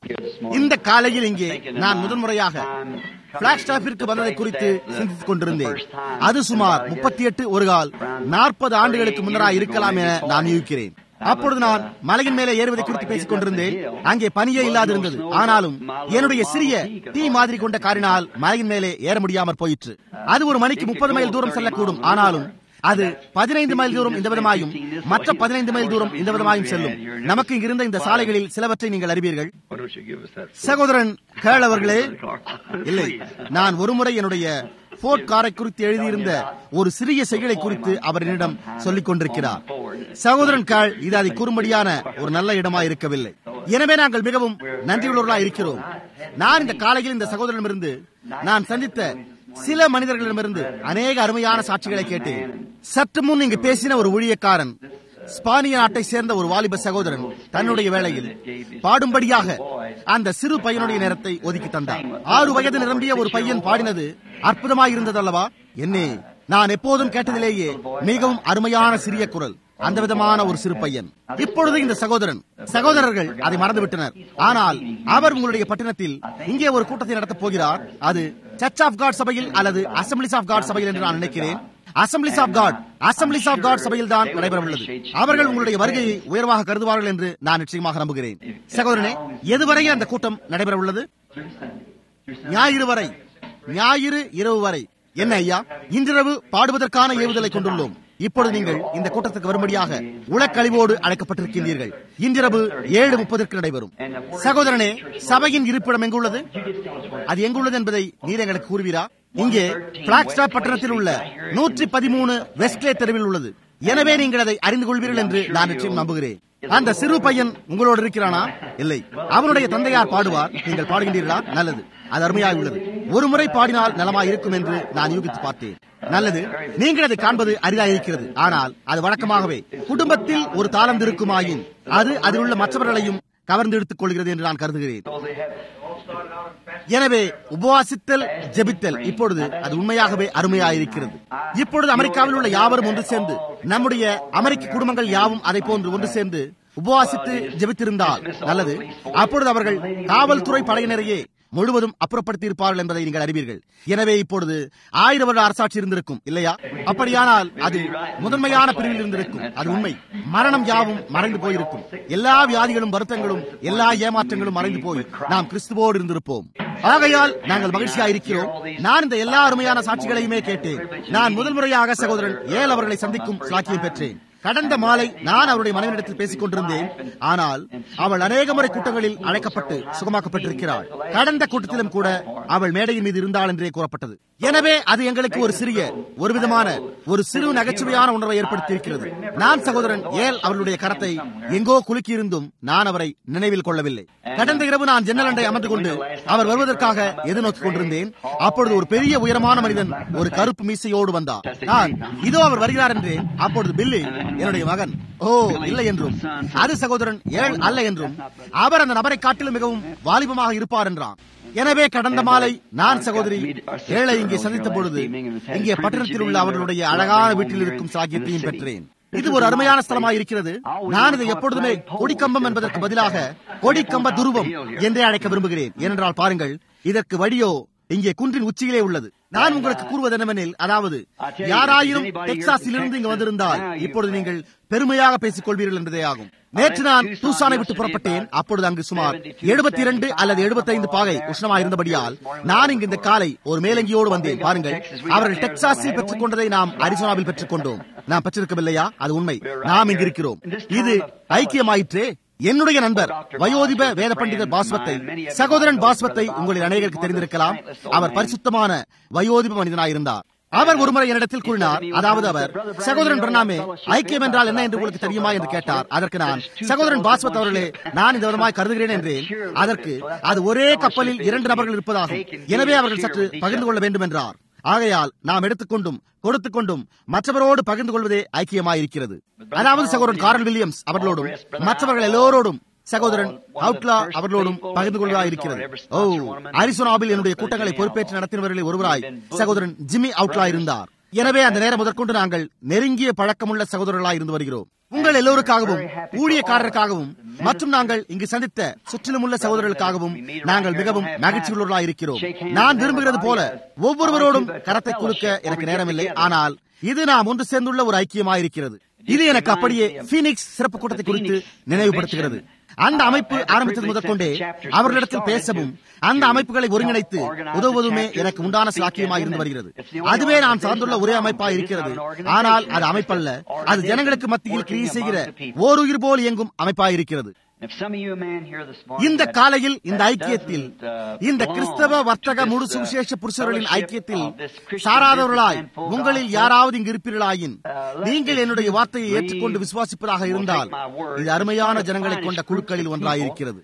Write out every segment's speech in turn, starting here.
இந்த காலையில் இங்கே நான் முதன்முறையாக பிளாக்ஸ்டாப்பிற்கு வந்ததை குறித்து சிந்தித்துக் கொண்டிருந்தேன் அது சுமார் முப்பத்தி எட்டு ஒரு கால் நாற்பது ஆண்டுகளுக்கு முன்னராக இருக்கலாம் என நான் யூகிக்கிறேன் அப்பொழுது நான் மலையின் மேலே ஏறுவதை குறித்து பேசிக் கொண்டிருந்தேன் அங்கே பனியே இல்லாதிருந்தது ஆனாலும் என்னுடைய சிறிய தீ மாதிரி கொண்ட காரினால் மலையின் மேலே ஏற முடியாமற் போயிற்று அது ஒரு மணிக்கு முப்பது மைல் தூரம் செல்லக்கூடும் ஆனாலும் அது பதினைந்து மைல் தூரம் இந்த விதமாயும் மற்ற பதினைந்து மைல் தூரம் இந்த விதமாயும் செல்லும் நமக்கு இங்கிருந்த இந்த சாலைகளில் சிலவற்றை நீங்கள் அறிவீர்கள் சகோதரன் கேள் அவர்களே இல்லை நான் ஒருமுறை என்னுடைய போர்ட் காரை குறித்து எழுதியிருந்த ஒரு சிறிய செயலை குறித்து அவர் என்னிடம் சொல்லிக் கொண்டிருக்கிறார் சகோதரன் காள் இது அதை கூறும்படியான ஒரு நல்ல இடமா இருக்கவில்லை எனவே நாங்கள் மிகவும் நன்றியுள்ளவர்களா இருக்கிறோம் நான் இந்த காலையில் இந்த சகோதரனிடமிருந்து நான் சந்தித்த சில மனிதர்களிடமிருந்து அநேக அருமையான சாட்சிகளை கேட்டேன் சற்று முன் இங்கு பேசின ஒரு ஊழியக்காரன் ஸ்பானிய நாட்டை சேர்ந்த ஒரு வாலிப சகோதரன் தன்னுடைய வேளையில் பாடும்படியாக அந்த சிறு பையனுடைய நேரத்தை ஒதுக்கி தந்தார் ஆறு வயது நிரம்பிய ஒரு பையன் பாடினது அற்புதமாயிருந்தது அல்லவா என்னே நான் எப்போதும் கேட்டதிலேயே மிகவும் அருமையான சிறிய குரல் அந்த விதமான ஒரு சிறு பையன் இப்பொழுது இந்த சகோதரன் சகோதரர்கள் அதை மறந்துவிட்டனர் ஆனால் அவர் உங்களுடைய பட்டணத்தில் இங்கே ஒரு கூட்டத்தை நடத்தப் போகிறார் அது சர்ச் ஆஃப் காட் சபையில் அல்லது அசம்பிளிஸ் ஆஃப் காட் சபையில் என்று நான் நினைக்கிறேன் assemblies of God assemblies of God சபையில் தான் நடைபெற உள்ளது அவர்கள் உங்களுடைய வருகையை உயர்வாக கருதுவார்கள் என்று நான் நிச்சயமாக நம்புகிறேன் சகோதரனே எதுவரையில் அந்த கூட்டம் நடைபெற உள்ளது ஞாயிறு வரை ஞாயிறு இரவு வரை என்ன ஐயா இன்றிரவு பாடுவதற்கான ஏவுதலை கொண்டுள்ளோம் இப்பொழுது நீங்கள் இந்த கூட்டத்துக்கு வரும்படியாக உளக்கழிவோடு அழைக்கப்பட்டிருக்கின்றீர்கள் இன்றிரவு ஏழு முப்பதற்கு நடைபெறும் சகோதரனே சபையின் இருப்பிடம் எங்குள்ளது அது எங்குள்ளது என்பதை நீர் எங்களுக்கு கூறுவீரா இங்கே பிளாக்ஸ்டாப் பட்டணத்தில் உள்ள நூற்றி பதிமூணு வெஸ்ட்லே தெருவில் உள்ளது எனவே நீங்கள் அதை அறிந்து கொள்வீர்கள் என்று நான் நிச்சயம் நம்புகிறேன் அந்த சிறு பையன் உங்களோடு இருக்கிறானா இல்லை அவனுடைய தந்தையார் பாடுவார் நீங்கள் பாடுகின்றீர்களா நல்லது அது அருமையாக உள்ளது ஒரு முறை பாடினால் நலமாய் இருக்கும் என்று நான் யூகித்து பார்த்தேன் நல்லது நீங்கள் அதை காண்பது அரிதாக இருக்கிறது ஆனால் அது வழக்கமாகவே குடும்பத்தில் ஒரு தாளம் இருக்குமாயின் அது அதில் உள்ள மற்றவர்களையும் கவர்ந்து எடுத்துக் கொள்கிறது என்று நான் கருதுகிறேன் எனவே உபவாசித்தல் ஜெபித்தல் இப்பொழுது அது உண்மையாகவே அருமையாயிருக்கிறது இப்பொழுது அமெரிக்காவில் உள்ள யாவரும் ஒன்று சேர்ந்து நம்முடைய அமெரிக்க குடும்பங்கள் யாவும் அதை போன்று ஒன்று சேர்ந்து உபவாசித்து ஜெபித்திருந்தால் நல்லது அப்பொழுது அவர்கள் காவல்துறை படையினரையே முழுவதும் அப்புறப்படுத்தி இருப்பார்கள் என்பதை நீங்கள் அறிவீர்கள் எனவே இப்பொழுது ஆயிரம் வருட அரசாட்சி இருந்திருக்கும் இல்லையா அப்படியானால் அது முதன்மையான பிரிவில் இருந்திருக்கும் அது உண்மை மரணம் யாவும் மறைந்து போயிருக்கும் எல்லா வியாதிகளும் வருத்தங்களும் எல்லா ஏமாற்றங்களும் மறைந்து போய் நாம் கிறிஸ்துவோடு இருந்திருப்போம் ஆகையால் நாங்கள் மகிழ்ச்சியா இருக்கிறோம் நான் இந்த எல்லா அருமையான சாட்சிகளையுமே கேட்டேன் நான் முதல் முறையாக சகோதரன் ஏல் அவர்களை சந்திக்கும் சாட்சியம் பெற்றேன் கடந்த மாலை நான் அவருடைய மனைவியிடத்தில் பேசிக் கொண்டிருந்தேன் ஆனால் அவள் அநேக முறை கூட்டங்களில் அழைக்கப்பட்டு சுகமாக்கப்பட்டிருக்கிறாள் கடந்த கூட்டத்திலும் கூட அவள் மேடையின் மீது இருந்தாள் என்றே கூறப்பட்டது எனவே அது எங்களுக்கு ஒரு சிறிய ஒரு விதமான ஒரு சிறு நகைச்சுவையான உணர்வை ஏற்படுத்தியிருக்கிறது நான் சகோதரன் ஏல் அவர்களுடைய கரத்தை எங்கோ குலுக்கியிருந்தும் நான் அவரை நினைவில் கொள்ளவில்லை கடந்த இரவு நான் ஜன்னல் அண்டை அமர்ந்து கொண்டு அவர் வருவதற்காக எதிர்நோக்கிக் கொண்டிருந்தேன் அப்பொழுது ஒரு பெரிய உயரமான மனிதன் ஒரு கருப்பு மீசையோடு வந்தார் நான் இதோ அவர் வருகிறார் என்றேன் அப்பொழுது பில்லி என்னுடைய மகன் ஓ இல்லை என்றும் அது சகோதரன் ஏழ் அல்ல என்றும் அவர் அந்த நபரை காட்டிலும் மிகவும் வாலிபமாக இருப்பார் என்றான் எனவே கடந்த மாலை நான் சகோதரி ஏழை இங்கே சந்தித்த பொழுது இங்கே பட்டணத்தில் உள்ள அவர்களுடைய அழகான வீட்டில் இருக்கும் சாகியத்தையும் பெற்றேன் இது ஒரு அருமையான ஸ்தலமாக இருக்கிறது நான் இதை எப்பொழுதுமே கொடிக்கம்பம் என்பதற்கு பதிலாக கொடிக்கம்ப துருவம் என்றே அழைக்க விரும்புகிறேன் ஏனென்றால் பாருங்கள் இதற்கு வழியோ இங்கே குன்றின் உச்சியிலே உள்ளது நான் உங்களுக்கு கூறுவது என்னவெனில் அதாவது யாராயிரம் டெக்சாஸிலிருந்து இங்கு வந்திருந்தால் இப்பொழுது நீங்கள் பெருமையாக பேசிக் கொள்வீர்கள் என்பதே ஆகும் நேற்று நான் தூசானை விட்டு புறப்பட்டேன் அப்பொழுது அங்கு சுமார் எழுபத்தி இரண்டு அல்லது எழுபத்தைந்து பாகை உஷ்ணமாக இருந்தபடியால் நான் இங்கு இந்த காலை ஒரு மேலங்கியோடு வந்தேன் பாருங்கள் அவர்கள் டெக்சாஸில் பெற்றுக் கொண்டதை நாம் அரிசோனாவில் பெற்றுக் கொண்டோம் நாம் பெற்றிருக்கவில்லையா அது உண்மை நாம் இங்கு இருக்கிறோம் இது ஐக்கியமாயிற்றே என்னுடைய நண்பர் வயோதிப வேத பண்டிதர் பாஸ்வத்தை சகோதரன் பாஸ்வத்தை உங்களில் அநேகருக்கு தெரிந்திருக்கலாம் அவர் பரிசுத்தமான வயோதிப மனிதனாயிருந்தார் அவர் ஒருமுறை என்னிடத்தில் கூறினார் அதாவது அவர் சகோதரன் பிரணாமே ஐக்கியம் என்றால் என்ன என்று உங்களுக்கு தெரியுமா என்று கேட்டார் அதற்கு நான் சகோதரன் பாஸ்வத் அவர்களே நான் இந்த விதமாய் கருதுகிறேன் என்றேன் அதற்கு அது ஒரே கப்பலில் இரண்டு நபர்கள் இருப்பதாகும் எனவே அவர்கள் சற்று பகிர்ந்து கொள்ள வேண்டும் என்றார் ஆகையால் நாம் எடுத்துக்கொண்டும் கொடுத்துக் கொண்டும் மற்றவரோடு பகிர்ந்து கொள்வதே ஐக்கியமாயிருக்கிறது அதாவது சகோதரன் காரல் வில்லியம்ஸ் அவர்களோடும் மற்றவர்கள் எல்லோரோடும் சகோதரன் அவுட்லா அவர்களோடும் பகிர்ந்து கொள்வதாக இருக்கிறது ஓ அரிசோனாவில் என்னுடைய கூட்டங்களை பொறுப்பேற்று நடத்தினவர்களில் ஒருவராய் சகோதரன் ஜிம்மி அவுட்லா இருந்தார் எனவே அந்த நேரம் முதற்கொண்டு நாங்கள் நெருங்கிய பழக்கமுள்ள சகோதரர்களாய் இருந்து வருகிறோம் உங்கள் எல்லோருக்காகவும் ஊழியக்காரருக்காகவும் மற்றும் நாங்கள் இங்கு சந்தித்த சுற்றிலும் உள்ள சகோதரர்களுக்காகவும் நாங்கள் மிகவும் மகிழ்ச்சியுள்ளவர்களாக இருக்கிறோம் நான் விரும்புகிறது போல ஒவ்வொருவரோடும் கரத்தை குலுக்க எனக்கு நேரமில்லை ஆனால் இது நாம் ஒன்று சேர்ந்துள்ள ஒரு ஐக்கியமாயிருக்கிறது இது எனக்கு அப்படியே பீனிக்ஸ் சிறப்பு கூட்டத்தை குறித்து நினைவுபடுத்துகிறது அந்த அமைப்பு ஆரம்பித்தது முதற்கொண்டே அவர்களிடத்தில் பேசவும் அந்த அமைப்புகளை ஒருங்கிணைத்து உதவுவதுமே எனக்கு உண்டான சாக்கியமாக இருந்து வருகிறது அதுவே நான் சார்ந்துள்ள ஒரே அமைப்பா இருக்கிறது ஆனால் அது அமைப்பல்ல அது ஜனங்களுக்கு மத்தியில் கிரியை செய்கிற ஓருயிர் போல் இயங்கும் அமைப்பா இருக்கிறது இந்த காலையில் இந்த ஐக்கியத்தில் இந்த கிறிஸ்தவ வர்த்தக முழு சுவிசேஷ புருஷர்களின் ஐக்கியத்தில் சாராதவர்களாய் உங்களில் யாராவது இங்கு இருப்பீர்களாயின் நீங்கள் என்னுடைய வார்த்தையை ஏற்றுக்கொண்டு விசுவாசிப்பதாக இருந்தால் இது அருமையான ஜனங்களை கொண்ட குழுக்களில் ஒன்றாயிருக்கிறது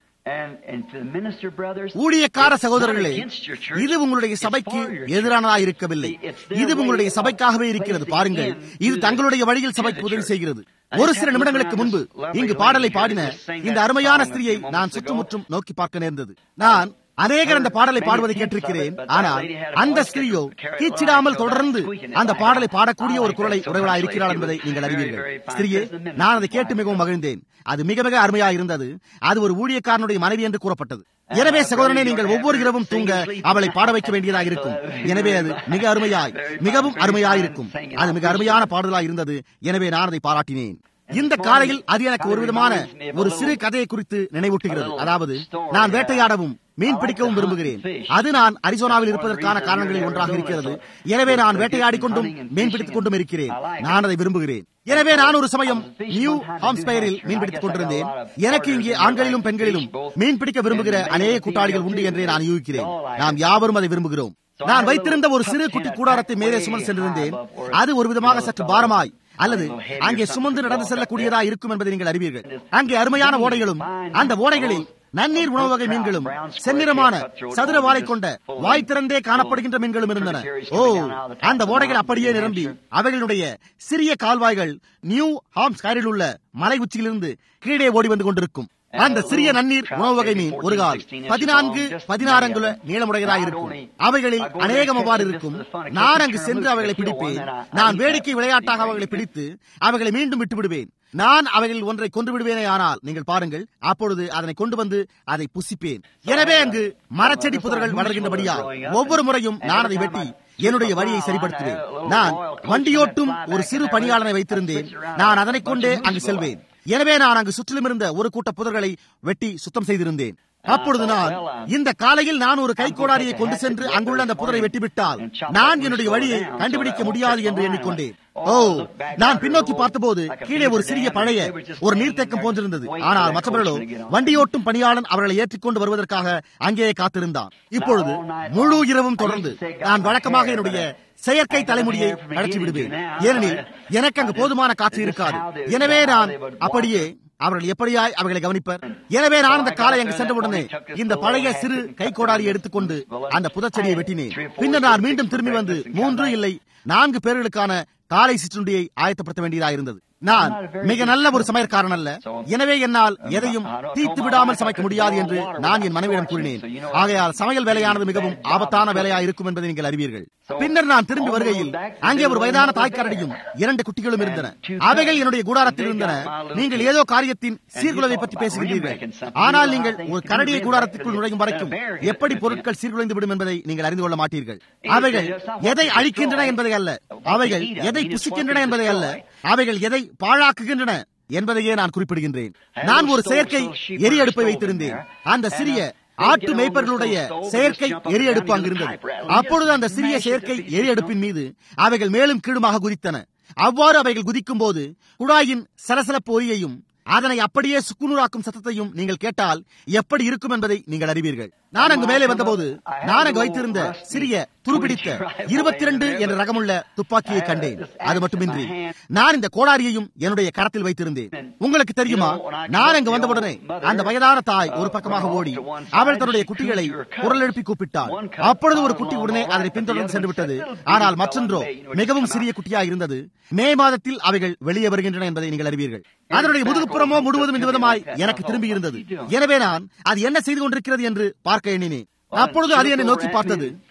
ஊழியக்கார சகோதரர்களே இது உங்களுடைய சபைக்கு எதிரானதாக இருக்கவில்லை இது உங்களுடைய சபைக்காகவே இருக்கிறது பாருங்கள் இது தங்களுடைய வழியில் சபைக்கு உதவி செய்கிறது ஒரு சில நிமிடங்களுக்கு முன்பு இங்கு பாடலை பாடின இந்த அருமையான ஸ்திரியை நான் சுற்றுமுற்றும் நோக்கி பார்க்க நேர்ந்தது நான் அநேகர் அந்த பாடலை பாடுவதை கேட்டிருக்கிறேன் ஆனால் அந்த ஸ்திரியோ கீச்சிடாமல் தொடர்ந்து அந்த பாடலை பாடக்கூடிய ஒரு குரலை உறவலாக இருக்கிறாள் என்பதை நீங்கள் அறிவீர்கள் ஸ்திரியே நான் அதை கேட்டு மிகவும் மகிழ்ந்தேன் அது மிக மிக அருமையாக இருந்தது அது ஒரு ஊழியக்காரனுடைய மனைவி என்று கூறப்பட்டது எனவே சகோதரனை நீங்கள் ஒவ்வொரு இரவும் தூங்க அவளை பாட வைக்க வேண்டியதாக இருக்கும் எனவே அது மிக அருமையாய் மிகவும் அருமையாய் இருக்கும் அது மிக அருமையான பாடலாய் இருந்தது எனவே நான் அதை பாராட்டினேன் இந்த காலையில் அது எனக்கு ஒரு விதமான ஒரு சிறு கதையை குறித்து நினைவூட்டுகிறது அதாவது நான் வேட்டையாடவும் மீன் பிடிக்கவும் விரும்புகிறேன் அது நான் அரிசோனாவில் இருப்பதற்கான காரணங்களில் ஒன்றாக இருக்கிறது எனவே நான் வேட்டையாடி கொண்டும் மீன் பிடித்துக் கொண்டும் இருக்கிறேன் நான் அதை விரும்புகிறேன் எனவே நான் ஒரு சமயம் நியூ ஹாம்ஸ்பயரில் மீன் பிடித்துக் கொண்டிருந்தேன் எனக்கு இங்கே ஆண்களிலும் பெண்களிலும் மீன் பிடிக்க விரும்புகிற அநேக கூட்டாளிகள் உண்டு என்றே நான் யூகிக்கிறேன் நாம் யாவரும் அதை விரும்புகிறோம் நான் வைத்திருந்த ஒரு சிறு குட்டி கூடாரத்தை மேலே சுமந்து சென்றிருந்தேன் அது ஒரு விதமாக சற்று பாரமாய் அல்லது அங்கே சுமந்து நடந்து செல்லக்கூடியதா இருக்கும் என்பதை நீங்கள் அறிவீர்கள் அங்கே அருமையான ஓடைகளும் அந்த ஓடைகளில் நன்னீர் உணவு வகை மீன்களும் செந்நிறமான சதுர வாழை கொண்ட வாய் திறந்தே காணப்படுகின்ற மீன்களும் இருந்தன ஓ அந்த ஓடைகள் அப்படியே நிரம்பி அவைகளுடைய சிறிய கால்வாய்கள் நியூ ஹாம்ஸ் காரில் உள்ள மலை உச்சியிலிருந்து கீழே ஓடி வந்து கொண்டிருக்கும் அந்த சிறிய நன்னீர் உணவு வகை மீன் ஒரு கால் பதினான்கு பதினாறு அங்குல நீளமுடையதாக இருக்கும் அவைகளில் அநேகம் அவ்வாறு இருக்கும் நான் அங்கு சென்று அவைகளை பிடிப்பேன் நான் வேடிக்கை விளையாட்டாக அவைகளை பிடித்து அவைகளை மீண்டும் விட்டு விடுவேன் நான் அவைகளில் ஒன்றை கொண்டு விடுவேனே ஆனால் நீங்கள் பாருங்கள் அப்பொழுது அதனை கொண்டு வந்து அதை புசிப்பேன் எனவே அங்கு மரச்செடி புதர்கள் வளர்கின்றபடியால் ஒவ்வொரு முறையும் நான் அதை வெட்டி என்னுடைய வழியை சரிப்படுத்துவேன் நான் வண்டியோட்டும் ஒரு சிறு பணியாளனை வைத்திருந்தேன் நான் அதனை கொண்டே அங்கு செல்வேன் எனவே நான் அங்கு சுற்றிலும் இருந்த ஒரு கூட்ட புதர்களை வெட்டி சுத்தம் செய்திருந்தேன் அப்பொழுது நான் இந்த காலையில் நான் ஒரு கைக்கோடாரியை கொண்டு சென்று அங்குள்ள அந்த புதரை வெட்டிவிட்டால் நான் என்னுடைய வழியை கண்டுபிடிக்க முடியாது என்று எண்ணிக்கொண்டேன் ஓ நான் பின்னோக்கி பார்த்தபோது கீழே ஒரு சிறிய பழைய ஒரு நீர்த்தேக்கம் போன்றிருந்தது ஆனால் மற்றவர்களோ வண்டியோட்டும் பணியாளன் அவர்களை ஏற்றிக்கொண்டு வருவதற்காக அங்கேயே காத்திருந்தான் இப்பொழுது முழு இரவும் தொடர்ந்து நான் வழக்கமாக என்னுடைய செயற்கை தலைமுடியை அழைச்சி விடுவேன் ஏனெனில் எனக்கு அங்கு போதுமான காற்று இருக்காது எனவே நான் அப்படியே அவர்கள் எப்படியாய் அவர்களை கவனிப்பர் எனவே நான் அந்த காலை அங்கு சென்றவுடனே இந்த பழைய சிறு கைக்கோடாரியை எடுத்துக்கொண்டு அந்த புதச்செடியை வெட்டினேன் பின்னர் நான் மீண்டும் திரும்பி வந்து மூன்று இல்லை நான்கு பேர்களுக்கான காலை சிற்றுண்டியை ஆயத்தப்படுத்த வேண்டியதாக இருந்தது நான் மிக நல்ல ஒரு சமையற்காரன் அல்ல எனவே என்னால் எதையும் தீர்த்து விடாமல் சமைக்க முடியாது என்று நான் என் மனைவியிடம் கூறினேன் ஆகையால் சமையல் வேலையானது மிகவும் ஆபத்தான வேலையா இருக்கும் என்பதை நீங்கள் அறிவீர்கள் பின்னர் நான் திரும்பி வருகையில் அங்கே ஒரு வயதான தாய்க்காரடியும் இரண்டு குட்டிகளும் இருந்தன அவைகள் என்னுடைய கூடாரத்தில் இருந்தன நீங்கள் ஏதோ காரியத்தின் சீர்குலைவை பற்றி பேசுகிறீர்கள் ஆனால் நீங்கள் ஒரு கரடியை கூடாரத்திற்குள் நுழையும் வரைக்கும் எப்படி பொருட்கள் சீர்குலைந்து விடும் என்பதை நீங்கள் அறிந்து கொள்ள மாட்டீர்கள் அவைகள் எதை அழிக்கின்றன என்பதை அல்ல அவைகள் எதை புசிக்கின்றன என்பதை அல்ல அவைகள் எதை பாழாக்குகின்றன என்பதையே நான் குறிப்பிடுகின்றேன் நான் ஒரு செயற்கை எரி அடுப்பை வைத்திருந்தேன் அந்த சிறிய ஆட்டு மேய்ப்பர்களுடைய செயற்கை எரி அடுப்பு அங்கிருந்தது அப்பொழுது அந்த சிறிய செயற்கை எரி அடுப்பின் மீது அவைகள் மேலும் கீழுமாக குதித்தன அவ்வாறு அவைகள் குதிக்கும் போது குழாயின் சலசலப்பு ஒலியையும் அதனை அப்படியே சுக்குநூறாக்கும் சத்தத்தையும் நீங்கள் கேட்டால் எப்படி இருக்கும் என்பதை நீங்கள் அறிவீர்கள் நான் அங்கு மேலே வந்தபோது நான் அங்கு வைத்திருந்த சிறிய துருபிடித்த இருபத்தி இரண்டு என்ற ரகமுள்ள துப்பாக்கியை கண்டேன் அது மட்டுமின்றி நான் இந்த கோடாரியையும் என்னுடைய கரத்தில் வைத்திருந்தேன் உங்களுக்கு தெரியுமா நான் அங்கு வந்தவுடனே அந்த வயதான தாய் ஒரு பக்கமாக ஓடி அவள் தன்னுடைய குட்டிகளை குரல் எழுப்பி கூப்பிட்டாள் அப்பொழுது ஒரு குட்டி உடனே அதனை பின்தொடர்ந்து சென்று விட்டது ஆனால் மற்றொன்றோ மிகவும் சிறிய குட்டியாக இருந்தது மே மாதத்தில் அவைகள் வெளியே வருகின்றன என்பதை நீங்கள் அறிவீர்கள் அதனுடைய முதுகுப்புறமோ முழுவதும் இந்த விதமாய் எனக்கு திரும்பி இருந்தது எனவே நான் அது என்ன செய்து கொண்டிருக்கிறது என்று பார்க்க எண்ணினேன் அப்பொழுது அது என்னை நோக்கி பார்த்தது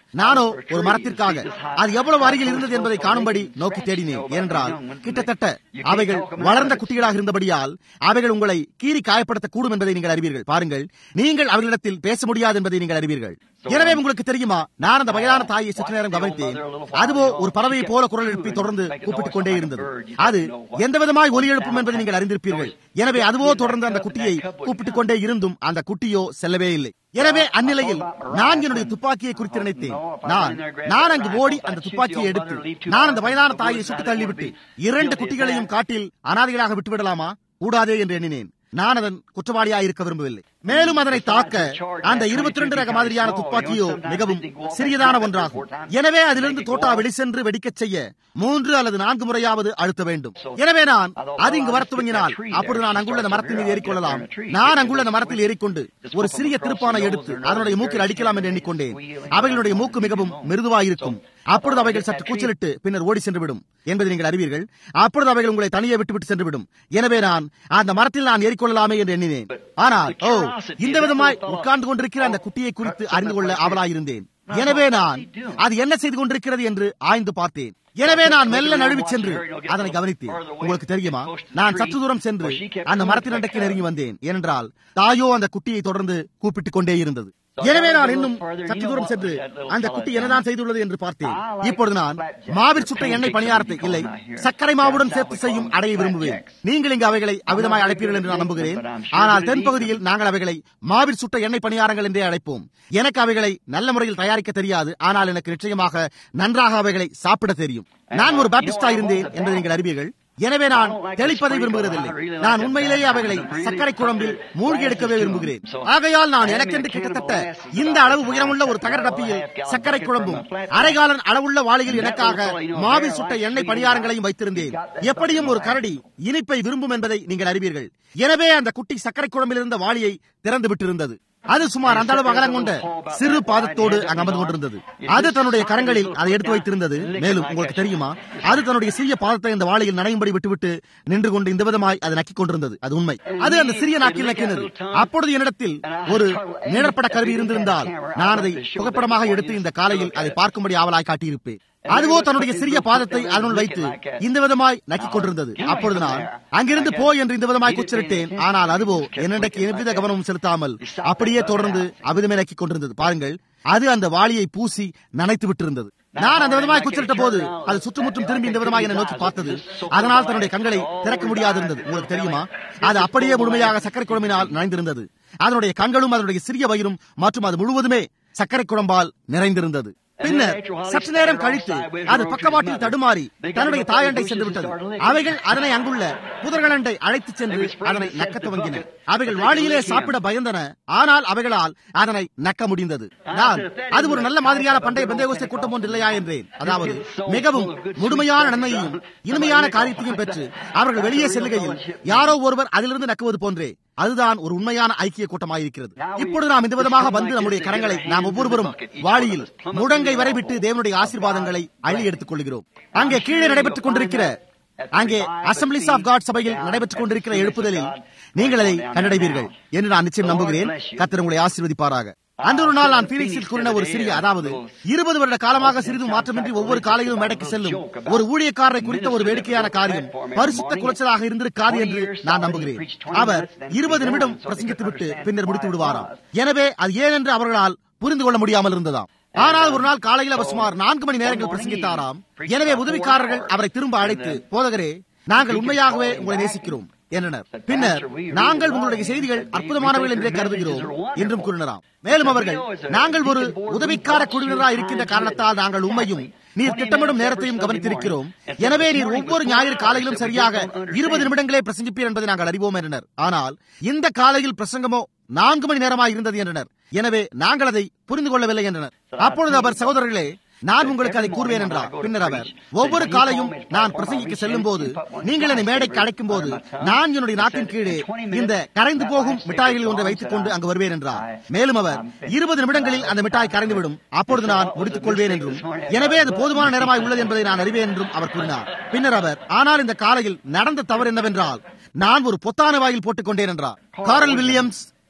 நானோ ஒரு மரத்திற்காக அது எவ்வளவு அருகில் இருந்தது என்பதை காணும்படி நோக்கி தேடினேன் ஏனென்றால் கிட்டத்தட்ட அவைகள் வளர்ந்த குட்டிகளாக இருந்தபடியால் அவைகள் உங்களை கீறி காயப்படுத்தக்கூடும் என்பதை நீங்கள் அறிவீர்கள் பாருங்கள் நீங்கள் அவர்களிடத்தில் பேச முடியாது என்பதை நீங்கள் அறிவீர்கள் எனவே உங்களுக்கு தெரியுமா நான் அந்த வயதான தாயை சற்று நேரம் கவனித்தேன் அதுவோ ஒரு பறவையை போல குரல் எழுப்பி தொடர்ந்து கூப்பிட்டுக் கொண்டே இருந்தது அது எந்த விதமாய் ஒலி எழுப்பும் என்பதை நீங்கள் அறிந்திருப்பீர்கள் எனவே அதுவோ தொடர்ந்து அந்த குட்டியை கூப்பிட்டுக் கொண்டே இருந்தும் அந்த குட்டியோ செல்லவே இல்லை எனவே அந்நிலையில் நான் என்னுடைய துப்பாக்கியை குறித்து நினைத்தேன் நான் நான் அங்கு ஓடி அந்த துப்பாக்கியை எடுத்து நான் அந்த வயதான தாயை சுட்டு தள்ளிவிட்டு இரண்டு குட்டிகளையும் காட்டில் அனாதைகளாக விட்டுவிடலாமா கூடாதே என்று எண்ணினேன் நான் அதன் குற்றவாளியாக இருக்க விரும்பவில்லை மேலும் அதனை தாக்க அந்த இருபத்தி ரெண்டு ரக மாதிரியான துப்பாக்கியோ மிகவும் சிறியதான ஒன்றாகும் எனவே அதிலிருந்து தோட்டா வெளிசென்று வெடிக்கச் செய்ய மூன்று அல்லது நான்கு முறையாவது அழுத்த வேண்டும் எனவே நான் அது இங்கு வர துவங்கினால் அப்பொழுது நான் அங்குள்ள அந்த மரத்தின் மீது ஏறிக்கொள்ளலாம் நான் அங்குள்ள அந்த மரத்தில் ஏறிக்கொண்டு ஒரு சிறிய திருப்பானை எடுத்து அதனுடைய மூக்கில் அடிக்கலாம் என்று எண்ணிக்கொண்டேன் அவைகளுடைய மூக்கு மிகவும் மிருதுவாயிருக்கும் அப்பொழுது அவைகள் சற்று கூச்சலிட்டு பின்னர் ஓடி சென்றுவிடும் என்பதை நீங்கள் அறிவீர்கள் அப்பொழுது அவைகள் உங்களை தனியே விட்டுவிட்டு சென்றுவிடும் எனவே நான் அந்த மரத்தில் நான் ஏறிக்கொள்ளலாமே என்று எண்ணினேன் ஆனால் ஓ இந்த விதமாய் உட்கார்ந்து கொண்டிருக்கிற அந்த குட்டியை குறித்து அறிந்து கொள்ள ஆவலாயிருந்தேன் எனவே நான் அது என்ன செய்து கொண்டிருக்கிறது என்று ஆய்ந்து பார்த்தேன் எனவே நான் மெல்ல நழுவி சென்று அதனை கவனித்தேன் உங்களுக்கு தெரியுமா நான் சற்று தூரம் சென்று அந்த மரத்தின் அண்டைக்கு நெருங்கி வந்தேன் ஏனென்றால் தாயோ அந்த குட்டியை தொடர்ந்து கூப்பிட்டுக் கொண்டே இருந்தது எனவே நான் இன்னும் சற்று தூரம் சென்று அந்த குட்டி என்னதான் செய்துள்ளது என்று பார்த்தேன் இப்பொழுது நான் மாவிற் சுட்ட எண்ணெய் பணியாரத்தை இல்லை சர்க்கரை மாவுடன் சேர்த்து செய்யும் அடைய விரும்புவேன் நீங்கள் இங்கு அவைகளை அவிதமாய் அழைப்பீர்கள் என்று நான் நம்புகிறேன் ஆனால் தென்பகுதியில் நாங்கள் அவைகளை மாவிற் சுட்ட எண்ணெய் பணியாரங்கள் என்றே அழைப்போம் எனக்கு அவைகளை நல்ல முறையில் தயாரிக்க தெரியாது ஆனால் எனக்கு நிச்சயமாக நன்றாக அவைகளை சாப்பிட தெரியும் நான் ஒரு பாப்டிஸ்டா இருந்தேன் என்பதை நீங்கள் அறிவீர்கள் எனவே நான் தெளிப்பதை விரும்புகிறதில்லை நான் உண்மையிலேயே அவைகளை சர்க்கரை குழம்பில் மூழ்கி எடுக்கவே விரும்புகிறேன் ஆகையால் நான் எனக்கென்று கிட்டத்தட்ட இந்த அளவு உயரமுள்ள ஒரு தகர டப்பியில் சர்க்கரை குழம்பும் அரைகாலன் அளவுள்ள வாளியில் எனக்காக மாவில் சுட்ட எண்ணெய் பணியாரங்களையும் வைத்திருந்தேன் எப்படியும் ஒரு கரடி இனிப்பை விரும்பும் என்பதை நீங்கள் அறிவீர்கள் எனவே அந்த குட்டி சர்க்கரை குழம்பில் இருந்த வாளியை திறந்து விட்டிருந்தது அது சுமார் அந்த அளவு அகலம் கொண்ட சிறு பாதத்தோடு அங்கு அமர்ந்து கொண்டிருந்தது அது தன்னுடைய கரங்களில் அதை எடுத்து வைத்திருந்தது மேலும் உங்களுக்கு தெரியுமா அது தன்னுடைய சிறிய பாதத்தை இந்த வாழையில் நனையும்படி விட்டுவிட்டு நின்று கொண்டு இந்த விதமாய் அதை நக்கிக் கொண்டிருந்தது அது உண்மை அது அந்த சிறிய நாக்கில் நக்கினது அப்பொழுது என்னிடத்தில் ஒரு நிழற்பட கருவி இருந்திருந்தால் நான் அதை புகைப்படமாக எடுத்து இந்த காலையில் அதை பார்க்கும்படி ஆவலாய் காட்டியிருப்பேன் அதுவோ தன்னுடைய சிறிய பாதத்தை அதனுள் வைத்து இந்த விதமாய் நக்கிக் கொண்டிருந்தது அப்பொழுது நான் அங்கிருந்து போ என்று இந்த விதமாய் குச்சரிட்டேன் ஆனால் அதுவோ என்னிடக்கு எவ்வித கவனமும் செலுத்தாமல் அப்படியே தொடர்ந்து அவிதமே நக்கிக் கொண்டிருந்தது பாருங்கள் அது அந்த வாளியை பூசி நனைத்து விட்டிருந்தது நான் அந்த விதமாய் குச்சலிட்ட போது அது சுற்றுமுற்றும் திரும்பி இந்த விதமாக என்னை நோக்கி பார்த்தது அதனால் தன்னுடைய கண்களை திறக்க முடியாது இருந்தது உங்களுக்கு தெரியுமா அது அப்படியே முழுமையாக சர்க்கரை குழம்பினால் நனைந்திருந்தது அதனுடைய கண்களும் அதனுடைய சிறிய வயிறும் மற்றும் அது முழுவதுமே சர்க்கரை குழம்பால் நிறைந்திருந்தது பின்னர் சற்று நேரம் கழித்து அது பக்கவாட்டில் தடுமாறி தன்னுடைய தாயண்டை சென்று விட்டது அவைகள் அதனை அங்குள்ள புதர்களண்டை அழைத்துச் சென்று அதனை நக்க துவங்கின அவைகள் வாளியிலே சாப்பிட பயந்தன ஆனால் அவைகளால் அதனை நக்க முடிந்தது நான் அது ஒரு நல்ல மாதிரியான பண்டைய பந்தேகோஸ்தை கூட்டம் ஒன்று இல்லையா என்றேன் அதாவது மிகவும் முழுமையான நன்மையையும் இனிமையான காரியத்தையும் பெற்று அவர்கள் வெளியே செல்லுகையில் யாரோ ஒருவர் அதிலிருந்து நக்குவது போன்றே அதுதான் ஒரு உண்மையான ஐக்கிய கூட்டமாயிருக்கிறது இப்பொழுது நாம் இந்த விதமாக வந்து நம்முடைய கரங்களை நாம் ஒவ்வொருவரும் வாளியில் முடங்கை வரை விட்டு தேவனுடைய ஆசீர்வாதங்களை அள்ளி எடுத்துக் கொள்கிறோம் அங்கே கீழே நடைபெற்றுக் கொண்டிருக்கிற அங்கே அசம்பிளிஸ் ஆஃப் காட் சபையில் நடைபெற்றுக் கொண்டிருக்கிற எழுப்புதலில் நீங்கள் அதை கண்டடைவீர்கள் என்று நான் நிச்சயம் நம்புகிறேன் கத்திர உங்களை ஆசீர்வதிப்பாராக அன்று ஒரு நாள் நான் பீனிக்ஸில் கூறின ஒரு சிறிய அதாவது இருபது வருட காலமாக சிறிதும் மாற்றமின்றி ஒவ்வொரு காலையிலும் மேடைக்கு செல்லும் ஒரு ஊழியக்காரரை குறித்த ஒரு வேடிக்கையான காரியம் பரிசுத்த குலைச்சலாக இருந்திருக்காது என்று நான் நம்புகிறேன் அவர் இருபது நிமிடம் பிரசங்கித்துவிட்டு பின்னர் முடித்து விடுவாராம் எனவே அது ஏனென்று அவர்களால் புரிந்து கொள்ள முடியாமல் இருந்ததாம் ஆனால் ஒரு நாள் காலையில் அவர் சுமார் நான்கு மணி நேரங்கள் பிரசங்கித்தாராம் எனவே உதவிக்காரர்கள் அவரை திரும்ப அழைத்து போதகரே நாங்கள் உண்மையாகவே உங்களை நேசிக்கிறோம் என்றனர் பின்னர் நாங்கள் உங்களுடைய செய்திகள் அற்புதமானவர்கள் என்றே கருதுகிறோம் என்றும் கூறினராம் மேலும் அவர்கள் நாங்கள் ஒரு உதவிக்கார குழுவினராக இருக்கின்ற காரணத்தால் நாங்கள் உண்மையும் நீர் திட்டமிடும் நேரத்தையும் கவனித்திருக்கிறோம் எனவே நீர் ஒவ்வொரு ஞாயிறு காலையிலும் சரியாக இருபது நிமிடங்களே பிரசங்கிப்பீர் என்பதை நாங்கள் அறிவோம் என்றனர் ஆனால் இந்த காலையில் பிரசங்கமோ நான்கு மணி நேரமாக இருந்தது என்றனர் எனவே நாங்கள் அதை புரிந்து கொள்ளவில்லை என்றனர் அப்பொழுது அவர் சகோதரர்களே நான் உங்களுக்கு அதை கூறுவேன் என்றார் பின்னர் அவர் ஒவ்வொரு காலையும் நான் பிரசங்கிக்க செல்லும் போது நீங்கள் என்னை மேடைக்கு அழைக்கும் போது நான் என்னுடைய நாட்டின் கீழே இந்த கரைந்து போகும் மிட்டாய்களில் ஒன்றை வைத்துக் கொண்டு அங்கு வருவேன் என்றார் மேலும் அவர் இருபது நிமிடங்களில் அந்த மிட்டாய் கரைந்துவிடும் அப்பொழுது நான் முடித்துக் கொள்வேன் என்றும் எனவே அது போதுமான நேரமாய் உள்ளது என்பதை நான் அறிவேன் என்றும் அவர் கூறினார் பின்னர் அவர் ஆனால் இந்த காலையில் நடந்த தவறு என்னவென்றால் நான் ஒரு பொத்தான வாயில் போட்டுக் கொண்டேன் என்றார் காரல் வில்லியம்ஸ்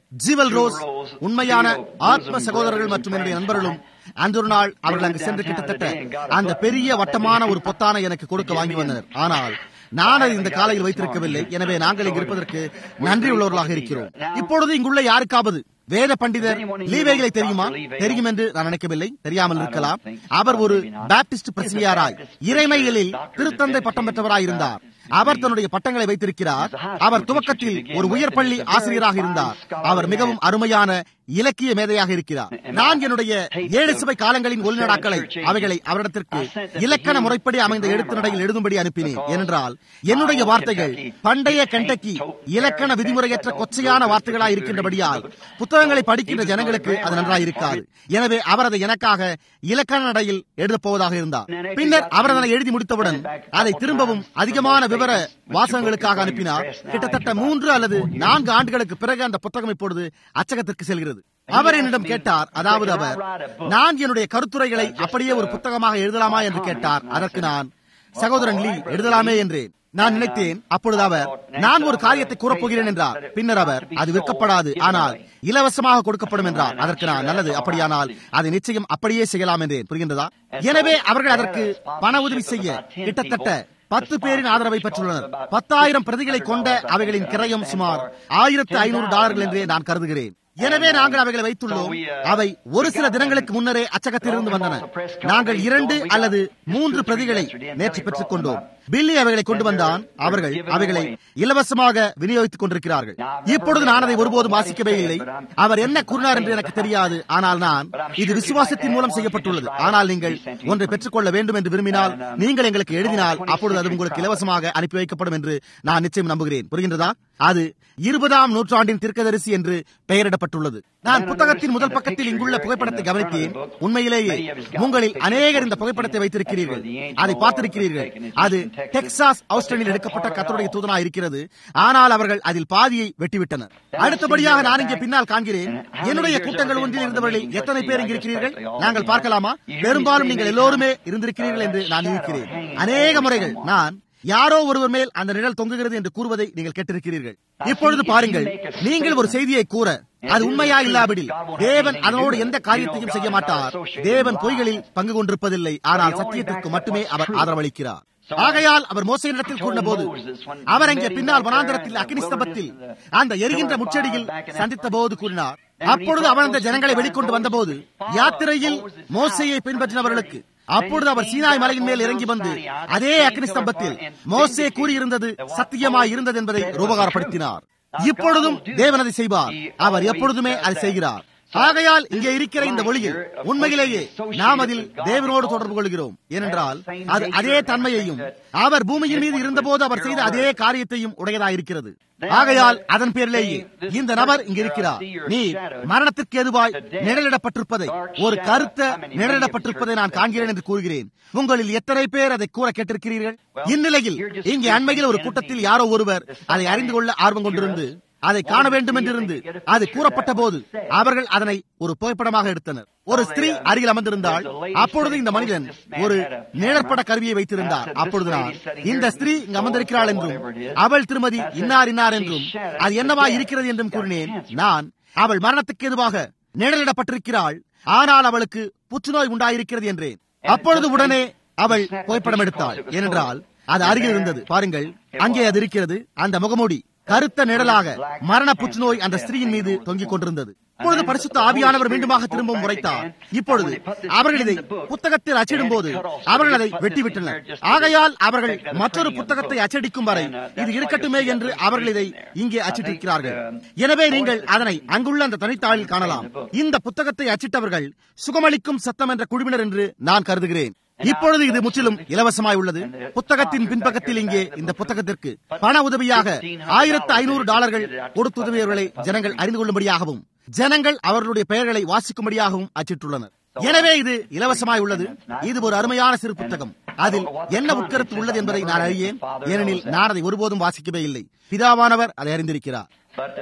ஜீவல் ரோஸ் உண்மையான ஆத்ம சகோதரர்கள் மற்றும் என்னுடைய நண்பர்களும் அன்றொரு நாள் அவர்கள் அங்கு சென்று கிட்டத்தட்ட அந்த பெரிய வட்டமான ஒரு பொத்தானை எனக்கு கொடுக்க வாங்கி வந்தனர் ஆனால் நான் அதை இந்த காலையில் வைத்திருக்கவில்லை எனவே நாங்கள் இங்கு இருப்பதற்கு நன்றி உள்ளவர்களாக இருக்கிறோம் இப்பொழுது இங்குள்ள யாருக்காவது வேத பண்டிதர் லீவேகளை தெரியுமா தெரியும் என்று நான் நினைக்கவில்லை தெரியாமல் இருக்கலாம் அவர் ஒரு பாப்டிஸ்ட் பிரசியாராய் இறைமைகளில் திருத்தந்தை பட்டம் பெற்றவராய் இருந்தார் அவர் தன்னுடைய பட்டங்களை வைத்திருக்கிறார் அவர் துவக்கத்தில் ஒரு உயர் பள்ளி ஆசிரியராக இருந்தார் அவர் மிகவும் அருமையான இலக்கிய மேதையாக இருக்கிறார் நான் என்னுடைய ஏழு சபை காலங்களின் ஒளிநடாக்களை அவைகளை அவரிடத்திற்கு இலக்கண முறைப்படி அமைந்த எழுத்து நடையில் எழுதும்படி அனுப்பினேன் ஏனென்றால் என்னுடைய வார்த்தைகள் பண்டைய கண்டக்கி இலக்கண விதிமுறையற்ற கொச்சையான வார்த்தைகளாய் இருக்கின்றபடியால் புத்தகங்களை படிக்கின்ற ஜனங்களுக்கு அது நன்றாய் இருக்காது எனவே அவர் அதை எனக்காக இலக்கண நடையில் எழுதப் போவதாக இருந்தார் பின்னர் அவர் அதனை எழுதி முடித்தவுடன் அதை திரும்பவும் அதிகமான விவர வாசகங்களுக்காக அனுப்பினார் கிட்டத்தட்ட மூன்று அல்லது நான்கு ஆண்டுகளுக்கு பிறகு அந்த புத்தகம் இப்பொழுது அச்சகத்திற்கு செல்கிறது அவர் என்னிடம் கேட்டார் அதாவது அவர் நான் என்னுடைய கருத்துரைகளை அப்படியே ஒரு புத்தகமாக எழுதலாமா என்று கேட்டார் அதற்கு நான் சகோதரன் லீ எழுதலாமே என்றேன் நான் நினைத்தேன் அப்பொழுது அவர் நான் ஒரு காரியத்தை கூறப்போகிறேன் என்றார் பின்னர் அவர் அது விற்கப்படாது ஆனால் இலவசமாக கொடுக்கப்படும் என்றார் அதற்கு நான் நல்லது அப்படியானால் அதை நிச்சயம் அப்படியே செய்யலாம் என்றேன் புரிகின்றதா எனவே அவர்கள் அதற்கு பண உதவி செய்ய கிட்டத்தட்ட பத்து பேரின் ஆதரவை பெற்றுள்ளனர் பத்தாயிரம் பிரதிகளை கொண்ட அவைகளின் கிரயம் சுமார் ஆயிரத்து ஐநூறு டாலர்கள் என்றே நான் கருதுகிறேன் எனவே நாங்கள் அவைகளை வைத்துள்ளோம் அவை ஒரு சில தினங்களுக்கு முன்னரே அச்சகத்திலிருந்து வந்தன நாங்கள் இரண்டு அல்லது மூன்று பிரதிகளை நேற்று பெற்றுக் கொண்டோம் பில்லி அவைகளை கொண்டு வந்தான் அவர்கள் அவைகளை இலவசமாக விநியோகித்துக் கொண்டிருக்கிறார்கள் இப்பொழுது நான் அதை ஒருபோதும் வாசிக்கவே இல்லை அவர் என்ன கூறினார் என்று எனக்கு தெரியாது ஆனால் நான் இது விசுவாசத்தின் மூலம் செய்யப்பட்டுள்ளது ஆனால் நீங்கள் ஒன்றை பெற்றுக்கொள்ள வேண்டும் என்று விரும்பினால் நீங்கள் எங்களுக்கு எழுதினால் அப்பொழுது அது உங்களுக்கு இலவசமாக அனுப்பி வைக்கப்படும் என்று நான் நிச்சயம் நம்புகிறேன் புரிகின்றதா அது இருபதாம் நூற்றாண்டின் தீர்க்கதரிசி என்று பெயரிடப்பட்டுள்ளது நான் புத்தகத்தின் முதல் பக்கத்தில் இங்குள்ள புகைப்படத்தை கவனித்தேன் உண்மையிலேயே உங்களில் அநேகர் இந்த புகைப்படத்தை வைத்திருக்கிறீர்கள் அதை பார்த்திருக்கிறீர்கள் அது டெக்சாஸ் ஆஸ்திரேலியில் எடுக்கப்பட்ட கத்தருடைய தூதனா இருக்கிறது ஆனால் அவர்கள் அதில் பாதியை வெட்டிவிட்டனர் அடுத்தபடியாக நான் இங்கே பின்னால் காண்கிறேன் என்னுடைய கூட்டங்கள் ஒன்றில் இருந்தவர்களில் எத்தனை பேர் இங்கு இருக்கிறீர்கள் நாங்கள் பார்க்கலாமா பெரும்பாலும் நீங்கள் எல்லோருமே இருந்திருக்கிறீர்கள் என்று நான் நினைக்கிறேன் அநேக முறைகள் நான் யாரோ ஒருவர் மேல் அந்த நிழல் தொங்குகிறது என்று கூறுவதை நீங்கள் கேட்டிருக்கிறீர்கள் இப்பொழுது பாருங்கள் நீங்கள் ஒரு செய்தியை கூற அது உண்மையா இல்லாவிடில் தேவன் அதனோடு எந்த காரியத்தையும் செய்ய மாட்டார் தேவன் பொய்களில் பங்கு கொண்டிருப்பதில்லை ஆனால் சத்தியத்திற்கு மட்டுமே அவர் ஆதரவளிக்கிறார் ஆகையால் அவர் மோசையிடத்தில் கூறின போது அவர் அங்கே பின்னால் வனாந்தரத்தில் அக்னிஸ்தபத்தில் அந்த எரிகின்ற முச்சடியில் சந்தித்த போது கூறினார் அப்பொழுது அவர் அந்த ஜனங்களை வெளிக்கொண்டு வந்தபோது யாத்திரையில் மோசையை பின்பற்றினவர்களுக்கு அப்பொழுது அவர் சீனாய் மலையின் மேல் இறங்கி வந்து அதே அக்னி ஸ்தம்பத்தில் மோசே கூறியிருந்தது சத்தியமாய் இருந்தது என்பதை ரூபகாரப்படுத்தினார் இப்பொழுதும் தேவன் அதை செய்வார் அவர் எப்பொழுதுமே அதை செய்கிறார் ஆகையால் இங்கே இருக்கிற இந்த ஒளியில் உண்மையிலேயே நாம் அதில் தேவனோடு தொடர்பு கொள்கிறோம் ஏனென்றால் அது அதே தன்மையையும் அவர் பூமியின் மீது இருந்தபோது அவர் செய்த அதே காரியத்தையும் உடையதாயிருக்கிறது ஆகையால் அதன் பேரிலேயே இந்த நபர் இங்க இருக்கிறார் நீ மரணத்திற்கு எதுவாய் நிழலிடப்பட்டிருப்பதை ஒரு கருத்த நிழலிடப்பட்டிருப்பதை நான் காண்கிறேன் என்று கூறுகிறேன் உங்களில் எத்தனை பேர் அதை கூற கேட்டிருக்கிறீர்கள் இந்நிலையில் இங்கே அண்மையில் ஒரு கூட்டத்தில் யாரோ ஒருவர் அதை அறிந்து கொள்ள ஆர்வம் கொண்டிருந்து அதை காண வேண்டும் என்றிருந்து அது கூறப்பட்ட போது அவர்கள் அதனை ஒரு புகைப்படமாக எடுத்தனர் ஒரு ஸ்திரீ அருகில் அமர்ந்திருந்தால் அப்பொழுது இந்த மனிதன் ஒரு நிழற்பட கருவியை வைத்திருந்தார் அப்பொழுது நான் இந்த ஸ்திரீ இங்கு அமர்ந்திருக்கிறாள் என்றும் அவள் திருமதி இன்னார் இன்னார் என்றும் அது என்னவா இருக்கிறது என்றும் கூறினேன் நான் அவள் மரணத்துக்கு எதுவாக நிழலிடப்பட்டிருக்கிறாள் ஆனால் அவளுக்கு புற்றுநோய் உண்டாயிருக்கிறது என்றேன் அப்பொழுது உடனே அவள் புகைப்படம் எடுத்தாள் ஏனென்றால் அது அருகில் இருந்தது பாருங்கள் அங்கே அது இருக்கிறது அந்த முகமூடி கருத்த நிழலாக மரண புற்றுநோய் அந்த ஸ்திரீயின் மீது தொங்கிக் கொண்டிருந்தது இப்பொழுது பரிசுத்த ஆவியானவர் மீண்டுமாக திரும்பவும் உரைத்தார் இப்பொழுது அவர்கள் இதை புத்தகத்தில் அச்சிடும் போது அவர்கள் அதை வெட்டிவிட்டனர் ஆகையால் அவர்கள் மற்றொரு புத்தகத்தை அச்சடிக்கும் வரை இது இருக்கட்டுமே என்று அவர்கள் இதை இங்கே அச்சிட்டிருக்கிறார்கள் எனவே நீங்கள் அதனை அங்குள்ள அந்த தனித்தாளில் காணலாம் இந்த புத்தகத்தை அச்சிட்டவர்கள் சுகமளிக்கும் சத்தம் என்ற குழுவினர் என்று நான் கருதுகிறேன் இப்பொழுது இது முற்றிலும் இலவசமாய் உள்ளது புத்தகத்தின் பின்பக்கத்தில் இங்கே இந்த புத்தகத்திற்கு பண உதவியாக ஆயிரத்து ஐநூறு டாலர்கள் கொடுத்துதவியவர்களை ஜனங்கள் அறிந்து கொள்ளும்படியாகவும் ஜனங்கள் அவர்களுடைய பெயர்களை வாசிக்கும்படியாகவும் அச்சிட்டுள்ளனர் எனவே இது இலவசமாய் உள்ளது இது ஒரு அருமையான சிறு புத்தகம் அதில் என்ன உட்கருத்து உள்ளது என்பதை நான் அறியேன் ஏனெனில் நான் அதை ஒருபோதும் வாசிக்கவே இல்லை பிதாவானவர் அதை அறிந்திருக்கிறார்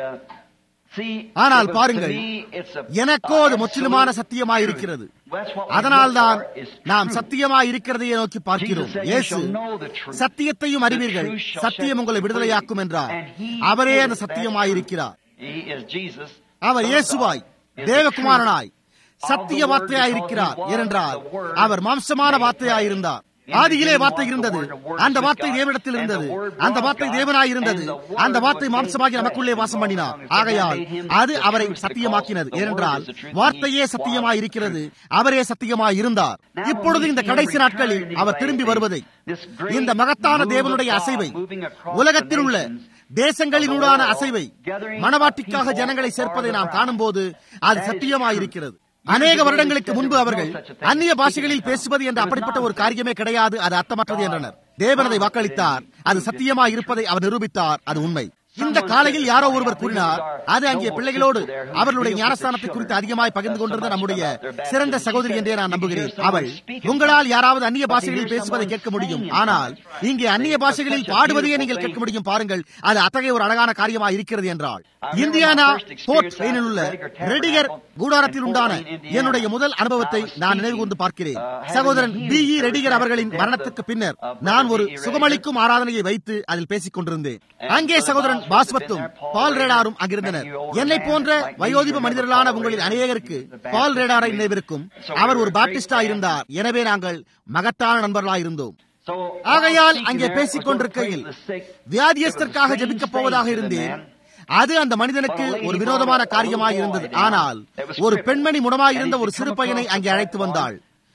ஆனால் பாருங்கள் எனக்கோ அது முற்றிலுமான சத்தியமாயிருக்கிறது அதனால்தான் நாம் சத்தியமாய் இருக்கிறதையே நோக்கி பார்க்கிறோம் இயேசு சத்தியத்தையும் அறிவீர்கள் சத்தியம் உங்களை விடுதலையாக்கும் என்றார் அவரே அந்த சத்தியமாயிருக்கிறார் அவர் இயேசுவாய் தேவகுமாரனாய் சத்திய வார்த்தையாயிருக்கிறார் ஏனென்றால் அவர் மாம்சமான வார்த்தையாயிருந்தார் ஆதியிலே வார்த்தை இருந்தது அந்த வார்த்தை தேவனிடத்தில் இருந்தது அந்த வார்த்தை தேவனாய் இருந்தது அந்த வார்த்தை மாம்சமாகி நமக்குள்ளே வாசம் பண்ணினார் ஆகையால் அது அவரை சத்தியமாக்கினது ஏனென்றால் வார்த்தையே சத்தியமாய் இருக்கிறது அவரே சத்தியமாய் இருந்தார் இப்பொழுது இந்த கடைசி நாட்களில் அவர் திரும்பி வருவதை இந்த மகத்தான தேவனுடைய அசைவை உலகத்தில் உள்ள தேசங்களினூடான அசைவை மனவாட்டிக்காக ஜனங்களை சேர்ப்பதை நாம் காணும்போது அது சத்தியமாயிருக்கிறது அநேக வருடங்களுக்கு முன்பு அவர்கள் அந்நிய பாஷைகளில் பேசுவது என்ற அப்படிப்பட்ட ஒரு காரியமே கிடையாது அது அர்த்தமற்றது என்றனர் தேவனதை வாக்களித்தார் அது சத்தியமாய் இருப்பதை அவர் நிரூபித்தார் அது உண்மை இந்த காலையில் யாரோ ஒருவர் கூறினார் அது அங்கே பிள்ளைகளோடு அவர்களுடைய ஞானஸ்தானத்தை குறித்து அதிகமாய் பகிர்ந்து கொண்டிருந்த நம்முடைய சிறந்த சகோதரி என்றே நான் நம்புகிறேன் அவள் உங்களால் யாராவது அந்நிய பாஷைகளில் பேசுவதை கேட்க முடியும் ஆனால் இங்கே அந்நிய பாஷைகளில் பாடுவதையே நீங்கள் கேட்க முடியும் பாருங்கள் அது அத்தகைய ஒரு அழகான காரியமாக இருக்கிறது என்றால் இந்தியானா போர்ட் ட்ரெயினில் உள்ள ரெடிகர் கூடாரத்தில் உண்டான என்னுடைய முதல் அனுபவத்தை நான் நினைவு கூர்ந்து பார்க்கிறேன் சகோதரன் பி இ ரெடிகர் அவர்களின் மரணத்துக்கு பின்னர் நான் ஒரு சுகமளிக்கும் ஆராதனையை வைத்து அதில் பேசிக் கொண்டிருந்தேன் அங்கே சகோதரன் பாஸ்வத்தும் பால் ரேடாரும் அங்கிருந்தனர் என்னை போன்ற வயோதிப மனிதர்களான உங்களில் அநேகருக்கு பால் ரேடாரை நினைவிருக்கும் அவர் ஒரு பாப்டிஸ்டா இருந்தார் எனவே நாங்கள் மகத்தான நண்பர்களாக இருந்தோம் ஆகையால் அங்கே பேசிக் கொண்டிருக்கையில் வியாதியஸ்தற்காக ஜபிக்கப் போவதாக இருந்தேன் அது அந்த மனிதனுக்கு ஒரு வினோதமான காரியமாக இருந்தது ஆனால் ஒரு பெண்மணி முடமாயிருந்த ஒரு சிறு பையனை அங்கே அழைத்து வந்தாள்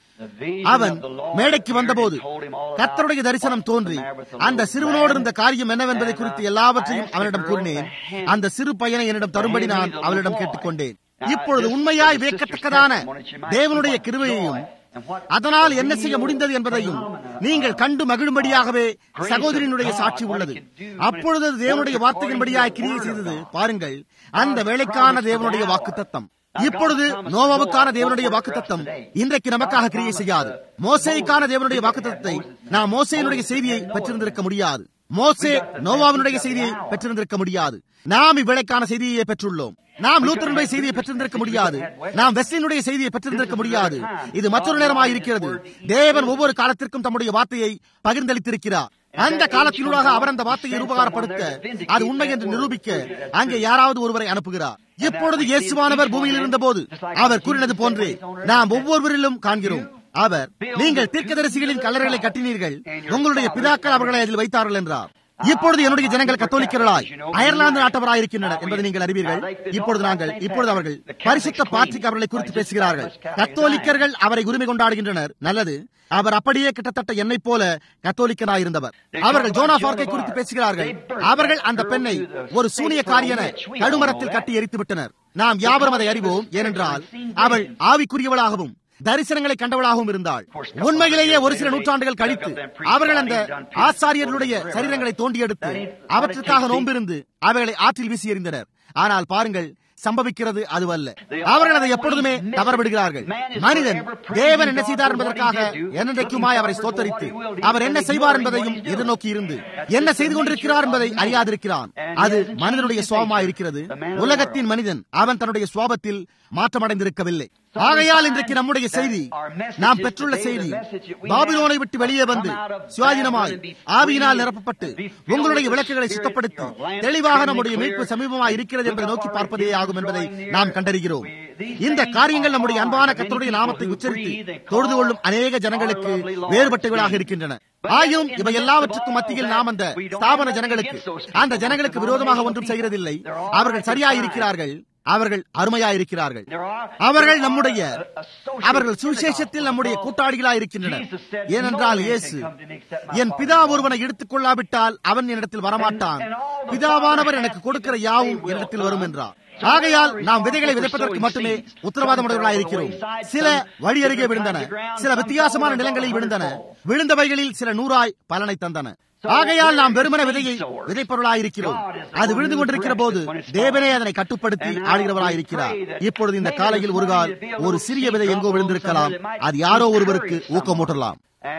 அவன் மேடைக்கு வந்தபோது கத்தருடைய தரிசனம் தோன்றி அந்த சிறுவனோடு இருந்த காரியம் என்னவென்பதை குறித்து எல்லாவற்றையும் அவனிடம் கூறினேன் அந்த சிறு பையனை என்னிடம் தரும்படி நான் அவளிடம் கேட்டுக்கொண்டேன் இப்பொழுது உண்மையாய் வியக்கத்தக்கதான தேவனுடைய கிருவையையும் அதனால் என்ன செய்ய முடிந்தது என்பதையும் நீங்கள் கண்டு மகிழும்படியாகவே சகோதரியினுடைய சாட்சி உள்ளது அப்பொழுது தேவனுடைய வார்த்தையின்படியாய் கிரியை செய்தது பாருங்கள் அந்த வேலைக்கான தேவனுடைய வாக்கு தத்தம் இப்பொழுது நோவாவுக்கான தேவனுடைய வாக்குத்தத்தம் இன்றைக்கு நமக்காக கிரியை செய்யாது மோசைக்கான தேவனுடைய வாக்குத்தத்தை நாம் மோசையினுடைய செய்தியை பெற்றிருந்திருக்க முடியாது மோசே நோவாவினுடைய செய்தியை பெற்றிருந்திருக்க முடியாது நாம் இவ்வேளைக்கான செய்தியை பெற்றுள்ளோம் நாம் லூத்தரனுடைய செய்தியை பெற்றிருந்திருக்க முடியாது நாம் வெஸ்லினுடைய செய்தியை பெற்றிருந்திருக்க முடியாது இது மற்றொரு நேரமாக இருக்கிறது தேவன் ஒவ்வொரு காலத்திற்கும் தம்முடைய வார்த்தையை பகிர்ந்தளித்திருக்கிறார் அந்த காலத்தினூடாக அவர் அந்த வார்த்தையை உபகாரப்படுத்த அது உண்மை என்று நிரூபிக்க அங்கே யாராவது ஒருவரை அனுப்புகிறார் இப்பொழுது இயேசுவானவர் பூமியில் இருந்தபோது அவர் கூறினது போன்றே நாம் ஒவ்வொருவரிலும் காண்கிறோம் அவர் நீங்கள் தீர்க்கதரிசிகளின் கல்லறைகளை கட்டினீர்கள் உங்களுடைய பிதாக்கள் அவர்களை அதில் வைத்தார்கள் என்றார் இப்பொழுது என்னுடைய ஜனங்கள் கத்தோலிக்கர்களாய் அயர்லாந்து நாட்டவராய் இருக்கின்றனர் என்பதை நீங்கள் அறிவீர்கள் இப்பொழுது நாங்கள் இப்பொழுது அவர்கள் பரிசுத்த பாட்ரிக் அவர்களை குறித்து பேசுகிறார்கள் கத்தோலிக்கர்கள் அவரை உரிமை கொண்டாடுகின்றனர் நல்லது அவர் அப்படியே கிட்டத்தட்ட என்னை போல கத்தோலிக்கனாயிருந்தவர் அவர்கள் ஜோனா பார்க்கை குறித்து பேசுகிறார்கள் அவர்கள் அந்த பெண்ணை ஒரு சூனிய காரியன கடுமரத்தில் கட்டி எரித்து விட்டனர் நாம் யாவரும் அதை அறிவோம் ஏனென்றால் அவள் ஆவிக்குரியவளாகவும் தரிசனங்களை கண்டவளாகவும் இருந்தாள் உண்மையிலேயே ஒரு சில நூற்றாண்டுகள் கழித்து அவர்கள் அந்த ஆசாரியர்களுடைய சரீரங்களை தோண்டி எடுத்து அவற்றுக்காக நோம்பிருந்து அவைகளை ஆற்றில் வீசி எறிந்தனர் ஆனால் பாருங்கள் சம்பவிக்கிறது அதுவல்ல அவர்கள் அதை எப்பொழுதுமே தவறவிடுகிறார்கள் மனிதன் தேவன் என்ன செய்தார் என்பதற்காக என்னென்றைக்குமாய் அவரை ஸ்தோத்தரித்து அவர் என்ன செய்வார் என்பதையும் எதிர்நோக்கி இருந்து என்ன செய்து கொண்டிருக்கிறார் என்பதை அறியாதிருக்கிறான் அது மனிதனுடைய சுவாபமாக இருக்கிறது உலகத்தின் மனிதன் அவன் தன்னுடைய சுவாபத்தில் மாற்றமடைந்திருக்கவில்லை ஆகையால் இன்றைக்கு நம்முடைய செய்தி நாம் பெற்றுள்ள செய்தி பாபிலோனை விட்டு வெளியே வந்து சுயாதீனமாய் ஆவியினால் நிரப்பப்பட்டு உங்களுடைய விளக்குகளை சுத்தப்படுத்தி தெளிவாக நம்முடைய மீட்பு சமீபமாக இருக்கிறது என்பதை நோக்கி பார்ப்பதே ஆகும் என்பதை நாம் கண்டறிகிறோம் இந்த காரியங்கள் நம்முடைய அன்பான கத்தருடைய நாமத்தை உச்சரித்து தொழுது கொள்ளும் அநேக ஜனங்களுக்கு வேறுபட்டவர்களாக இருக்கின்றன ஆயினும் இவை எல்லாவற்றுக்கும் மத்தியில் நாம் அந்த ஸ்தாபன ஜனங்களுக்கு அந்த ஜனங்களுக்கு விரோதமாக ஒன்றும் செய்கிறதில்லை அவர்கள் சரியாயிருக்கிறார்கள் அவர்கள் அருமையாயிருக்கிறார்கள் அவர்கள் நம்முடைய அவர்கள் சுவிசேஷத்தில் நம்முடைய கூட்டாளிகளாய் இருக்கின்றனர் ஏனென்றால் இயேசு என் பிதா ஒருவனை எடுத்துக் கொள்ளாவிட்டால் அவன் என்னிடத்தில் வரமாட்டான் பிதாவானவர் எனக்கு கொடுக்கிற யாவும் என்னிடத்தில் வரும் என்றார் ஆகையால் நாம் விதைகளை விதைப்பதற்கு மட்டுமே உத்தரவாதமுடையவர்களாக இருக்கிறோம் சில வழி அருகே விழுந்தன சில வித்தியாசமான நிலங்களில் விழுந்தன விழுந்தவைகளில் சில நூறாய் பலனை தந்தன ஆகையால் நாம் வெறுமன விதையை விதைப்பொருளாயிருக்கிறோம் அது விழுந்து கொண்டிருக்கிற போது தேவனே அதனை கட்டுப்படுத்தி ஆடுகிறவராயிருக்கிறார் இப்பொழுது இந்த காலையில் ஒரு கால் ஒரு சிறிய விதை எங்கோ விழுந்திருக்கலாம் அது யாரோ ஒருவருக்கு ஊக்கமூட்டலாம்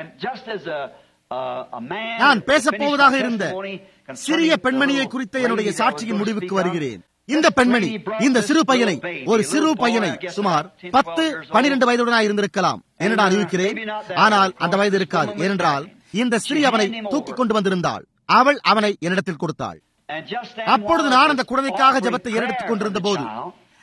நான் பேசப் போவதாக இருந்த சிறிய பெண்மணியை குறித்த என்னுடைய சாட்சியின் முடிவுக்கு வருகிறேன் இந்த பெண்மணி இந்த சிறு பையனை ஒரு சிறு பையனை சுமார் பத்து பனிரெண்டு வயதுடனாய் இருந்திருக்கலாம் என்று நான் இருக்கிறேன் ஆனால் அந்த வயது இருக்காது ஏனென்றால் இந்த ஸ்திரீ அவனை தூக்கி கொண்டு வந்திருந்தாள் அவள் அவனை என்னிடத்தில் கொடுத்தாள் அப்பொழுது நான் அந்த குழந்தைக்காக ஜபத்தை ஏறெடுத்துக் கொண்டிருந்த போது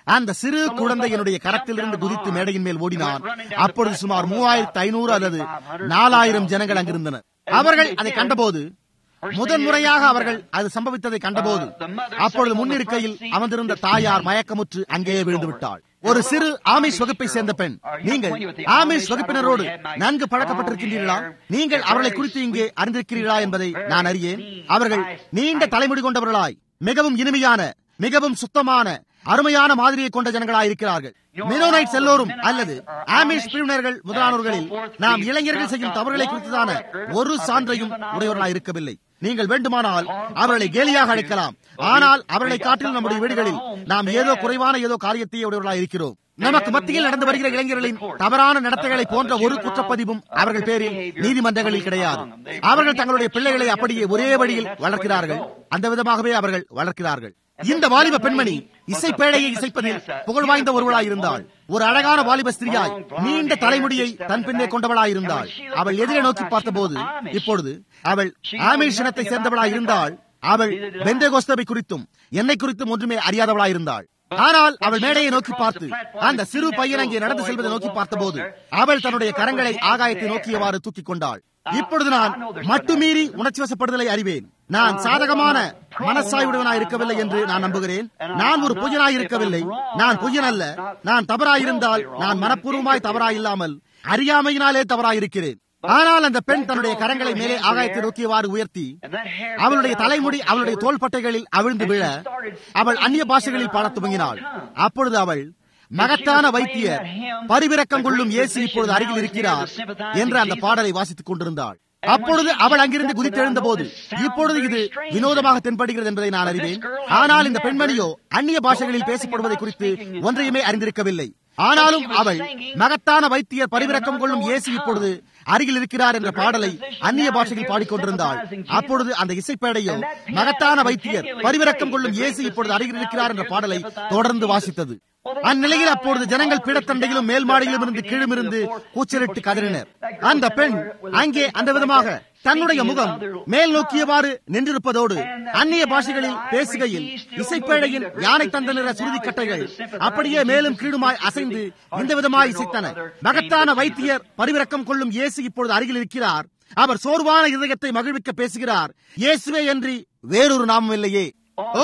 அந்த சிறு குழந்தை என்னுடைய கரத்திலிருந்து குதித்து மேடையின் மேல் ஓடினான் அப்பொழுது சுமார் மூவாயிரத்து ஐநூறு அல்லது நாலாயிரம் ஜனங்கள் அங்கிருந்தனர் அவர்கள் அதை கண்டபோது முதன் முறையாக அவர்கள் அது சம்பவித்ததை கண்டபோது அப்பொழுது முன்னிருக்கையில் அமர்ந்திருந்த தாயார் மயக்கமுற்று அங்கேயே விழுந்து விட்டாள் ஒரு சிறு ஆமிஷ் வகுப்பை சேர்ந்த பெண் நீங்கள் ஆமிஷ் வகுப்பினரோடு நன்கு பழக்கப்பட்டிருக்கின்றீர்களா நீங்கள் அவர்களை குறித்து இங்கே அறிந்திருக்கிறீர்களா என்பதை நான் அறியேன் அவர்கள் நீண்ட தலைமுடி கொண்டவர்களாய் மிகவும் இனிமையான மிகவும் சுத்தமான அருமையான மாதிரியை கொண்ட ஜனங்களாய் இருக்கிறார்கள் மினோனைட்ஸ் எல்லோரும் அல்லது ஆமிஷ் பிரிவினர்கள் முதலானவர்களில் நாம் இளைஞர்கள் செய்யும் தவறுகளை குறித்துதான ஒரு சான்றையும் உடையவர்களாய் இருக்கவில்லை நீங்கள் வேண்டுமானால் அவர்களை கேலியாக அழைக்கலாம் ஆனால் அவர்களை காட்டிலும் நம்முடைய வீடுகளில் நாம் ஏதோ குறைவான ஏதோ காரியத்தையே உடையவர்களாக இருக்கிறோம் நமக்கு மத்தியில் நடந்து வருகிற இளைஞர்களின் தவறான நடத்தைகளை போன்ற ஒரு குற்றப்பதிவும் அவர்கள் பேரில் நீதிமன்றங்களில் கிடையாது அவர்கள் தங்களுடைய பிள்ளைகளை அப்படியே ஒரே வழியில் வளர்க்கிறார்கள் அந்த விதமாகவே அவர்கள் வளர்க்கிறார்கள் இந்த வாலிப பெண்மணி இசைப்பேழையை இசைப்பதில் புகழ் வாய்ந்த ஒருவளாய் இருந்தாள் ஒரு அழகான வாலிப ஸ்திரியாய் நீண்ட தலைமுடியை தன் பின்னே கொண்டவளாய் இருந்தாள் அவள் எதிரே நோக்கி பார்த்தபோது இப்பொழுது அவள் ஆமேஷ் இனத்தை சேர்ந்தவளாய் இருந்தாள் அவள் பெந்தேகோஸ்தவை குறித்தும் என்னை குறித்தும் ஒன்றுமே அறியாதவளாய் இருந்தாள் ஆனால் அவள் மேடையை நோக்கி பார்த்து அந்த சிறு பையன் அங்கே நடந்து செல்வதை நோக்கி பார்த்தபோது அவள் தன்னுடைய கரங்களை ஆகாயத்தை நோக்கியவாறு தூக்கிக் கொண்டாள் இப்பொழுது நான் மட்டுமீறி உணர்ச்சி வசப்படுதலை அறிவேன் நான் சாதகமான மனசாய்வுடனாய் இருக்கவில்லை என்று நான் நம்புகிறேன் நான் ஒரு பொய்யனாய் இருக்கவில்லை நான் பொய்யன் அல்ல நான் தவறாயிருந்தால் நான் மனப்பூர்வமாய் தவறாயில்லாமல் அறியாமையினாலே தவறாயிருக்கிறேன் ஆனால் அந்த பெண் தன்னுடைய கரங்களை மேலே ஆகாயத்தை நோக்கியவாறு உயர்த்தி அவளுடைய தலைமுடி அவளுடைய தோள்பட்டைகளில் அவிழ்ந்து விழ அவள் அந்நிய பாஷைகளில் பாடத் துவங்கினாள் அப்பொழுது அவள் மகத்தான வைத்தியர் பரிவிறக்கம் கொள்ளும் இயேசு இப்பொழுது அருகில் இருக்கிறார் என்று அந்த பாடலை வாசித்துக் கொண்டிருந்தாள் அப்பொழுது அவள் அங்கிருந்து குதித்தெழுந்த போது இப்பொழுது இது வினோதமாக தென்படுகிறது என்பதை நான் அறிவேன் ஆனால் இந்த பெண்மணியோ அந்நிய பாஷைகளில் பேசப்படுவதை குறித்து ஒன்றையுமே அறிந்திருக்கவில்லை ஆனாலும் அவள் மகத்தான வைத்தியர் பரிவிறக்கம் கொள்ளும் இயேசு இப்பொழுது அருகில் இருக்கிறார் என்ற பாடலை அந்நிய பாஷையில் பாடிக்கொண்டிருந்தாள் அப்பொழுது அந்த இசைப்பேடையோ மகத்தான வைத்தியர் பரிவிறக்கம் கொள்ளும் இயேசு இப்பொழுது அருகில் இருக்கிறார் என்ற பாடலை தொடர்ந்து வாசித்தது அந்நிலையில் அப்பொழுது ஜனங்கள் பீடத்தண்டையிலும் மேல் மாடியிலும் இருந்து கீழும் இருந்து கூச்சலிட்டு கதறினர் அந்த பெண் அங்கே அந்த விதமாக தன்னுடைய முகம் மேல் நோக்கியவாறு நின்றிருப்பதோடு அந்நிய பாஷைகளில் பேசுகையில் இசைப்பேழையின் யானை தந்த நிற சுருதி கட்டைகள் அப்படியே மேலும் கீழுமாய் அசைந்து இந்த விதமாய் இசைத்தன மகத்தான வைத்தியர் பரிவிறக்கம் கொள்ளும் இயேசு இப்பொழுது அருகில் இருக்கிறார் அவர் சோர்வான இதயத்தை மகிழ்விக்க பேசுகிறார் இயேசுவே என்று வேறொரு நாமம் இல்லையே ஓ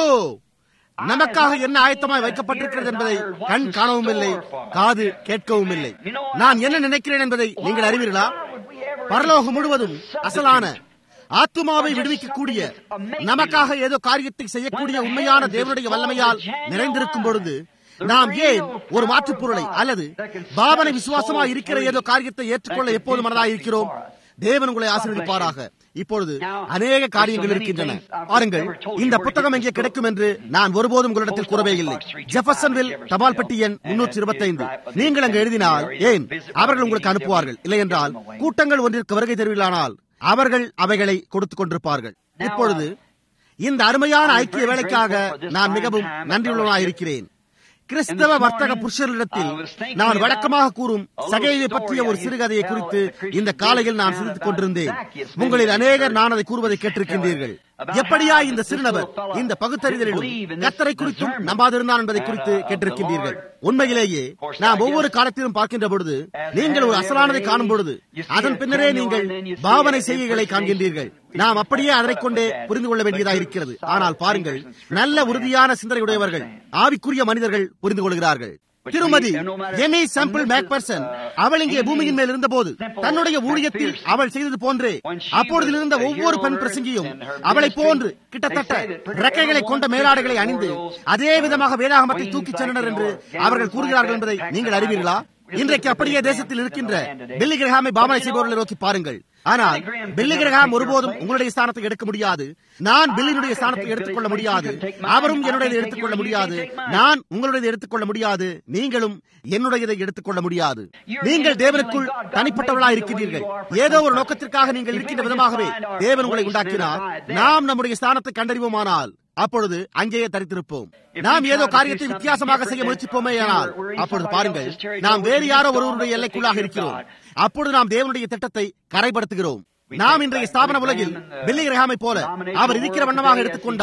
நமக்காக என்ன ஆயத்தமாய் வைக்கப்பட்டிருக்கிறது என்பதை கண் காணவும் இல்லை காது கேட்கவும் இல்லை நான் என்ன நினைக்கிறேன் என்பதை நீங்கள் அறிவீர்களா பரலோகம் முழுவதும் அசலான ஆத்துமாவை விடுவிக்கக்கூடிய நமக்காக ஏதோ காரியத்தை செய்யக்கூடிய உண்மையான தேவனுடைய வல்லமையால் நிறைந்திருக்கும் பொழுது நாம் ஏன் ஒரு மாற்றுப் பொருளை அல்லது பாவனை விசுவாசமா இருக்கிற ஏதோ காரியத்தை ஏற்றுக்கொள்ள எப்போது மனதாக இருக்கிறோம் தேவன் உங்களை ஆசீர்வதிப்பாராக இப்பொழுது அநேக காரியங்கள் இருக்கின்றன பாருங்கள் இந்த புத்தகம் எங்கே கிடைக்கும் என்று நான் ஒருபோதும் உங்களிடத்தில் கூறவே இல்லை ஜெஃபர்சன்வில் தபால் பெட்டி எண் முன்னூற்றி இருபத்தைந்து நீங்கள் அங்கு எழுதினால் ஏன் அவர்கள் உங்களுக்கு அனுப்புவார்கள் இல்லை என்றால் கூட்டங்கள் ஒன்றிற்கு வருகை தெரிவிலானால் அவர்கள் அவைகளை கொடுத்துக் கொண்டிருப்பார்கள் இப்பொழுது இந்த அருமையான ஐக்கிய வேலைக்காக நான் மிகவும் நன்றியுள்ளவனாக இருக்கிறேன் கிறிஸ்தவ வர்த்தக புருஷர்களிடத்தில் நான் வழக்கமாக கூறும் சகையை பற்றிய ஒரு சிறுகதையை குறித்து இந்த காலையில் நான் சிந்தித்துக் கொண்டிருந்தேன் உங்களில் அநேகர் நான் அதை கூறுவதை கேட்டிருக்கின்றீர்கள் எப்படியா இந்த சிறுநபர் இந்த பகுத்தறிதலிலும் கத்தரை குறித்தும் நம்பாதிருந்தான் என்பதை குறித்து கேட்டிருக்கின்றீர்கள் உண்மையிலேயே நாம் ஒவ்வொரு காலத்திலும் பார்க்கின்ற பொழுது நீங்கள் ஒரு அசலானதை காணும் பொழுது அதன் பின்னரே நீங்கள் பாவனை செய்கைகளை காண்கின்றீர்கள் நாம் அப்படியே அதனை கொண்டே புரிந்து கொள்ள வேண்டியதாக இருக்கிறது ஆனால் பாருங்கள் நல்ல உறுதியான சிந்தனையுடையவர்கள் ஆவிக்குரிய மனிதர்கள் புரிந்து கொள்கிறார்கள் திருமதி எமி சாம்பிள் மேக்பர்சன் அவள் இங்கே பூமியின் மேல் இருந்தபோது தன்னுடைய ஊழியத்தில் அவள் செய்தது போன்றே அப்பொழுது இருந்த ஒவ்வொரு பெண் பிரசங்கியும் அவளை போன்று கிட்டத்தட்ட ரெக்கைகளை கொண்ட மேலாடைகளை அணிந்து அதே விதமாக வேதாகமத்தை தூக்கிச் சென்றனர் என்று அவர்கள் கூறுகிறார்கள் என்பதை நீங்கள் அறிவீர்களா இன்றைக்கு அப்படியே தேசத்தில் இருக்கின்ற பில்லி கிரகாமை பாவனை செய்பவர்களை நோக்கி பாருங்கள் ஆனால் பில்லி கிரகாம் ஒருபோதும் உங்களுடைய ஸ்தானத்தை எடுக்க முடியாது நான் பில்லினுடைய ஸ்தானத்தை எடுத்துக்கொள்ள முடியாது அவரும் என்னுடையதை எடுத்துக்கொள்ள முடியாது நான் உங்களுடையதை எடுத்துக்கொள்ள முடியாது நீங்களும் என்னுடையதை எடுத்துக்கொள்ள முடியாது நீங்கள் தேவனுக்குள் தனிப்பட்டவர்களாக இருக்கிறீர்கள் ஏதோ ஒரு நோக்கத்திற்காக நீங்கள் இருக்கின்ற விதமாகவே தேவன் உங்களை உண்டாக்கினார் நாம் நம்முடைய ஸ்தானத்தை கண்டறிவோமானால் அப்பொழுது அங்கேயே தரித்திருப்போம் நாம் ஏதோ காரியத்தை வித்தியாசமாக செய்ய முயற்சிப்போமே ஆனால் அப்பொழுது பாருங்கள் நாம் வேறு யாரோ ஒருவருடைய எல்லைக்குள்ளாக இருக்கிறோம் அப்பொழுது நாம் தேவனுடைய திட்டத்தை கரைப்படுத்துகிறோம் நாம் இன்றைய ஸ்தாபன உலகில் பில்லி கிரகாமை போல அவர் இருக்கிற வண்ணமாக எடுத்துக்கொண்டால்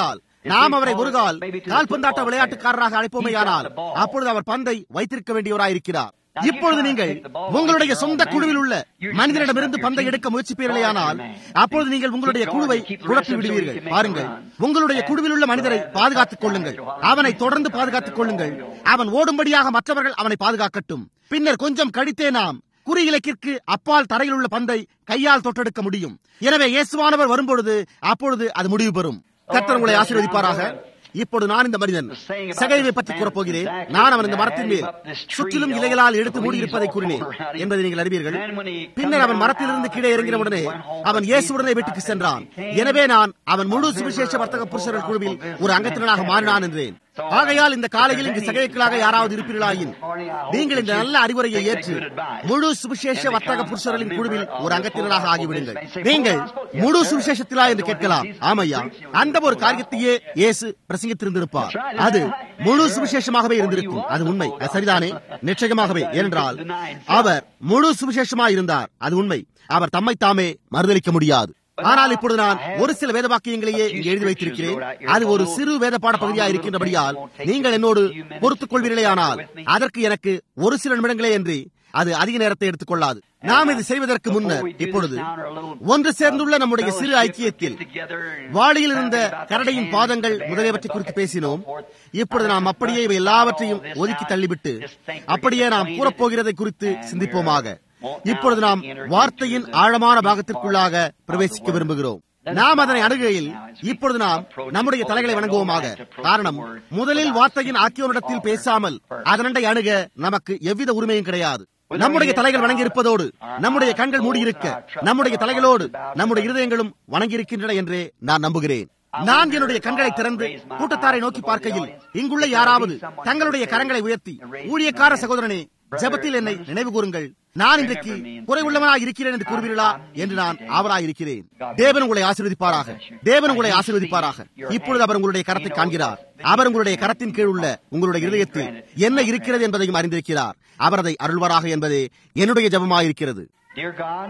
நாம் அவரை ஒரு கால் கால்பந்தாட்ட விளையாட்டுக்காரராக அழைப்போமேயானால் அப்பொழுது அவர் பந்தை வைத்திருக்க வேண்டியவராயிருக்கிறார் இப்பொழுது நீங்கள் உங்களுடைய சொந்த குழுவில் உள்ள மனிதனிடமிருந்து பந்தை எடுக்க முயற்சிப்பீர்களேயானால் அப்பொழுது நீங்கள் உங்களுடைய குழுவை குழப்பி விடுவீர்கள் பாருங்கள் உங்களுடைய குழுவில் உள்ள மனிதரை பாதுகாத்துக் கொள்ளுங்கள் அவனை தொடர்ந்து பாதுகாத்துக் கொள்ளுங்கள் அவன் ஓடும்படியாக மற்றவர்கள் அவனை பாதுகாக்கட்டும் பின்னர் கொஞ்சம் கழித்தே நாம் குறி இலக்கிற்கு அப்பால் தரையில் உள்ள பந்தை கையால் தொட்டெடுக்க முடியும் எனவே இயேசுவானவர் வரும்பொழுது அப்பொழுது அது முடிவு பெறும் கர்த்தர் உங்களை ஆசீர்வதிப்பாராக இப்போது நான் இந்த மனிதன் சகைவை பற்றி கூறப்போகிறேன் நான் அவன் இந்த மரத்தின் மேல் சுற்றிலும் இலைகளால் எடுத்து மூடியிருப்பதை கூறினேன் என்பதை நீங்கள் அறிவீர்கள் பின்னர் அவன் மரத்திலிருந்து கீழே இறங்கின உடனே அவன் இயேசுடனே வீட்டுக்கு சென்றான் எனவே நான் அவன் முழு சுவிசேஷ வர்த்தக புருஷர்கள் குழுவில் ஒரு அங்கத்தினராக மாறினான் என்றேன் ஆகையால் இந்த காலையில் இங்கு சகைக்களாக யாராவது இருப்பீர்களாயின் நீங்கள் இந்த நல்ல அறிவுரையை ஏற்று முழு சுவிசேஷ வர்த்தக புருஷர்களின் குழுவில் ஒரு அங்கத்தினராக ஆகிவிடுங்கள் நீங்கள் முழு சுவிசேஷத்திலா என்று கேட்கலாம் ஆமையா அந்த ஒரு காரியத்தையே இயேசு பிரசங்கித்திருந்திருப்பார் அது முழு சுவிசேஷமாகவே இருந்திருக்கும் அது உண்மை அது சரிதானே நிச்சயமாகவே ஏனென்றால் அவர் முழு சுவிசேஷமாக இருந்தார் அது உண்மை அவர் தம்மை தாமே மறுதளிக்க முடியாது ஆனால் இப்பொழுது நான் ஒரு சில வேத வாக்கியங்களையே இங்கே எழுதி வைத்திருக்கிறேன் அது ஒரு சிறு வேத பாட பகுதியாக இருக்கின்றபடியால் நீங்கள் என்னோடு பொறுத்துக் கொள்வீர்களே ஆனால் அதற்கு எனக்கு ஒரு சில நிமிடங்களே என்று அது அதிக நேரத்தை எடுத்துக் கொள்ளாது நாம் இது செய்வதற்கு முன்னர் இப்பொழுது ஒன்று சேர்ந்துள்ள நம்முடைய சிறு ஐக்கியத்தில் வாளியில் இருந்த கரடையின் பாதங்கள் முதலியவற்றை குறித்து பேசினோம் இப்பொழுது நாம் அப்படியே இவை எல்லாவற்றையும் ஒதுக்கி தள்ளிவிட்டு அப்படியே நாம் கூறப்போகிறதை குறித்து சிந்திப்போமாக இப்பொழுது நாம் வார்த்தையின் ஆழமான பாகத்திற்குள்ளாக பிரவேசிக்க விரும்புகிறோம் நாம் அதனை அணுகையில் இப்பொழுது நாம் நம்முடைய தலைகளை வணங்குவோமாக காரணம் முதலில் வார்த்தையின் ஆக்கியோனிடத்தில் பேசாமல் அதனண்டை அணுக நமக்கு எவ்வித உரிமையும் கிடையாது நம்முடைய தலைகள் வணங்கி இருப்பதோடு நம்முடைய கண்கள் மூடியிருக்க நம்முடைய தலைகளோடு நம்முடைய இருதயங்களும் வணங்கி இருக்கின்றன என்றே நான் நம்புகிறேன் நான் என்னுடைய கண்களை திறந்து கூட்டத்தாரை நோக்கி பார்க்கையில் இங்குள்ள யாராவது தங்களுடைய கரங்களை உயர்த்தி ஊழியக்கார சகோதரனே ஜபத்தில் என்னை நினைவு கூறுங்கள் நான் இன்றைக்கு குறைவுள்ளவனாக இருக்கிறேன் என்று கூறுவீர்களா என்று நான் ஆவலாக இருக்கிறேன் தேவன் உங்களை ஆசீர்வதிப்பாராக தேவன் உங்களை ஆசீர்வதிப்பாராக இப்பொழுது அவர் உங்களுடைய கரத்தை காண்கிறார் அவர் உங்களுடைய கரத்தின் கீழ் உள்ள உங்களுடைய இருதயத்தில் என்ன இருக்கிறது என்பதையும் அறிந்திருக்கிறார் அவர் அதை அருள்வாராக என்பதே என்னுடைய ஜபமாக இருக்கிறது Dear God,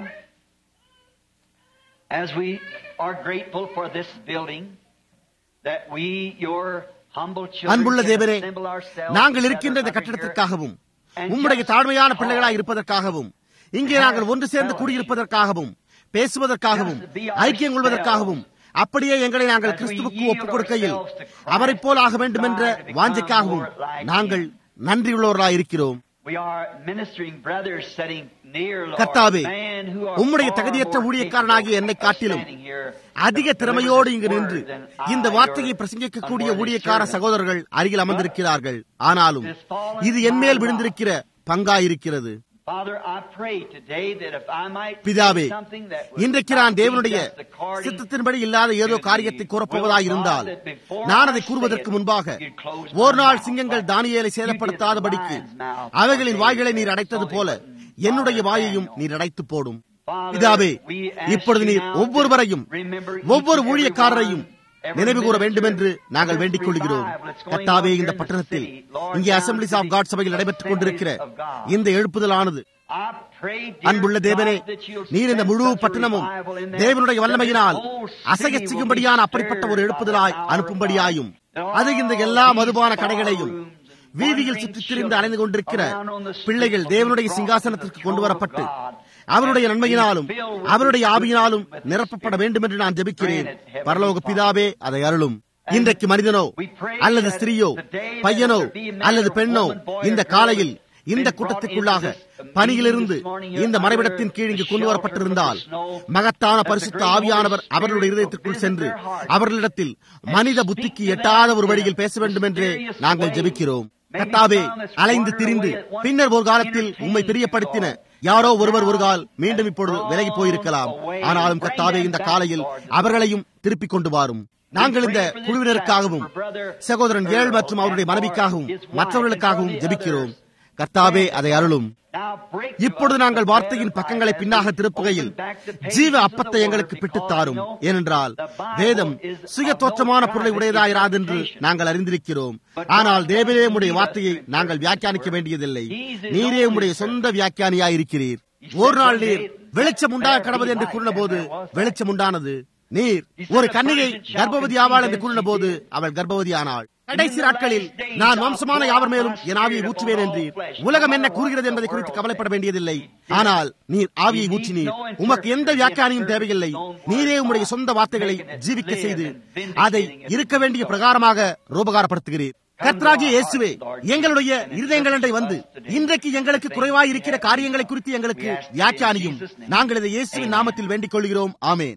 as we are grateful for this building, that we, your humble children, அன்புள்ள can தேவனே assemble ourselves நாங்கள் இருக்கின்ற இந்த together கட்டிடத்திற்காகவும் and உம்முடைய just தாழ்மையான talk. பிள்ளைகளாய் இருப்பதற்காகவும் இங்கே நாங்கள் ஒன்று சேர்ந்து கூடியிருப்பதற்காகவும் பேசுவதற்காகவும் ஐக்கியம் கொள்வதற்காகவும் அப்படியே எங்களை நாங்கள் கிறிஸ்துவுக்கு ஒப்புக் கொடுக்கையில் அவரைப் போல் ஆக வேண்டும் என்ற வாஞ்சைக்காகவும் நாங்கள் நன்றியுள்ளவர்களாய் இருக்கிறோம் We are ministering brothers sitting near, Lord, கர்த்தாவே man who are உம்முடைய far தகுதியற்ற more ஊழியக்காரனாகிய capable என்னை of காட்டிலும் standing here அதிக to திறமையோடு deliver இங்கு this நின்று word than இந்த I, வார்த்தையை your பிரசங்கிக்கக்கூடிய unworthy ஊழியக்கார servant. சகோதரர்கள் அருகில் அமர்ந்திருக்கிறார்கள் ஆனாலும் இது என்மேல் விழுந்திருக்கிற பங்காயிருக்கிறது Father, I pray today that if I might பிதாவே say something that would இன்றைக்கு not நான் be தேவனுடைய just according சித்தத்தின்படி இல்லாத ஏதோ to the காரியத்தை கூறப்போவதாய் இருந்தால் will of God, that before நான் I அதை say கூறுவதற்கு it, முன்பாக you'd close ஒரு my நாள் mouth. சிங்கங்கள் தானியேலை சேதப்படுத்தாதபடிக்கு You did the lion's mouth. அவைகளின் வாய்களை நீர் அடைத்தது போல என்னுடைய வாயையும் நீர் அடைத்து போடும் பிதாவே இப்பொழுது நீர் ஒவ்வொருவரையும் ஒவ்வொரு ஊழியக்காரரையும் நினைவு கூற வேண்டும் என்று நாங்கள் வேண்டிக் கொள்கிறோம் கத்தாவே இந்த பட்டணத்தில் இங்கே அசம்பிளிஸ் ஆஃப் காட் சபையில் நடைபெற்றுக் கொண்டிருக்கிற இந்த எழுப்புதலானது அன்புள்ள தேவனே நீர் இந்த முழு பட்டணமும் தேவனுடைய வல்லமையினால் அசையச் செய்யும்படியான அப்படிப்பட்ட ஒரு எழுப்புதலாய் அனுப்பும்படியாயும் அது இந்த எல்லா மதுபான கடைகளையும் வீதியில் சுற்றித் திரிந்து அலைந்து கொண்டிருக்கிற பிள்ளைகள் தேவனுடைய சிங்காசனத்திற்கு கொண்டு வரப்பட்டு அவருடைய நன்மையினாலும் அவருடைய ஆவியினாலும் நிரப்பப்பட வேண்டும் என்று நான் ஜெபிக்கிறேன் பரலோக பிதாவே அதை அருளும் இன்றைக்கு மனிதனோ அல்லது ஸ்திரீயோ பையனோ அல்லது பெண்ணோ இந்த காலையில் இந்த கூட்டத்திற்குள்ளாக பணியிலிருந்து இந்த மறைவிடத்தின் கீழ் இங்கு கொண்டு வரப்பட்டிருந்தால் மகத்தான பரிசுத்த ஆவியானவர் அவர்களுடைய இருதயத்திற்குள் சென்று அவர்களிடத்தில் மனித புத்திக்கு எட்டாத ஒரு வழியில் பேச வேண்டும் என்றே நாங்கள் ஜெபிக்கிறோம் கத்தாவே அலைந்து திரிந்து பின்னர் ஒரு காலத்தில் உம்மை பிரியப்படுத்தின யாரோ ஒருவர் ஒரு கால் மீண்டும் இப்பொழுது விலகி போயிருக்கலாம் ஆனாலும் கத்தாவே இந்த காலையில் அவர்களையும் திருப்பிக் கொண்டு வாரும் நாங்கள் இந்த குழுவினருக்காகவும் சகோதரன் ஏழ் மற்றும் அவருடைய மனைவிக்காகவும் மற்றவர்களுக்காகவும் ஜெபிக்கிறோம் கர்த்தாவே அதை அருளும் இப்பொழுது நாங்கள் வார்த்தையின் பக்கங்களை பின்னாக திருப்புகையில் ஜீவ அப்பத்தை எங்களுக்கு பிட்டுத்தாரும் ஏனென்றால் வேதம் சுய தோற்றமான பொருளை உடையதாயிராது என்று நாங்கள் அறிந்திருக்கிறோம் ஆனால் தேவனே உடைய வார்த்தையை நாங்கள் வியாக்கியானிக்க வேண்டியதில்லை நீரே உடைய சொந்த வியாக்கியானியாயிருக்கிறீர் ஒரு நாள் நீர் வெளிச்சம் உண்டாக கடவுது என்று கூறின போது வெளிச்சம் உண்டானது நீர் ஒரு கன்னிகை கர்ப்பவதி ஆவாள் என்று கூறின போது அவள் கர்ப்பவதி ஆனாள் கடைசி நாட்களில் நான் வம்சமான யாவர் மேலும் என் ஆவியை ஊற்றுவேன் என்றீர் உலகம் என்ன கூறுகிறது என்பதை குறித்து கவலைப்பட வேண்டியதில்லை ஆனால் நீர் ஆவியை ஊற்றினீர் உமக்கு எந்த வியாக்கியானியும் தேவையில்லை நீரே உம்முடைய சொந்த வார்த்தைகளை ஜீவிக்க செய்து அதை இருக்க வேண்டிய பிரகாரமாக ரூபகாரப்படுத்துகிறீர் கர்த்தராகிய இயேசுவே எங்களுடைய இருதயங்களண்டை வந்து இன்றைக்கு எங்களுக்கு குறைவாய் இருக்கிற காரியங்களை குறித்து எங்களுக்கு வியாக்கியானியும் நாங்கள் இதை இயேசுவின் நாமத்தில் வேண்டிக் கொள்கிறோம் ஆமேன்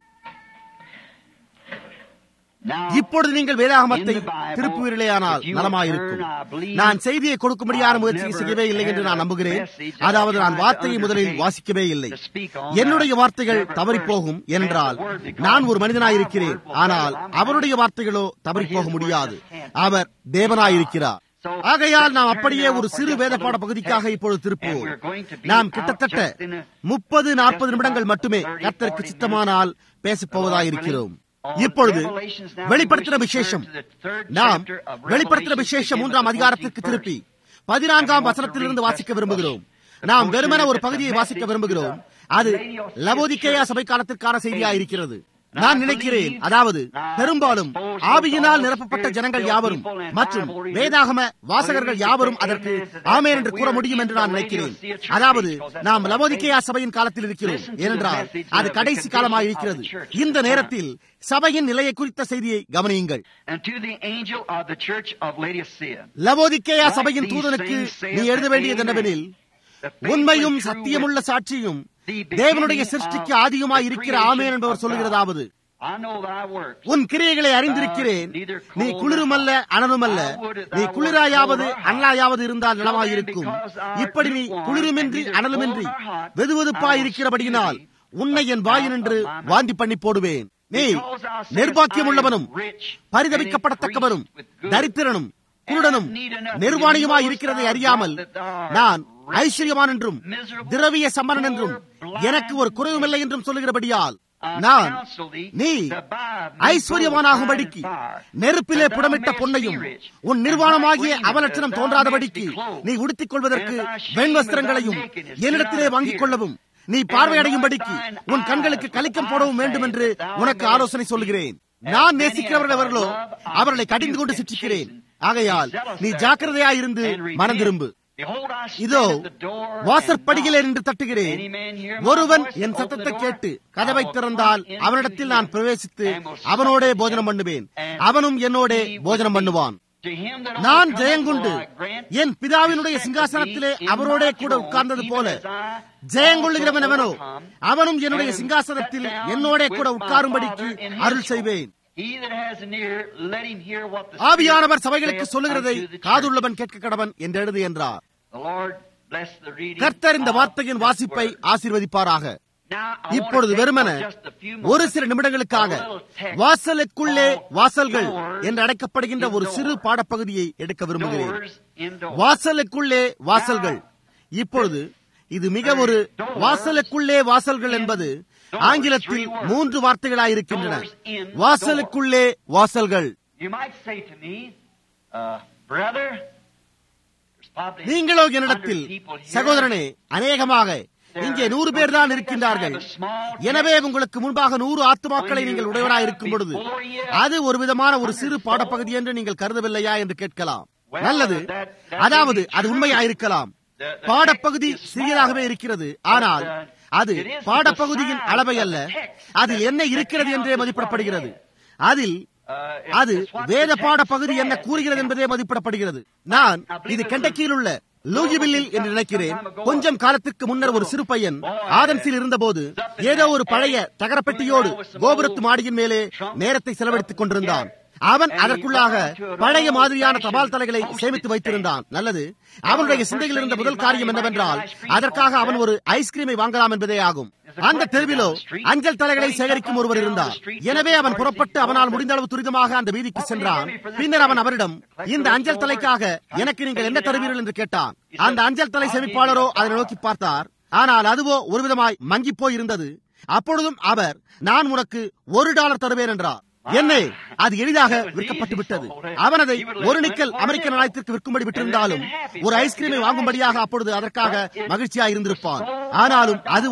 இப்பொழுது நீங்கள் வேதாகமத்தை திருப்புவீர்களேயானால் நலமாயிருக்கும் நான் செய்தியை கொடுக்கும்படியான முயற்சியை செய்யவே இல்லை என்று நான் நம்புகிறேன் அதாவது நான் வார்த்தையை முதலில் வாசிக்கவே இல்லை என்னுடைய வார்த்தைகள் தவறிப்போகும் என்றால் நான் ஒரு மனிதனாயிருக்கிறேன் ஆனால் அவருடைய வார்த்தைகளோ தவறிப்போக முடியாது அவர் தேவனாயிருக்கிறார் ஆகையால் நாம் அப்படியே ஒரு சிறு வேத பாட பகுதிக்காக இப்பொழுது திருப்புவோம் நாம் கிட்டத்தட்ட முப்பது நாற்பது நிமிடங்கள் மட்டுமே கர்த்தருக்கு சித்தமானால் பேசப் போவதாயிருக்கிறோம் இப்பொழுது வெளிப்படுத்தின விசேஷம் நாம் வெளிப்படுத்தின விசேஷம் மூன்றாம் அதிகாரத்திற்கு திருப்பி பதினான்காம் வசனத்திலிருந்து வாசிக்க விரும்புகிறோம் நாம் வெறுமன ஒரு பகுதியை வாசிக்க விரும்புகிறோம் அது லவோதிக்கேயா சபை காலத்திற்கான செய்தியா இருக்கிறது நான் நினைக்கிறேன் அதாவது பெரும்பாலும் ஆவியினால் நிரப்பப்பட்ட ஜனங்கள் யாவரும் மற்றும் வேதாகம வாசகர்கள் யாவரும் அதற்கு ஆமேன் என்று கூற முடியும் என்று நான் நினைக்கிறேன் அதாவது நாம் லவோதிக்கேயா சபையின் காலத்தில் இருக்கிறோம் ஏனென்றால் அது கடைசி காலமாக இருக்கிறது இந்த நேரத்தில் சபையின் நிலையை குறித்த செய்தியை கவனியுங்கள் லவோதிக்கேயா சபையின் தூதனுக்கு நீ எழுத வேண்டியது என்னவெனில் உண்மையும் சத்தியமுள்ள சாட்சியும் தேவனுடைய சிருஷ்டிக்கு ஆதியுமாய் இருக்கிற ஆமேன் என்பவர் சொல்லுகிறதாவது உன் கிரியைகளை அறிந்திருக்கிறேன் நீ குளிருமல்ல அனலுமல்ல நீ குளிராயாவது அனலாயாவது இருந்தால் நலமாயிருக்கும் இப்படி நீ குளிருமின்றி அனலுமின்றி வெதுவெதுப்பாய் இருக்கிறபடியினால் உன்னை என் வாயினின்று வாந்தி பண்ணி போடுவேன் நீ நிர்பாக்கியம் உள்ளவனும் பரிதவிக்கப்படத்தக்கவரும் தரித்திரனும் குருடனும் நிர்வாணியுமாய் இருக்கிறதை அறியாமல் நான் ஐஸ்வர்யமான் என்றும் திரவிய சம்மரன் என்றும் எனக்கு ஒரு குறைவுமில்லை என்றும் சொல்லுகிறபடியால் நான் நீ ஐஸ்வர்யவானாகும்படிக்கு நெருப்பிலே புடமிட்ட பொன்னையும் உன் நிர்வாணமாகிய அவலட்சணம் தோன்றாதபடிக்கு நீ உடுத்திக் கொள்வதற்கு வெண் வஸ்திரங்களையும் என்னிடத்திலே வாங்கிக் கொள்ளவும் நீ பார்வையடையும்படிக்கு உன் கண்களுக்கு கலிக்கம் போடவும் வேண்டும் என்று உனக்கு ஆலோசனை சொல்கிறேன் நான் நேசிக்கிறவர்கள் அவர்களோ அவர்களை கடிந்து கொண்டு சிற்றிக்கிறேன் ஆகையால் நீ ஜாக்கிரதையாயிருந்து மனம் திரும்பு இதோ வாசற்படியிலே நின்று தட்டுகிறேன் ஒருவன் என் சத்தத்தை கேட்டு கதவை திறந்தால் அவனிடத்தில் நான் பிரவேசித்து அவனோடே போஜனம் பண்ணுவேன் அவனும் என்னோடே போஜனம் பண்ணுவான் நான் ஜெயங்கொண்டு என் பிதாவினுடைய சிங்காசனத்திலே அவரோடே கூட உட்கார்ந்தது போல ஜெயங்கொள்ளுகிறவன் அவனோ அவனும் என்னுடைய சிங்காசனத்தில் என்னோட கூட உட்காரும்படிக்கு அருள் செய்வேன் ஆவியானவர் சபைகளுக்கு சொல்லுகிறதை காதுள்ளவன் கேட்க கடவன் என்று எழுது என்றார் கர்த்தர் இந்த வார்த்தையின் வாசிப்பை ஆசீர்வதிப்பாராக இப்பொழுது வெறுமன ஒரு சில நிமிடங்களுக்காக வாசலுக்குள்ளே வாசல்கள் என்று அழைக்கப்படுகின்ற ஒரு சிறு பாடப்பகுதியை எடுக்க விரும்புகிறேன் வாசலுக்குள்ளே வாசல்கள் இப்பொழுது இது மிக ஒரு வாசலுக்குள்ளே வாசல்கள் என்பது ஆங்கிலத்தில் மூன்று வார்த்தைகளாயிருக்கின்றன வாசலுக்குள்ளே வாசல்கள் நீங்களோ என்னிடத்தில் சகோதரனே அநேகமாக இங்கே நூறு பேர் தான் இருக்கின்றார்கள் எனவே உங்களுக்கு முன்பாக நூறு ஆத்துமாக்களை நீங்கள் உடையவராய் இருக்கும் பொழுது அது ஒரு விதமான ஒரு சிறு பாடப்பகுதி என்று நீங்கள் கருதவில்லையா என்று கேட்கலாம் நல்லது அதாவது அது உண்மையாயிருக்கலாம் பாடப்பகுதி சிறியதாகவே இருக்கிறது ஆனால் அது பாடப்பகுதியின் அளவை அல்ல அதில் என்ன இருக்கிறது என்றே மதிப்பிடப்படுகிறது அதில் அது வேத பாட பகுதி என்ன கூறுகிறது என்பதே மதிப்பிடப்படுகிறது நான் இது கெண்டக்கியில் உள்ள லூயிவில்லில் என்று நினைக்கிறேன் கொஞ்சம் காலத்துக்கு முன்னர் ஒரு சிறு பையன் ஆதன்ஸில் இருந்தபோது ஏதோ ஒரு பழைய தகரப்பெட்டியோடு கோபுரத்து மாடியின் மேலே நேரத்தை செலவழித்துக் கொண்டிருந்தான் அவன் அதற்குள்ளாக பழைய மாதிரியான தபால் தலைகளை சேமித்து வைத்திருந்தான் நல்லது அவனுடைய சிந்தையில் இருந்த முதல் காரியம் என்னவென்றால் அதற்காக அவன் ஒரு ஐஸ்கிரீமை வாங்கலாம் என்பதே ஆகும் அந்த தெருவிலோ அஞ்சல் தலைகளை சேகரிக்கும் ஒருவர் இருந்தார் எனவே அவன் புறப்பட்டு அவனால் முடிந்த அளவு துரிதமாக அந்த வீதிக்கு சென்றான் பின்னர் அவன் அவரிடம் இந்த அஞ்சல் தலைக்காக எனக்கு நீங்கள் என்ன தருவீர்கள் என்று கேட்டான் அந்த அஞ்சல் தலை சேமிப்பாளரோ அதை நோக்கி பார்த்தார் ஆனால் அதுவோ ஒரு விதமாய் மங்கி போய் இருந்தது அப்பொழுதும் அவர் நான் உனக்கு ஒரு டாலர் தருவேன் என்றார் என்ன அது எளிதாக விற்கப்பட்டு விட்டது அவன் அதை ஒரு நிக்கல் அமெரிக்க நாணயத்திற்கு விற்கும்படி விட்டிருந்தாலும் ஒரு ஐஸ்கிரீமை வாங்கும்படியாக அப்பொழுது அதற்காக மகிழ்ச்சியாக இருந்திருப்பான் ஆனாலும் அதுவோ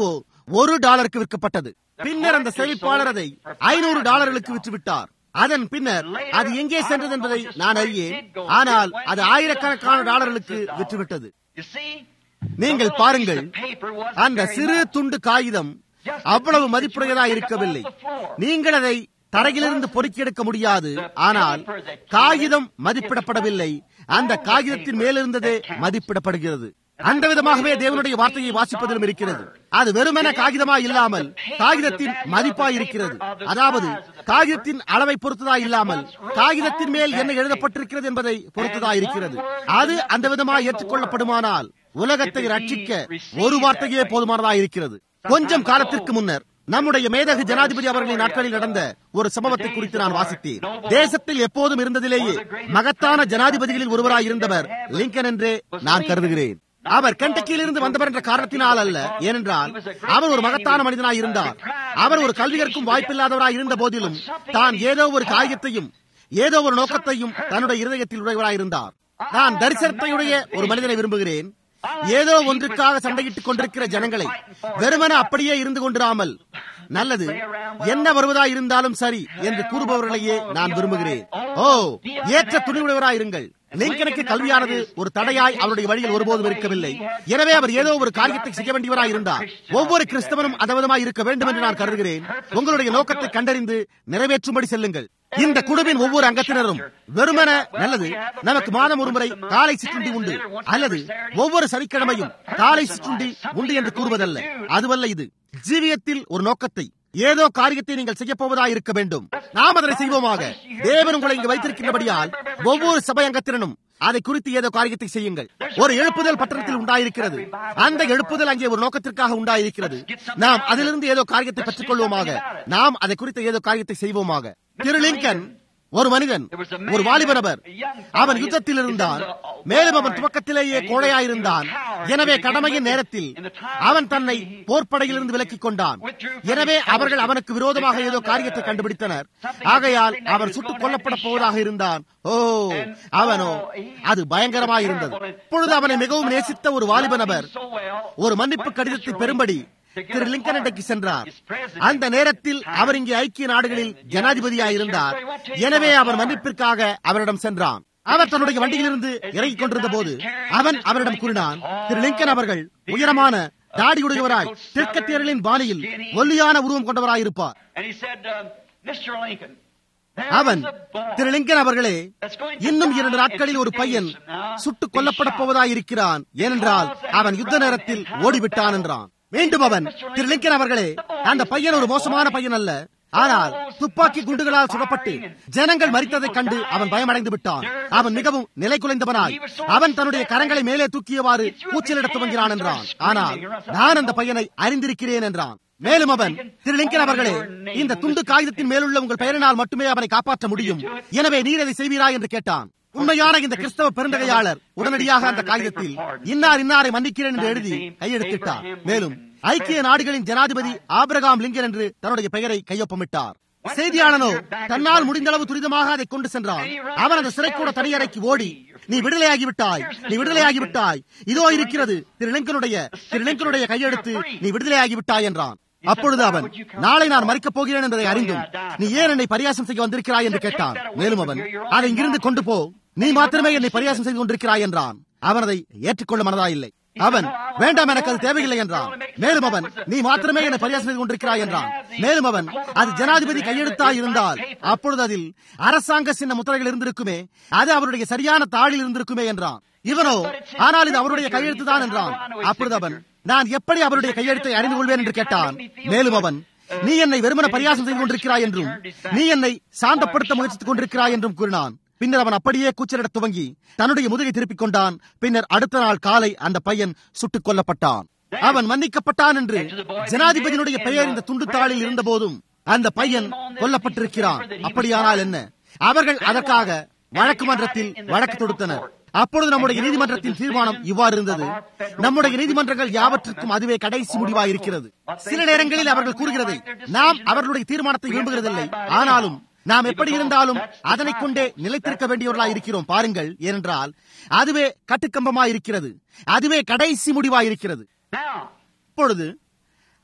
ஒரு டாலருக்கு விற்கப்பட்டது பின்னர் அந்த சேமிப்பாளர் அதை ஐநூறு டாலர்களுக்கு விற்றுவிட்டார் அதன் பின்னர் அது எங்கே சென்றது என்பதை நான் அறியேன் ஆனால் அது ஆயிரக்கணக்கான டாலர்களுக்கு விற்றுவிட்டது You see, நீங்கள் the பாருங்கள் piece of paper wasn't அந்த very சிறு much. துண்டு காகிதம் அவ்வளவு மதிப்புடையதா இருக்கவில்லை நீங்கள் அதை தரையிலிருந்து பொறுக்கி எடுக்க முடியாது ஆனால் காகிதம் மதிப்பிடப்படவில்லை அந்த காகிதத்தின் மேலிருந்ததே மதிப்பிடப்படுகிறது அந்த விதமாகவே தேவனுடைய வார்த்தையை வாசிப்பதிலும் இருக்கிறது அது வெறுமென காகிதமா இல்லாமல் காகிதத்தின் மதிப்பா இருக்கிறது அதாவது காகிதத்தின் அளவை பொறுத்ததா இல்லாமல் காகிதத்தின் மேல் என்ன எழுதப்பட்டிருக்கிறது என்பதை பொறுத்ததா இருக்கிறது அது அந்த விதமாக ஏற்றுக்கொள்ளப்படுமானால் உலகத்தை ரட்சிக்க ஒரு வார்த்தையே போதுமானதா இருக்கிறது கொஞ்சம் காலத்திற்கு முன்னர் நம்முடைய மேதகு ஜனாதிபதி அவர்களின் நாட்களில் நடந்த ஒரு சம்பவத்தை குறித்து நான் வாசித்தேன் தேசத்தில் எப்போதும் இருந்ததிலேயே மகத்தான ஜனாதிபதிகளில் ஒருவராய் இருந்தவர் லிங்கன் என்றே நான் கருதுகிறேன் அவர் கண்டக்கியிலிருந்து வந்தவர் என்ற காரணத்தினால் அல்ல ஏனென்றால் அவர் ஒரு மகத்தான மனிதனாய் இருந்தார் அவர் ஒரு கல்வி கற்கும் வாய்ப்பில்லாதவராய் இருந்த போதிலும் தான் ஏதோ ஒரு காரியத்தையும் ஏதோ ஒரு நோக்கத்தையும் தன்னுடைய இருதயத்தில் உடையவராயிருந்தார் நான் தரிசனத்தையுடைய ஒரு மனிதனை விரும்புகிறேன் ஏதோ ஒன்றுக்காக சண்டையிட்டுக் கொண்டிருக்கிற ஜனங்களை வெறுமன அப்படியே இருந்து கொண்டிராமல் நல்லது என்ன வருவதா இருந்தாலும் சரி என்று கூறுபவர்களையே நான் விரும்புகிறேன் ஓ ஏற்ற துணிவுடையவராயிருங்கள் லிங்கனுக்கு கல்வியானது ஒரு தடையாய் அவருடைய வழியில் ஒருபோதும் இருக்கவில்லை எனவே அவர் ஏதோ ஒரு காரியத்தை செய்ய வேண்டியவராய் இருந்தார் ஒவ்வொரு கிறிஸ்தவனும் அதவிதமாய் இருக்க வேண்டும் என்று நான் கருதுகிறேன் உங்களுடைய நோக்கத்தை கண்டறிந்து நிறைவேற்றும்படி செல்லுங்கள் இந்த குழுவின் ஒவ்வொரு அங்கத்தினரும் வெறுமன நல்லது நமக்கு மாதம் ஒருமுறை காலை சிற்றுண்டி உண்டு அல்லது ஒவ்வொரு சனிக்கிழமையும் காலை சிற்றுண்டி உண்டு என்று கூறுவதல்ல அதுவல்ல இது ஜீவியத்தில் ஒரு நோக்கத்தை ஏதோ காரியத்தை நீங்கள் செய்ய போவதா இருக்க வேண்டும் நாம் அதனை செய்வோமாக தேவன் உங்களை இங்கு வைத்திருக்கின்றபடியால் ஒவ்வொரு சபை அங்கத்தினரும் அதை குறித்து ஏதோ காரியத்தை செய்யுங்கள் ஒரு எழுப்புதல் பட்டணத்தில் உண்டாயிருக்கிறது அந்த எழுப்புதல் அங்கே ஒரு நோக்கத்திற்காக உண்டாயிருக்கிறது நாம் அதிலிருந்து ஏதோ காரியத்தை பெற்றுக் கொள்வோமாக நாம் அதை குறித்த ஏதோ காரியத்தை செய்வோமாக திரு லிங்கன் ஒரு மனிதன் ஒரு வாலிப நபர் அவன் யுத்தத்தில் இருந்தான் மேலும் அவன் துவக்கத்திலேயே கோழையாயிருந்தான் எனவே கடமையின் நேரத்தில் அவன் தன்னை போர்ப்படையிலிருந்து விலக்கிக் கொண்டான் எனவே அவர்கள் அவனுக்கு விரோதமாக ஏதோ காரியத்தை கண்டுபிடித்தனர் ஆகையால் அவன் சுட்டுக் கொல்லப்பட போவதாக இருந்தான் ஓ அவனோ அது பயங்கரமாயிருந்தது இப்பொழுது அவனை மிகவும் நேசித்த ஒரு வாலிப நபர் ஒரு மன்னிப்பு கடிதத்தை பெறும்படி திரு லிங்கன் இன்றைக்கு சென்றார் அந்த நேரத்தில் அவர் இங்கே ஐக்கிய நாடுகளில் ஜனாதிபதியாக இருந்தார் எனவே அவர் மன்னிப்பிற்காக அவரிடம் சென்றான் அவர் தன்னுடைய வண்டியிலிருந்து இறங்கிக் கொண்டிருந்த போது அவன் அவரிடம் கூறினான் திரு லிங்கன் அவர்கள் உயரமான தாடியுடையவராய் தெற்கத்தியர்களின் பாணியில் ஒல்லியான உருவம் கொண்டவராயிருப்பார் And he said, um, Mr. Lincoln, அவன் திரு லிங்கன் அவர்களே இன்னும் இரண்டு நாட்களில் ஒரு பையன் சுட்டுக் கொல்லப்பட போவதாயிருக்கிறான் ஏனென்றால் அவன் யுத்த நேரத்தில் ஓடிவிட்டான் என்றான் மீண்டும் அவன் திரு லிங்கன் அவர்களே அந்த பையன் ஒரு மோசமான பையன் அல்ல ஆனால் துப்பாக்கி குண்டுகளால் சுடப்பட்டு ஜனங்கள் மறித்ததைக் கண்டு அவன் பயமடைந்து விட்டான் அவன் மிகவும் நிலை குலைந்தவனாய் அவன் தன்னுடைய கரங்களை மேலே தூக்கியவாறு கூச்சலிடத் துவங்கினான் என்றான் ஆனால் நான் அந்த பையனை அறிந்திருக்கிறேன் என்றான் மேலும் அவன் திரு லிங்கன் அவர்களே இந்த துண்டு காகிதத்தின் மேலுள்ள உங்கள் பெயரினால் மட்டுமே அவனை காப்பாற்ற முடியும் எனவே நீர் அதை செய்வீரா என்று கேட்டான் உண்மையான இந்த கிறிஸ்தவ பெருந்தகையாளர் உடனடியாக அந்த காகிதத்தில் இன்னார் இன்னாரை மன்னிக்கிறேன் என்று எழுதி கையெழுத்திட்டார் மேலும் ஐக்கிய நாடுகளின் ஜனாதிபதி ஆபிரகாம் லிங்கன் என்று தன்னுடைய பெயரை கையொப்பமிட்டார் செய்தியாளனோ தன்னால் முடிந்தளவு துரிதமாக அதை கொண்டு சென்றான் அவன் அந்த சிறைக்கூட தனியறைக்கு ஓடி நீ விடுதலையாகி விட்டாய் நீ விடுதலையாகி விட்டாய் இதோ இருக்கிறது திரு லிங்கனுடைய திரு லிங்கனுடைய கையெழுத்து நீ விடுதலையாகி விட்டாய் என்றான் அப்பொழுது அவன் நாளை நான் மறிக்கப் போகிறேன் என்பதை அறிந்தும் நீ ஏன் என்னை பரியாசம் செய்ய வந்திருக்கிறாய் என்று கேட்டான் மேலும் அவன் அதை இங்கிருந்து கொண்டு போ நீ மாத்திரமே என்னை பரியாசம் செய்து கொண்டிருக்கிறாய் என்றான் அவன் அதை ஏற்றுக்கொள்ள மனதா இல்லை அவன் வேண்டாம் எனக்கு அது தேவையில்லை என்றான் மேலும் அவன் நீ மாத்திரமே என்னை பரியாசம் செய்து கொண்டிருக்கிறாய் என்றான் மேலும் அவன் அது ஜனாதிபதி கையெழுத்தாய் இருந்தால் அப்பொழுது அதில் அரசாங்க சின்ன முத்திரைகள் இருந்திருக்குமே அது அவருடைய சரியான தாளில் இருந்திருக்குமே என்றான் இவனோ ஆனால் இது அவருடைய கையெழுத்து தான் என்றான் அப்பொழுது அவன் நான் எப்படி அவருடைய கையெழுத்தை அறிந்து கொள்வேன் என்று கேட்டான் மேலும் அவன் நீ என்னை வெறுமன பரியாசம் செய்து கொண்டிருக்கிறாய் என்றும் நீ என்னை சாந்தப்படுத்த முயற்சித்துக் கொண்டிருக்கிறாய் என்றும் கூறினான் பின்னர் அவன் அப்படியே கூச்சலிட துவங்கி தன்னுடைய முதுகை திருப்பிக் கொண்டான் பின்னர் அடுத்த நாள் காலை அந்த பையன் சுட்டுக் கொல்லப்பட்டான் அவன் மன்னிக்கப்பட்டான் என்று ஜனாதிபதியினுடைய பெயர் இந்த துண்டு தாளில் இருந்த போதும் அந்த பையன் கொல்லப்பட்டிருக்கிறான் அப்படியானால் என்ன அவர்கள் அதற்காக வழக்கு மன்றத்தில் வழக்கு தொடுத்தனர் அப்பொழுது நம்முடைய நீதிமன்றத்தின் தீர்மானம் இவ்வாறு இருந்தது நம்முடைய நீதிமன்றங்கள் யாவற்றுக்கும் அதுவே கடைசி முடிவாக இருக்கிறது சில நேரங்களில் அவர்கள் கூறுகிறதை நாம் அவர்களுடைய தீர்மானத்தை விரும்புகிறதில்லை ஆனாலும் நாம் எப்படி இருந்தாலும் அதனை கொண்டே நிலைத்திருக்க வேண்டியவர்களாக இருக்கிறோம் பாருங்கள் ஏனென்றால் அதுவே கட்டுக்கம்பமாய் இருக்கிறது அதுவே கடைசி முடிவாய் இருக்கிறது Now, இப்பொழுது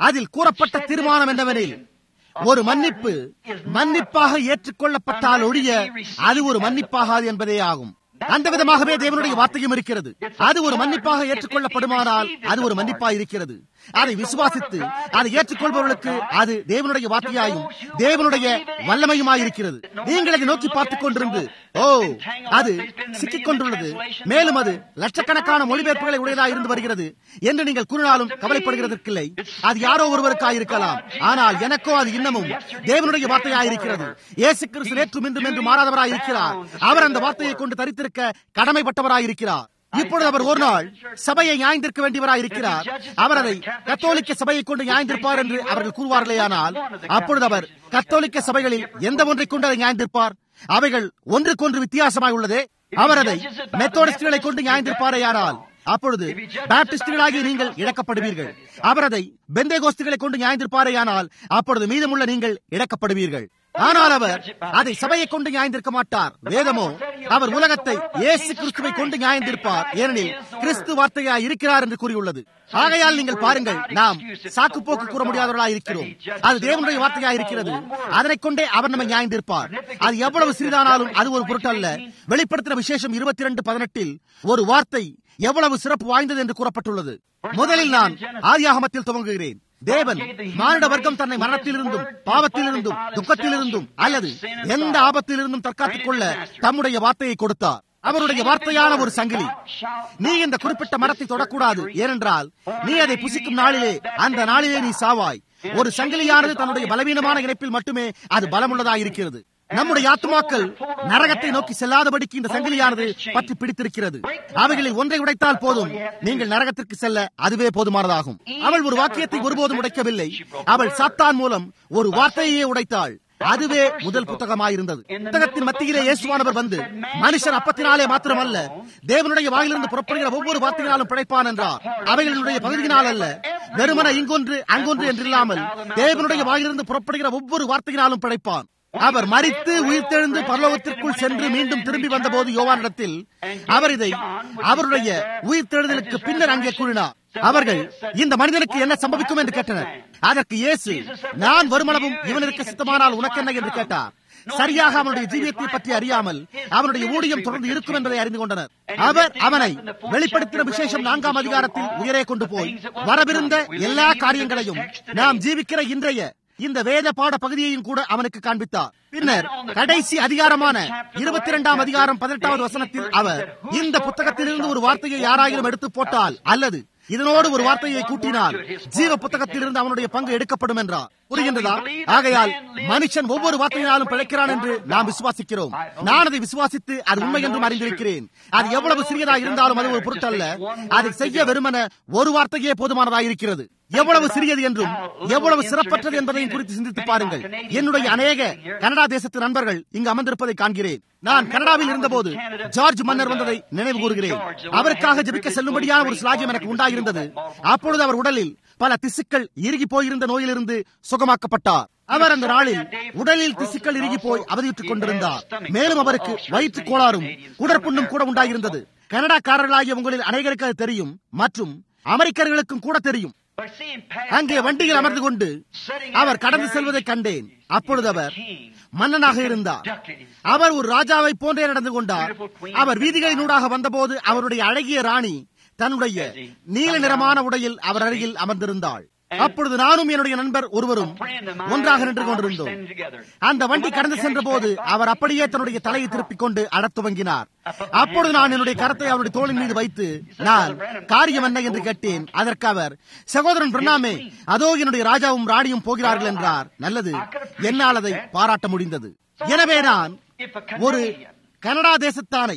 அதில் கூறப்பட்ட தீர்மானம் என்னவெனில் ஒரு மன்னிப்பு மன்னிப்பாக ஏற்றுக்கொள்ளப்பட்டால் ஒழிய அது ஒரு மன்னிப்பாகாது என்பதே ஆகும் அந்த விதமாகவே தேவனுடைய வார்த்தையும் இருக்கிறது அது ஒரு மன்னிப்பாக ஏற்றுக்கொள்ளப்படுமானால் அது ஒரு மன்னிப்பாக இருக்கிறது அதை விசுவாசித்து அதை ஏற்றுக்கொள்பவர்களுக்கு அது தேவனுடைய வார்த்தையாயும் தேவனுடைய வல்லமையுமாயிருக்கிறது நீங்கள் அதை நோக்கி பார்த்துக் கொண்டிருந்து ஓ அது சிக்கிக் கொண்டுள்ளது மேலும் அது லட்சக்கணக்கான மொழிபெயர்ப்புகளை உடையதாக இருந்து வருகிறது என்று நீங்கள் கூறினாலும் கவலைப்படுகிறதற்கில்லை அது யாரோ ஒருவருக்காயிருக்கலாம் ஆனால் எனக்கோ அது இன்னமும் தேவனுடைய வார்த்தையாயிருக்கிறது இயேசு கிறிஸ்து நேற்றும் இன்றும் என்று மாறாதவராயிருக்கிறார் அவர் அந்த வார்த்தையை கொண்டு தரித்திருக்க கடமைப்பட்டவராயிருக்கிறார் இப்பொழுது அவர் ஒரு நாள் சபையை நியாய்ந்திருக்க வேண்டியவராய் இருக்கிறார் அவர் அதை கத்தோலிக்க சபையை கொண்டு நியாய்ந்திருப்பார் என்று அவர்கள் கூறுவார்களேயானால் அப்பொழுது அவர் கத்தோலிக்க சபைகளில் எந்த ஒன்றை கொண்டு அதை நியாய்ந்திருப்பார் அவைகள் ஒன்றுக்கொன்று வித்தியாசமாய் உள்ளதே அவர் அதை மெத்தோடிஸ்டுகளை கொண்டு நியாய்ந்திருப்பாரேயானால் அப்பொழுது பாப்டிஸ்டுகளாகி நீங்கள் இழக்கப்படுவீர்கள் அவர் அதை பெந்தேகோஸ்துகளை கொண்டு நியாய்ந்திருப்பாரேயானால் அப்பொழுது மீதமுள்ள நீங்கள் இழக்கப்படுவீர்கள் ஆனால் அவர் அதை சபையை கொண்டு நியாய்ந்திருக்க மாட்டார் வேதமோ அவர் உலகத்தை இயேசு கிறிஸ்துவை கொண்டு நியாய்ந்திருப்பார் ஏனெனில் கிறிஸ்து வார்த்தையா இருக்கிறார் என்று கூறியுள்ளது ஆகையால் நீங்கள் பாருங்கள் நாம் சாக்கு போக்கு கூற முடியாதவர்களாக இருக்கிறோம் அது தேவனுடைய வார்த்தையா இருக்கிறது அதனை கொண்டே அவர் நம்மை நியாய்ந்திருப்பார் அது எவ்வளவு சிறிதானாலும் அது ஒரு பொருட்டல்ல வெளிப்படுத்தின விசேஷம் இருபத்தி இரண்டு பதினெட்டில் ஒரு வார்த்தை எவ்வளவு சிறப்பு வாய்ந்தது என்று கூறப்பட்டுள்ளது முதலில் நான் ஆதியாகமத்தில் துவங்குகிறேன் தேவன் மானிட வர்க்கம் தன்னை மரணத்திலிருந்தும் பாவத்திலிருந்தும் துக்கத்திலிருந்தும் அல்லது எந்த ஆபத்திலிருந்தும் தற்காத்துக் கொள்ள தம்முடைய வார்த்தையை கொடுத்தார் அவருடைய வார்த்தையான ஒரு சங்கிலி நீ இந்த குறிப்பிட்ட மரத்தை தொடக்கூடாது ஏனென்றால் நீ அதை புசிக்கும் நாளிலே அந்த நாளிலே நீ சாவாய் ஒரு சங்கிலியானது தன்னுடைய பலவீனமான இணைப்பில் மட்டுமே அது பலமுள்ளதாக இருக்கிறது நம்முடைய ஆத்மாக்கள் நரகத்தை நோக்கி செல்லாதபடிக்கு இந்த சங்கிலியானது பற்றி பிடித்திருக்கிறது அவைகளில் ஒன்றை உடைத்தால் போதும் நீங்கள் நரகத்திற்கு செல்ல அதுவே போதுமானதாகும் அவள் ஒரு வாக்கியத்தை ஒருபோதும் உடைக்கவில்லை அவள் சாத்தான் மூலம் ஒரு வார்த்தையே உடைத்தாள் அதுவே முதல் புத்தகமாயிருந்தது புத்தகத்தின் மத்தியிலே இயேசுவானவர் வந்து மனுஷன் அப்பத்தினாலே மாத்திரமல்ல தேவனுடைய வாயிலிருந்து புறப்படுகிற ஒவ்வொரு வார்த்தையினாலும் பிழைப்பான் என்றார் அவைகளுடைய பகுதியினால் அல்ல வெறுமன இங்கொன்று அங்கொன்று என்றில்லாமல் தேவனுடைய வாயிலிருந்து புறப்படுகிற ஒவ்வொரு வார்த்தையினாலும் பிழைப்பான் அவர் மறித்து உயிர்த்தெழுந்து பரலோகத்திற்குள் சென்று மீண்டும் திரும்பி வந்தபோது யோவானிடத்தில் அவர் இதை அவருடைய உயிர்த்தெழுதலுக்கு பின்னர் அங்கே கூறினார் அவர்கள் இந்த மனிதனுக்கு என்ன சம்பவிக்கும் என்று கேட்டனர் அதற்கு இயேசு நான் வருமளவும் இவனிற்கு சித்தமானால் உனக்கென்ன என்று கேட்டார் சரியாக அவனுடைய ஜீவியத்தை பற்றி அறியாமல் அவனுடைய ஊழியம் தொடர்ந்து இருக்கும் என்பதை அறிந்து கொண்டனர் அவர் அவனை வெளிப்படுத்தின விசேஷம் நான்காம் அதிகாரத்தில் உயரே கொண்டு போய் வரவிருந்த எல்லா காரியங்களையும் நாம் ஜீவிக்கிற இன்றைய இந்த வேத பாட பகுதியையும் கூட அவனுக்கு காண்பித்தார் பின்னர் கடைசி அதிகாரமான இருபத்தி இரண்டாம் அதிகாரம் பதினெட்டாவது வசனத்தில் அவர் இந்த புத்தகத்திலிருந்து ஒரு வார்த்தையை யாராயிரம் எடுத்து போட்டால் அல்லது இதனோடு ஒரு வார்த்தையை கூட்டினால் ஜீவ புத்தகத்திலிருந்து அவனுடைய பங்கு எடுக்கப்படும் என்றார் புரிகின்றதா ஆகையால் மனுஷன் ஒவ்வொரு வார்த்தையினாலும் பிழைக்கிறான் என்று நாம் விசுவாசிக்கிறோம் நான் அதை விசுவாசித்து அது உண்மை என்றும் அறிந்திருக்கிறேன் அது எவ்வளவு சிறியதா இருந்தாலும் அது ஒரு பொருட்டல்ல அதை செய்ய வெறுமன ஒரு வார்த்தையே போதுமானதாக இருக்கிறது எவ்வளவு சிறியது என்றும் எவ்வளவு சிறப்பற்றது என்பதையும் குறித்து சிந்தித்து பாருங்கள் என்னுடைய அநேக கனடா தேசத்து நண்பர்கள் இங்கு அமர்ந்திருப்பதை காண்கிறேன் நான் கனடாவில் இருந்தபோது ஜார்ஜ் மன்னர் வந்ததை நினைவு கூறுகிறேன் அவருக்காக ஜபிக்க செல்லும்படியான ஒரு சிலாகியம் எனக்கு உண்டாயிருந்தது அப்பொழுது அவர் உடலில் பல திசுக்கள் இறுகி போயிருந்த நோயிலிருந்து சுகமாக்கப்பட்டார் அவர் அந்த நாளில் உடலில் திசுக்கள் இறுகி போய் அவதியுற்றுக் கொண்டிருந்தார் மேலும் அவருக்கு வயிற்று கோளாறும் குடற்புண்ணும் கூட உண்டாயிருந்தது கனடாக்காரர்களாகிய உங்களில் அனைவருக்கு அது தெரியும் மற்றும் அமெரிக்கர்களுக்கும் கூட தெரியும் அங்கே வண்டியில் அமர்ந்து கொண்டு அவர் கடந்து செல்வதை கண்டேன் அப்பொழுது அவர் மன்னனாக இருந்தார் அவர் ஒரு ராஜாவை போன்றே நடந்து கொண்டார் அவர் வீதிகளினூடாக வந்தபோது அவருடைய அழகிய ராணி தன்னுடைய நீல நிறமான உடையில் அவர் அருகில் அமர்ந்திருந்தாள் அப்பொழுது நானும் என்னுடைய நண்பர் ஒருவரும் ஒன்றாக நின்று கொண்டிருந்தோம் அந்த வண்டி கடந்து சென்ற போது அவர் அப்படியே தன்னுடைய தலையை திருப்பிக் கொண்டு அடத் துவங்கினார் அப்பொழுது நான் என்னுடைய கரத்தை அவருடைய தோளின் மீது வைத்து நான் காரியம் என்ன என்று கேட்டேன் அதற்கு அவர் சகோதரன் பிரணாமே அதோ என்னுடைய ராஜாவும் ராணியும் போகிறார்கள் என்றார் நல்லது என்னால் அதை பாராட்ட முடிந்தது எனவே நான் ஒரு கனடா தேசத்தானை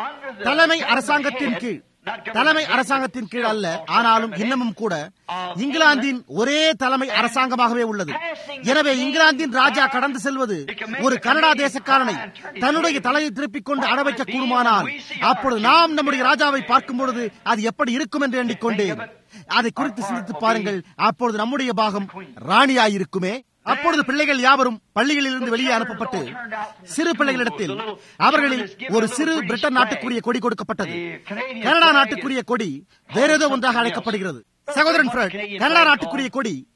தலைமை அரசாங்கத்தின் கீழ் தலைமை அரசாங்கத்தின் கீழ் அல்ல ஆனாலும் இன்னமும் கூட இங்கிலாந்தின் ஒரே தலைமை அரசாங்கமாகவே உள்ளது எனவே இங்கிலாந்தின் ராஜா கடந்து செல்வது ஒரு கனடா தேசக்காரனை தன்னுடைய தலையை திருப்பிக் கொண்டு அடவைக்க கூடுமானால் அப்பொழுது நாம் நம்முடைய ராஜாவை பார்க்கும் பொழுது அது எப்படி இருக்கும் என்று எண்ணிக்கொண்டேன் அதை குறித்து சிந்தித்து பாருங்கள் அப்பொழுது நம்முடைய பாகம் ராணியாயிருக்குமே அப்பொழுது பிள்ளைகள் யாவரும் பள்ளிகளில் இருந்து வெளியே அனுப்பப்பட்டு சிறு பிள்ளைகளிடத்தில் அவர்களில் ஒரு சிறு பிரிட்டன் நாட்டுக்குரிய கொடி கொடுக்கப்பட்டது கனடா நாட்டுக்குரிய கொடி வேற ஏதோ ஒன்றாக அழைக்கப்படுகிறது சகோதரன் ஃபிரட் கனடா நாட்டுக்குரிய கொடி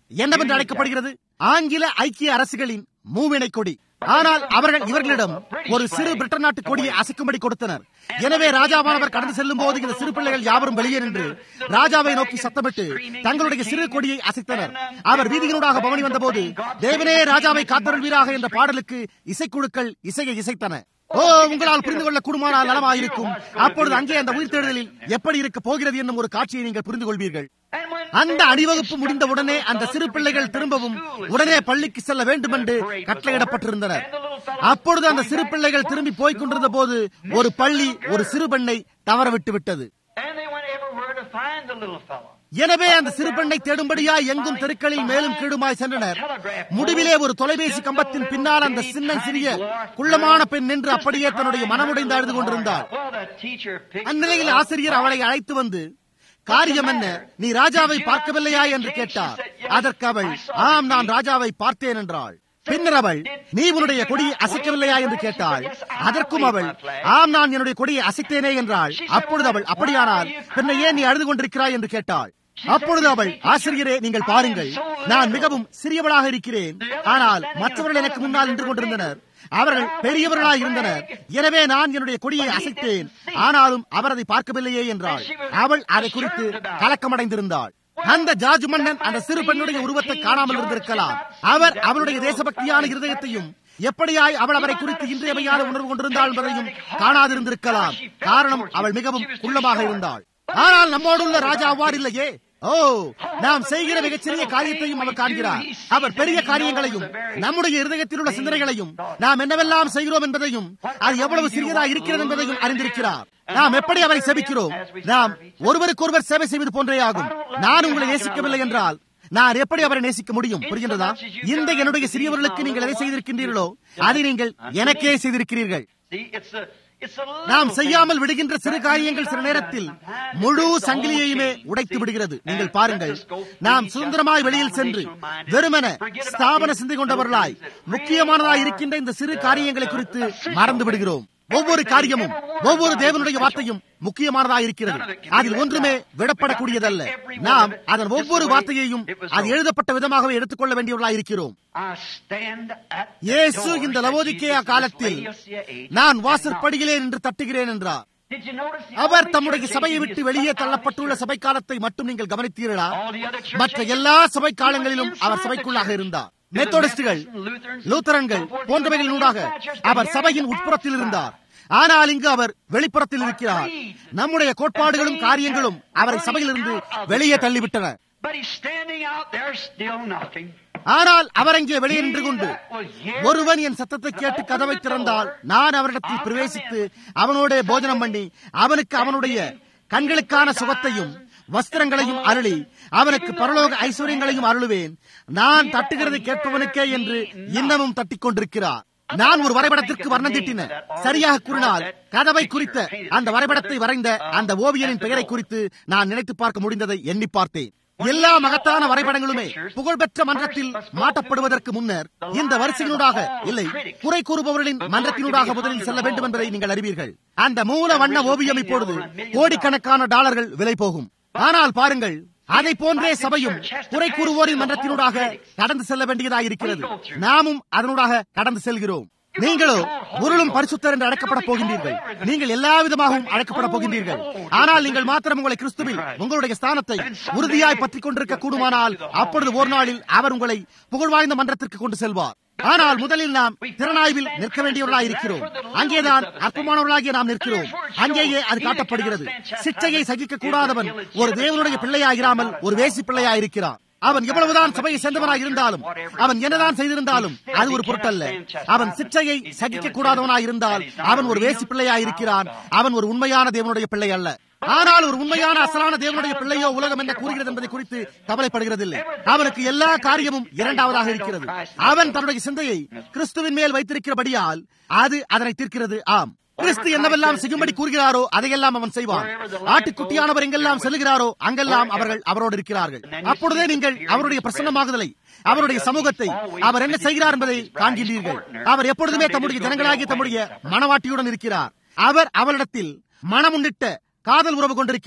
என்னவென்று அழைக்கப்படுகிறது ஆங்கில ஐக்கிய அரசுகளின் மூவினை கொடி ஆனால் அவர்கள் இவர்களிடம் ஒரு சிறு பிரிட்டன் நாட்டு கொடியை அசைக்கும்படி கொடுத்தனர் எனவே ராஜாவானவர் கடந்து செல்லும் போது இந்த சிறு பிள்ளைகள் யாவரும் வெளியே நின்று ராஜாவை நோக்கி சத்தமிட்டு தங்களுடைய சிறு கொடியை அசைத்தனர் அவர் வீதியினூடாக பவனி வந்தபோது தேவனே ராஜாவை காத்தருள்வீராக என்ற பாடலுக்கு இசைக்குழுக்கள் இசையை இசைத்தன ஓ உங்களால் புரிந்து கொள்ள கூடுமானால் நலமாயிருக்கும் அப்பொழுது அங்கே அந்த உயிர் தேடுதலில் எப்படி இருக்க போகிறது என்னும் ஒரு காட்சியை நீங்கள் புரிந்து கொள்வீர்கள் அந்த அணிவகுப்பு முடிந்தவுடனே அந்த சிறு பிள்ளைகள் திரும்பவும் உடனே பள்ளிக்கு செல்ல வேண்டும் என்று கட்டளையிடப்பட்டிருந்தனர் அப்பொழுது அந்த சிறு பிள்ளைகள் திரும்பி போய்க் கொண்டிருந்த போது ஒரு பள்ளி ஒரு சிறு பெண்ணை தவற விட்டு விட்டது And they went everywhere to find the little fellow. எனவே அந்த சிறு பெண்ணை தேடும்படியாய் எங்கும் தெருக்களில் மேலும் கீழுமாய் சென்றனர் முடிவிலே ஒரு தொலைபேசி கம்பத்தின் பின்னால் அந்த சின்ன சிறிய குள்ளமான பெண் நின்று அப்படியே தன்னுடைய மனமுடைந்து அழுது கொண்டிருந்தார் Well, the teacher picked அந்நிலையில் ஆசிரியர் அவளை அழைத்து வந்து காரியம் என்ன நீ ராஜாவை பார்க்கவில்லையா என்று கேட்டார் அதற்கு அவள் ஆம் நான் ராஜாவை பார்த்தேன் என்றாள் பின்னர் அவள் நீ உன்னுடைய கொடியை அசைக்கவில்லையா என்று கேட்டாள் அதற்கும் அவள் ஆம் நான் என்னுடைய கொடியை அசைத்தேனே என்றாள் அப்பொழுது அவள் அப்படியானால் பின்ன ஏன் நீ அழுது கொண்டிருக்கிறாய் என்று கேட்டாள் அப்பொழுது அவள் ஆசிரியரே நீங்கள் பாருங்கள் நான் மிகவும் சிறியவளாக இருக்கிறேன் ஆனால் மற்றவர்கள் எனக்கு முன்னால் நின்று கொண்டிருந்தனர் அவர்கள் பெரியவர்களாய் இருந்தனர் எனவே நான் என்னுடைய கொடியை அசைத்தேன் ஆனாலும் அவர் அதை பார்க்கவில்லையே என்றாள் அவள் அதை குறித்து கலக்கமடைந்திருந்தாள் அந்த ஜார்ஜ் மன்னன் அந்த சிறு பெண்ணுடைய உருவத்தை காணாமல் இருந்திருக்கலாம் அவர் அவளுடைய தேசபக்தியான இருதயத்தையும் எப்படியாய் அவள் அவரை குறித்து இன்றியமையான உணர்வு கொண்டிருந்தாள் என்பதையும் காணாதிருந்திருக்கலாம் காரணம் அவள் மிகவும் குள்ளமாக இருந்தாள் ஆனால் நம்மோடுள்ள ராஜா அவ்வாறு இல்லையே ஓ நாம் செய்கிற மிகச்சிறிய காரியத்தையும் அவர் காண்கிறார் அவர் பெரிய காரியங்களையும் நம்முடைய இருதயத்தில் உள்ள சிந்தனைகளையும் நாம் என்னவெல்லாம் செய்கிறோம் என்பதையும் அது எவ்வளவு சிறியதா இருக்கிறது என்பதையும் அறிந்திருக்கிறார் நாம் எப்படி அவரை செபிக்கிறோம் நாம் ஒருவருக்கொருவர் சேவை செய்வது போன்றே ஆகும் நான் உங்களை நேசிக்கவில்லை என்றால் நான் எப்படி அவரை நேசிக்க முடியும் புரிகின்றதா இந்த என்னுடைய சிறியவர்களுக்கு நீங்கள் எதை செய்திருக்கின்றீர்களோ அதை நீங்கள் எனக்கே செய்திருக்கிறீர்கள் See, it's a, it's a நாம் little செய்யாமல் விடுகின்ற சிறு காரியங்கள் சில நேரத்தில் முழு சங்கிலியையுமே உடைத்து விடுகிறது நீங்கள் பாருங்கள் நாம் சுதந்திரமாய் வெளியில் சென்று வெறுமன ஸ்தாபன சிந்தை கொண்டவர்களாய் முக்கியமானதாய் இருக்கின்ற இந்த சிறு காரியங்களை குறித்து மறந்து விடுகிறோம் ஒவ்வொரு காரியமும் ஒவ்வொரு தேவனுடைய வார்த்தையும் முக்கியமானதாக இருக்கிறது அதில் ஒன்றுமே விடப்படக்கூடியதல்ல நாம் அதன் ஒவ்வொரு வார்த்தையையும் அது எழுதப்பட்ட விதமாகவே எடுத்துக்கொள்ள வேண்டியவர்களாக இருக்கிறோம் I stand at the இயேசு door, இந்த said லவோதிக்கேயா Jesus, this காலத்தில் Laodicea age. நான் வாசற்படியிலே நின்று தட்டுகிறேன் என்றார் Did you notice the our only தம்முடைய church சபையை age விட்டு is வெளியே out of தள்ளப்பட்டுள்ள church? சபை காலத்தை மட்டும் நீங்கள் கவனித்தீர்களா All the other church மற்ற ages, எல்லா சபை he காலங்களிலும் was our inside the சபைக்குள்ளாக church. இருந்தார் There was மெத்தோடிஸ்டுகள் Methodists and Lutherans, லூத்தரன்கள் so forth, போன்றவைகளினூடாக he was inside church, but our here சபையின் he's உட்புறத்தில் outside. இருந்தார் ஆனால் இங்கு அவர் வெளிப்புறத்தில் இருக்கிறார் நம்முடைய கோட்பாடுகளும் காரியங்களும் அவரை சபையிலிருந்து வெளியே தள்ளிவிட்டன But he's standing out there still knocking. ஆனால் அவர் அங்கே வெளியே நின்று கொண்டு ஒருவன் என் சத்தத்தை கேட்டு கதவை திறந்தால் நான் அவரிடத்தில் பிரவேசித்து அவனோட போஜனம் பண்ணி அவனுக்கு அவனுடைய கண்களுக்கான சுகத்தையும் வஸ்திரங்களையும் அருளி அவனுக்கு பரலோக ஐஸ்வர்யங்களையும் அருளுவேன் நான் தட்டுகிறதை கேட்பவனுக்கே என்று இன்னமும் தட்டிக் கொண்டிருக்கிறார் நான் ஒரு வரைபடத்திற்கு வர்ணம் தீட்டின சரியாக கூறினால் கதவை குறித்த அந்த வரைபடத்தை வரைந்த அந்த ஓவியரின் பெயரை குறித்து நான் நினைத்து பார்க்க முடிந்ததை எண்ணி பார்த்தேன் எல்லா மகத்தான வரைபடங்களுமே புகழ்பெற்ற மன்றத்தில் மாட்டப்படுவதற்கு முன்னர் இந்த வரிசையினூடாக இல்லை குறை கூறுபவர்களின் மன்றத்தினூடாக முதலில் செல்ல வேண்டும் என்பதை நீங்கள் அறிவீர்கள் அந்த மூல வண்ண ஓவியம் இப்பொழுது கோடிக்கணக்கான டாலர்கள் விலை போகும் ஆனால் பாருங்கள் அதை போன்றே சபையும் குறை கூறுவோரின் மன்றத்தினூடாக கடந்து செல்ல வேண்டியதாக இருக்கிறது நாமும் அதனூடாக கடந்து செல்கிறோம் நீங்களோ உருளும் பரிசுத்தர் என்று அழைக்கப்பட போகின்றீர்கள் நீங்கள் எல்லா விதமாகவும் அழைக்கப்பட போகின்றீர்கள் ஆனால் நீங்கள் மாத்திரம் உங்களை கிறிஸ்துவில் உங்களுடைய ஸ்தானத்தை உறுதியாய் பற்றிக் கொண்டிருக்க கூடுமானால் அப்பொழுது ஒரு நாளில் அவர் உங்களை புகழ்வாய்ந்த மன்றத்திற்கு கொண்டு செல்வார் ஆனால் முதலில் நாம் திறனாய்வில் நிற்க வேண்டியவர்களாக இருக்கிறோம் அங்கேதான் அற்பமானவர்களாகிய நாம் நிற்கிறோம் அங்கேயே அது காட்டப்படுகிறது சிற்றையை சகிக்க கூடாதவன் ஒரு தேவனுடைய பிள்ளையாயிராமல் ஒரு வேசி பிள்ளையாயிருக்கிறான் அவன் எவ்வளவுதான் சபையை சேர்ந்தவனாய் இருந்தாலும் அவன் என்னதான் செய்திருந்தாலும் அது ஒரு பொருட்டல்ல அவன் சிற்றையை சகிக்க கூடாதவனாய் இருந்தால் அவன் ஒரு வேசி பிள்ளையாய் இருக்கிறான் அவன் ஒரு உண்மையான தேவனுடைய பிள்ளை அல்ல ஆனால் ஒரு உண்மையான அசலான தேவனுடைய பிள்ளையோ உலகம் என்ன கூறுகிறது என்பதை குறித்து கவலைப்படுகிறதில்லை அவனுக்கு எல்லா காரியமும் இரண்டாவதாக இருக்கிறது அவன் தன்னுடைய சிந்தையை கிறிஸ்துவின் மேல் வைத்திருக்கிறபடியால் அது அதனை தீர்க்கிறது ஆம் கிறிஸ்து என்னவெல்லாம் செய்யும்படி கூறுகிறாரோ அதையெல்லாம் அவன் செய்வான் ஆட்டுக்குட்டியானவர் எங்கெல்லாம் செல்கிறாரோ அங்கெல்லாம் அவர்கள் அவரோடு இருக்கிறார்கள் அப்பொழுதே நீங்கள் அவருடைய பிரசன்னமாகுதலை அவருடைய சமூகத்தை அவர் என்ன செய்கிறார் என்பதை காண்கின்றீர்கள் அவர் எப்பொழுதுமே தம்முடைய ஜனங்களாகிய தம்முடைய மனவாட்டியுடன் இருக்கிறார் அவர் அவளிடத்தில் மனமுன்னிட்ட காதல் உறவு கொண்டிருக்கிறார்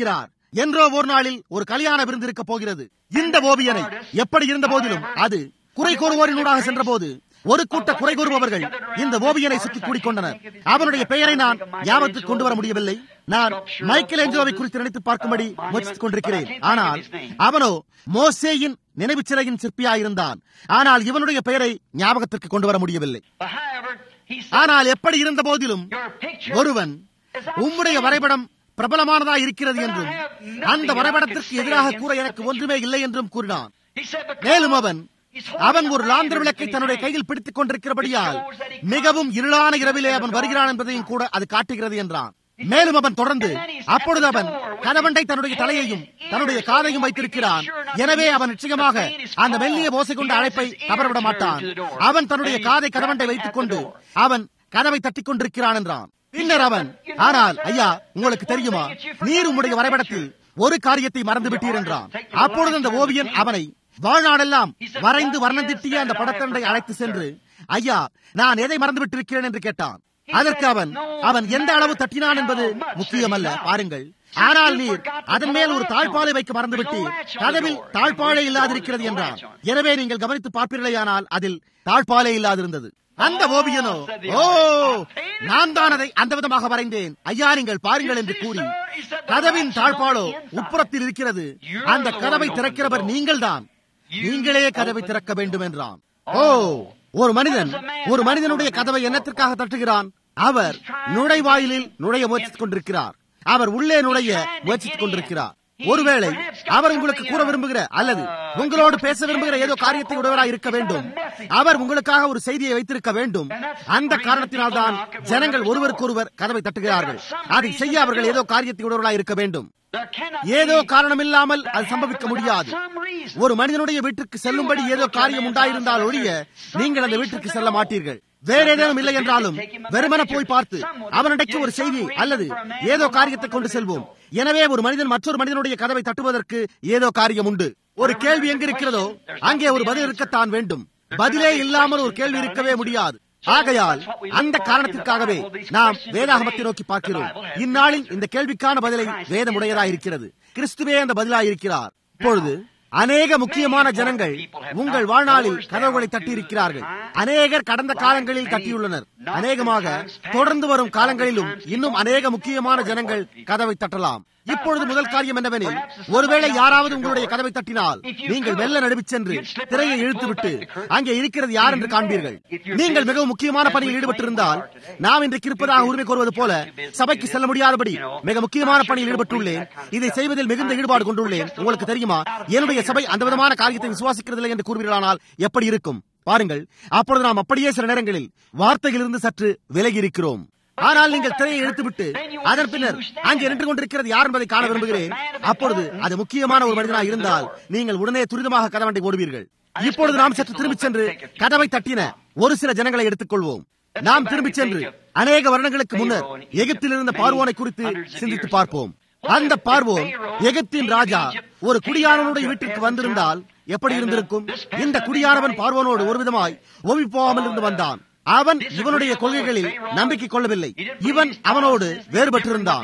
என்றோ ஒரு நாளில் ஒரு கல்யாண விருந்து இருக்க போகிறது இந்த ஓவியனை எப்படி இருந்த போதிலும் அது குறை கூறுவோரினூடாக சென்ற போது ஒரு கூட்ட குறை கூறுபவர்கள் இந்த ஓவியனை சுற்றி கூடிக்கொண்டனர் அவனுடைய பெயரை நான் ஞாபகத்துக்கு கொண்டு வர முடியவில்லை நான் மைக்கேல் ஏஞ்சோவை குறித்து நினைத்து பார்க்கும்படி முயற்சித்துக் கொண்டிருக்கிறேன் ஆனால் அவனோ மோசேயின் நினைவு சிலையின் சிற்பியாயிருந்தான் ஆனால் இவனுடைய பெயரை ஞாபகத்திற்கு கொண்டு வர முடியவில்லை But however, he said, ஆனால் எப்படி இருந்த போதிலும் Your picture ஒருவன் is உம்முடைய outstanding. வரைபடம் பிரபலமானதா இருக்கிறது என்றும் அந்த வரைபடத்திற்கு எதிராக கூற எனக்கு ஒன்றுமே இல்லை என்றும் கூறினான் He said, because மேலும் அவன் he's holding அவன் a ஒரு lantern லாந்தர் விளக்கை in his தன்னுடைய hand. கையில் பிடித்துக் கொண்டிருக்கிறபடியால் மிகவும் இருளான இரவிலே அவன் வருகிறான் என்பதையும் கூட அது காட்டுகிறது என்றான் மேலும் அவன் தொடர்ந்து அப்பொழுது அவன் கணவன்டை தன்னுடைய தலையையும் தன்னுடைய காதையும் வைத்திருக்கிறான் எனவே அவன் நிச்சயமாக அந்த மெல்லிய ஓசை கொண்ட அழைப்பை தவறவிட மாட்டான் அவன் தன்னுடைய காதை கணவன்டை வைத்துக் கொண்டு அவன் கதவை தட்டிக் கொண்டிருக்கிறான் என்றான் பின்னர் அவன் ஆனால் ஐயா உங்களுக்கு தெரியுமா நீர் உம்முடைய வரைபடத்தில் ஒரு காரியத்தை மறந்து விட்டீர் என்றான் அப்பொழுது அந்த ஓவியன் அவனை வாழ்நாளெல்லாம் வரைந்து வர்ணந்திட்டிய அந்த படத்தண்டை அழைத்து சென்று ஐயா நான் எதை மறந்து விட்டிருக்கிறேன் என்று கேட்டான் அதற்கு அவன் அவன் எந்த அளவு தட்டினான் என்பது முக்கியமல்ல பாருங்கள் ஆனால் நீர் அதன் மேல் ஒரு தாழ்பாலை வைக்க மறந்துவிட்டீர் கதவில் தாழ்பாலை இல்லாதிருக்கிறது என்றான் எனவே நீங்கள் கவனித்து பார்ப்பீர்களேயானால் அதில் தாழ்பாலை இல்லாதிருந்தது அந்த ஓவியனோ ஓ நான் தான் அதை அந்த விதமாக வரைந்தேன் ஐயா நீங்கள் பாருங்கள் என்று கூறி கதவின் தாழ்பாலோ உட்புறத்தில் இருக்கிறது அந்த கதவை திறக்கிறவர் நீங்கள்தான் நீங்களே கதவை திறக்க வேண்டும் என்றான் ஓ ஒரு மனிதன் ஒரு மனிதனுடைய கதவை என்னத்திற்காக தட்டுகிறான் அவர் நுழைவாயிலில் நுழைய முயற்சித்துக் கொண்டிருக்கிறார் அவர் உள்ளே நுழைய முயற்சித்துக் கொண்டிருக்கிறார் ஒருவேளை அவர் உங்களுக்கு கூற விரும்புகிற அல்லது உங்களோடு பேச விரும்புகிற ஏதோ காரியத்தை உடையவராய் இருக்க வேண்டும் அவர் உங்களுக்காக ஒரு செய்தியை வைத்திருக்க வேண்டும் அந்த காரணத்தினால்தான் ஜனங்கள் ஒருவருக்கொருவர் கதவை தட்டுகிறார்கள் அதை செய்ய அவர்கள் ஏதோ காரியத்தை உடையவராய் இருக்க வேண்டும் There cannot ஏதோ be காரணமில்லாமல் that அது சம்பவிக்க happens முடியாது without some reason. ஒரு மனிதனுடைய வீட்டிற்கு செல்லும்படி ஏதோ காரியம் உண்டாயிருந்தால் ஒழிய நீங்கள் அந்த வீட்டிற்கு செல்ல மாட்டீர்கள் வேற ஏதேனும் இல்லை என்றாலும் வெறுமன போய் பார்த்து அவனிடைக்கு ஒரு செய்தி அல்லது ஏதோ காரியத்தை கொண்டு செல்வோம் எனவே ஒரு மனிதன் மற்றொரு மனிதனுடைய கதவை தட்டுவதற்கு ஏதோ காரியம் உண்டு ஒரு கேள்வி எங்க இருக்கிறதோ அங்கே ஒரு பதில் இருக்கத்தான் வேண்டும் பதிலே இல்லாமல் ஒரு கேள்வி இருக்கவே முடியாது ஆகையால் அந்த காரணத்திற்காகவே நாம் வேதாகமத்தை நோக்கி பார்க்கிறோம் இந்நாளில் இந்த கேள்விக்கான பதிலை வேதமுடையதாயிருக்கிறது கிறிஸ்துவே அந்த பதிலாயிருக்கிறார் இப்பொழுது அநேக முக்கியமான ஜனங்கள் உங்கள் வாழ்நாளில் கதவுகளை தட்டியிருக்கிறார்கள் அநேகர் கடந்த காலங்களில் தட்டியுள்ளனர் அநேகமாக தொடர்ந்து வரும் காலங்களிலும் இன்னும் அநேக முக்கியமான ஜனங்கள் கதவை தட்டலாம் இப்பொழுது முதல் காரியம் என்னவெனில் ஒருவேளை யாராவது உங்களுடைய கதவை தட்டினால் நீங்கள் வெள்ள நடுவிச் சென்று திரையை இழுத்துவிட்டு அங்கே இருக்கிறது யார் என்று காண்பீர்கள் நீங்கள் மிகவும் முக்கியமான பணியில் ஈடுபட்டிருந்தால் நாம் இன்றைக்கு இருப்பதாக உரிமை கோருவது போல சபைக்கு செல்ல முடியாதபடி மிக முக்கியமான பணியில் ஈடுபட்டுள்ளேன் இதை செய்வதில் மிகுந்த ஈடுபாடு கொண்டுள்ளேன் உங்களுக்கு தெரியுமா என்னுடைய சபை அந்த விதமான காரியத்தை விசுவாசிக்கிறதில்லை என்று கூறுவீர்களானால் எப்படி இருக்கும் பாருங்கள் அப்பொழுது நாம் அப்படியே சில நேரங்களில் வார்த்தையிலிருந்து சற்று விலகி இருக்கிறோம் ஆனால் நீங்கள் திரையை இழுத்துவிட்டு அதன் பின்னர் அங்கே நின்று கொண்டிருக்கிறது யார் என்பதை காண விரும்புகிறேன் அப்பொழுது அது முக்கியமான ஒரு மனிதனாக இருந்தால் நீங்கள் உடனே துரிதமாக கதவண்டை ஓடுவீர்கள் இப்பொழுது நாம் சற்று திரும்பிச் சென்று கதவை தட்டின ஒரு சில ஜனங்களை எடுத்துக்கொள்வோம் நாம் திரும்பிச் சென்று அநேக வருடங்களுக்கு முன்னர் எகிப்தில் இருந்த பார்வோனை குறித்து சிந்தித்து பார்ப்போம் அந்த பார்வோன் எகிப்தின் ராஜா ஒரு குடியானவனுடைய வீட்டிற்கு வந்திருந்தால் எப்படி இருந்திருக்கும் இந்த குடியானவன் பார்வோனோடு ஒரு விதமாய் ஓவி போகாமல் இருந்து வந்தான் அவன் இவனுடைய கொள்கைகளில் நம்பிக்கை கொள்ளவில்லை இவன் அவனோடு வேறுபட்டிருந்தான்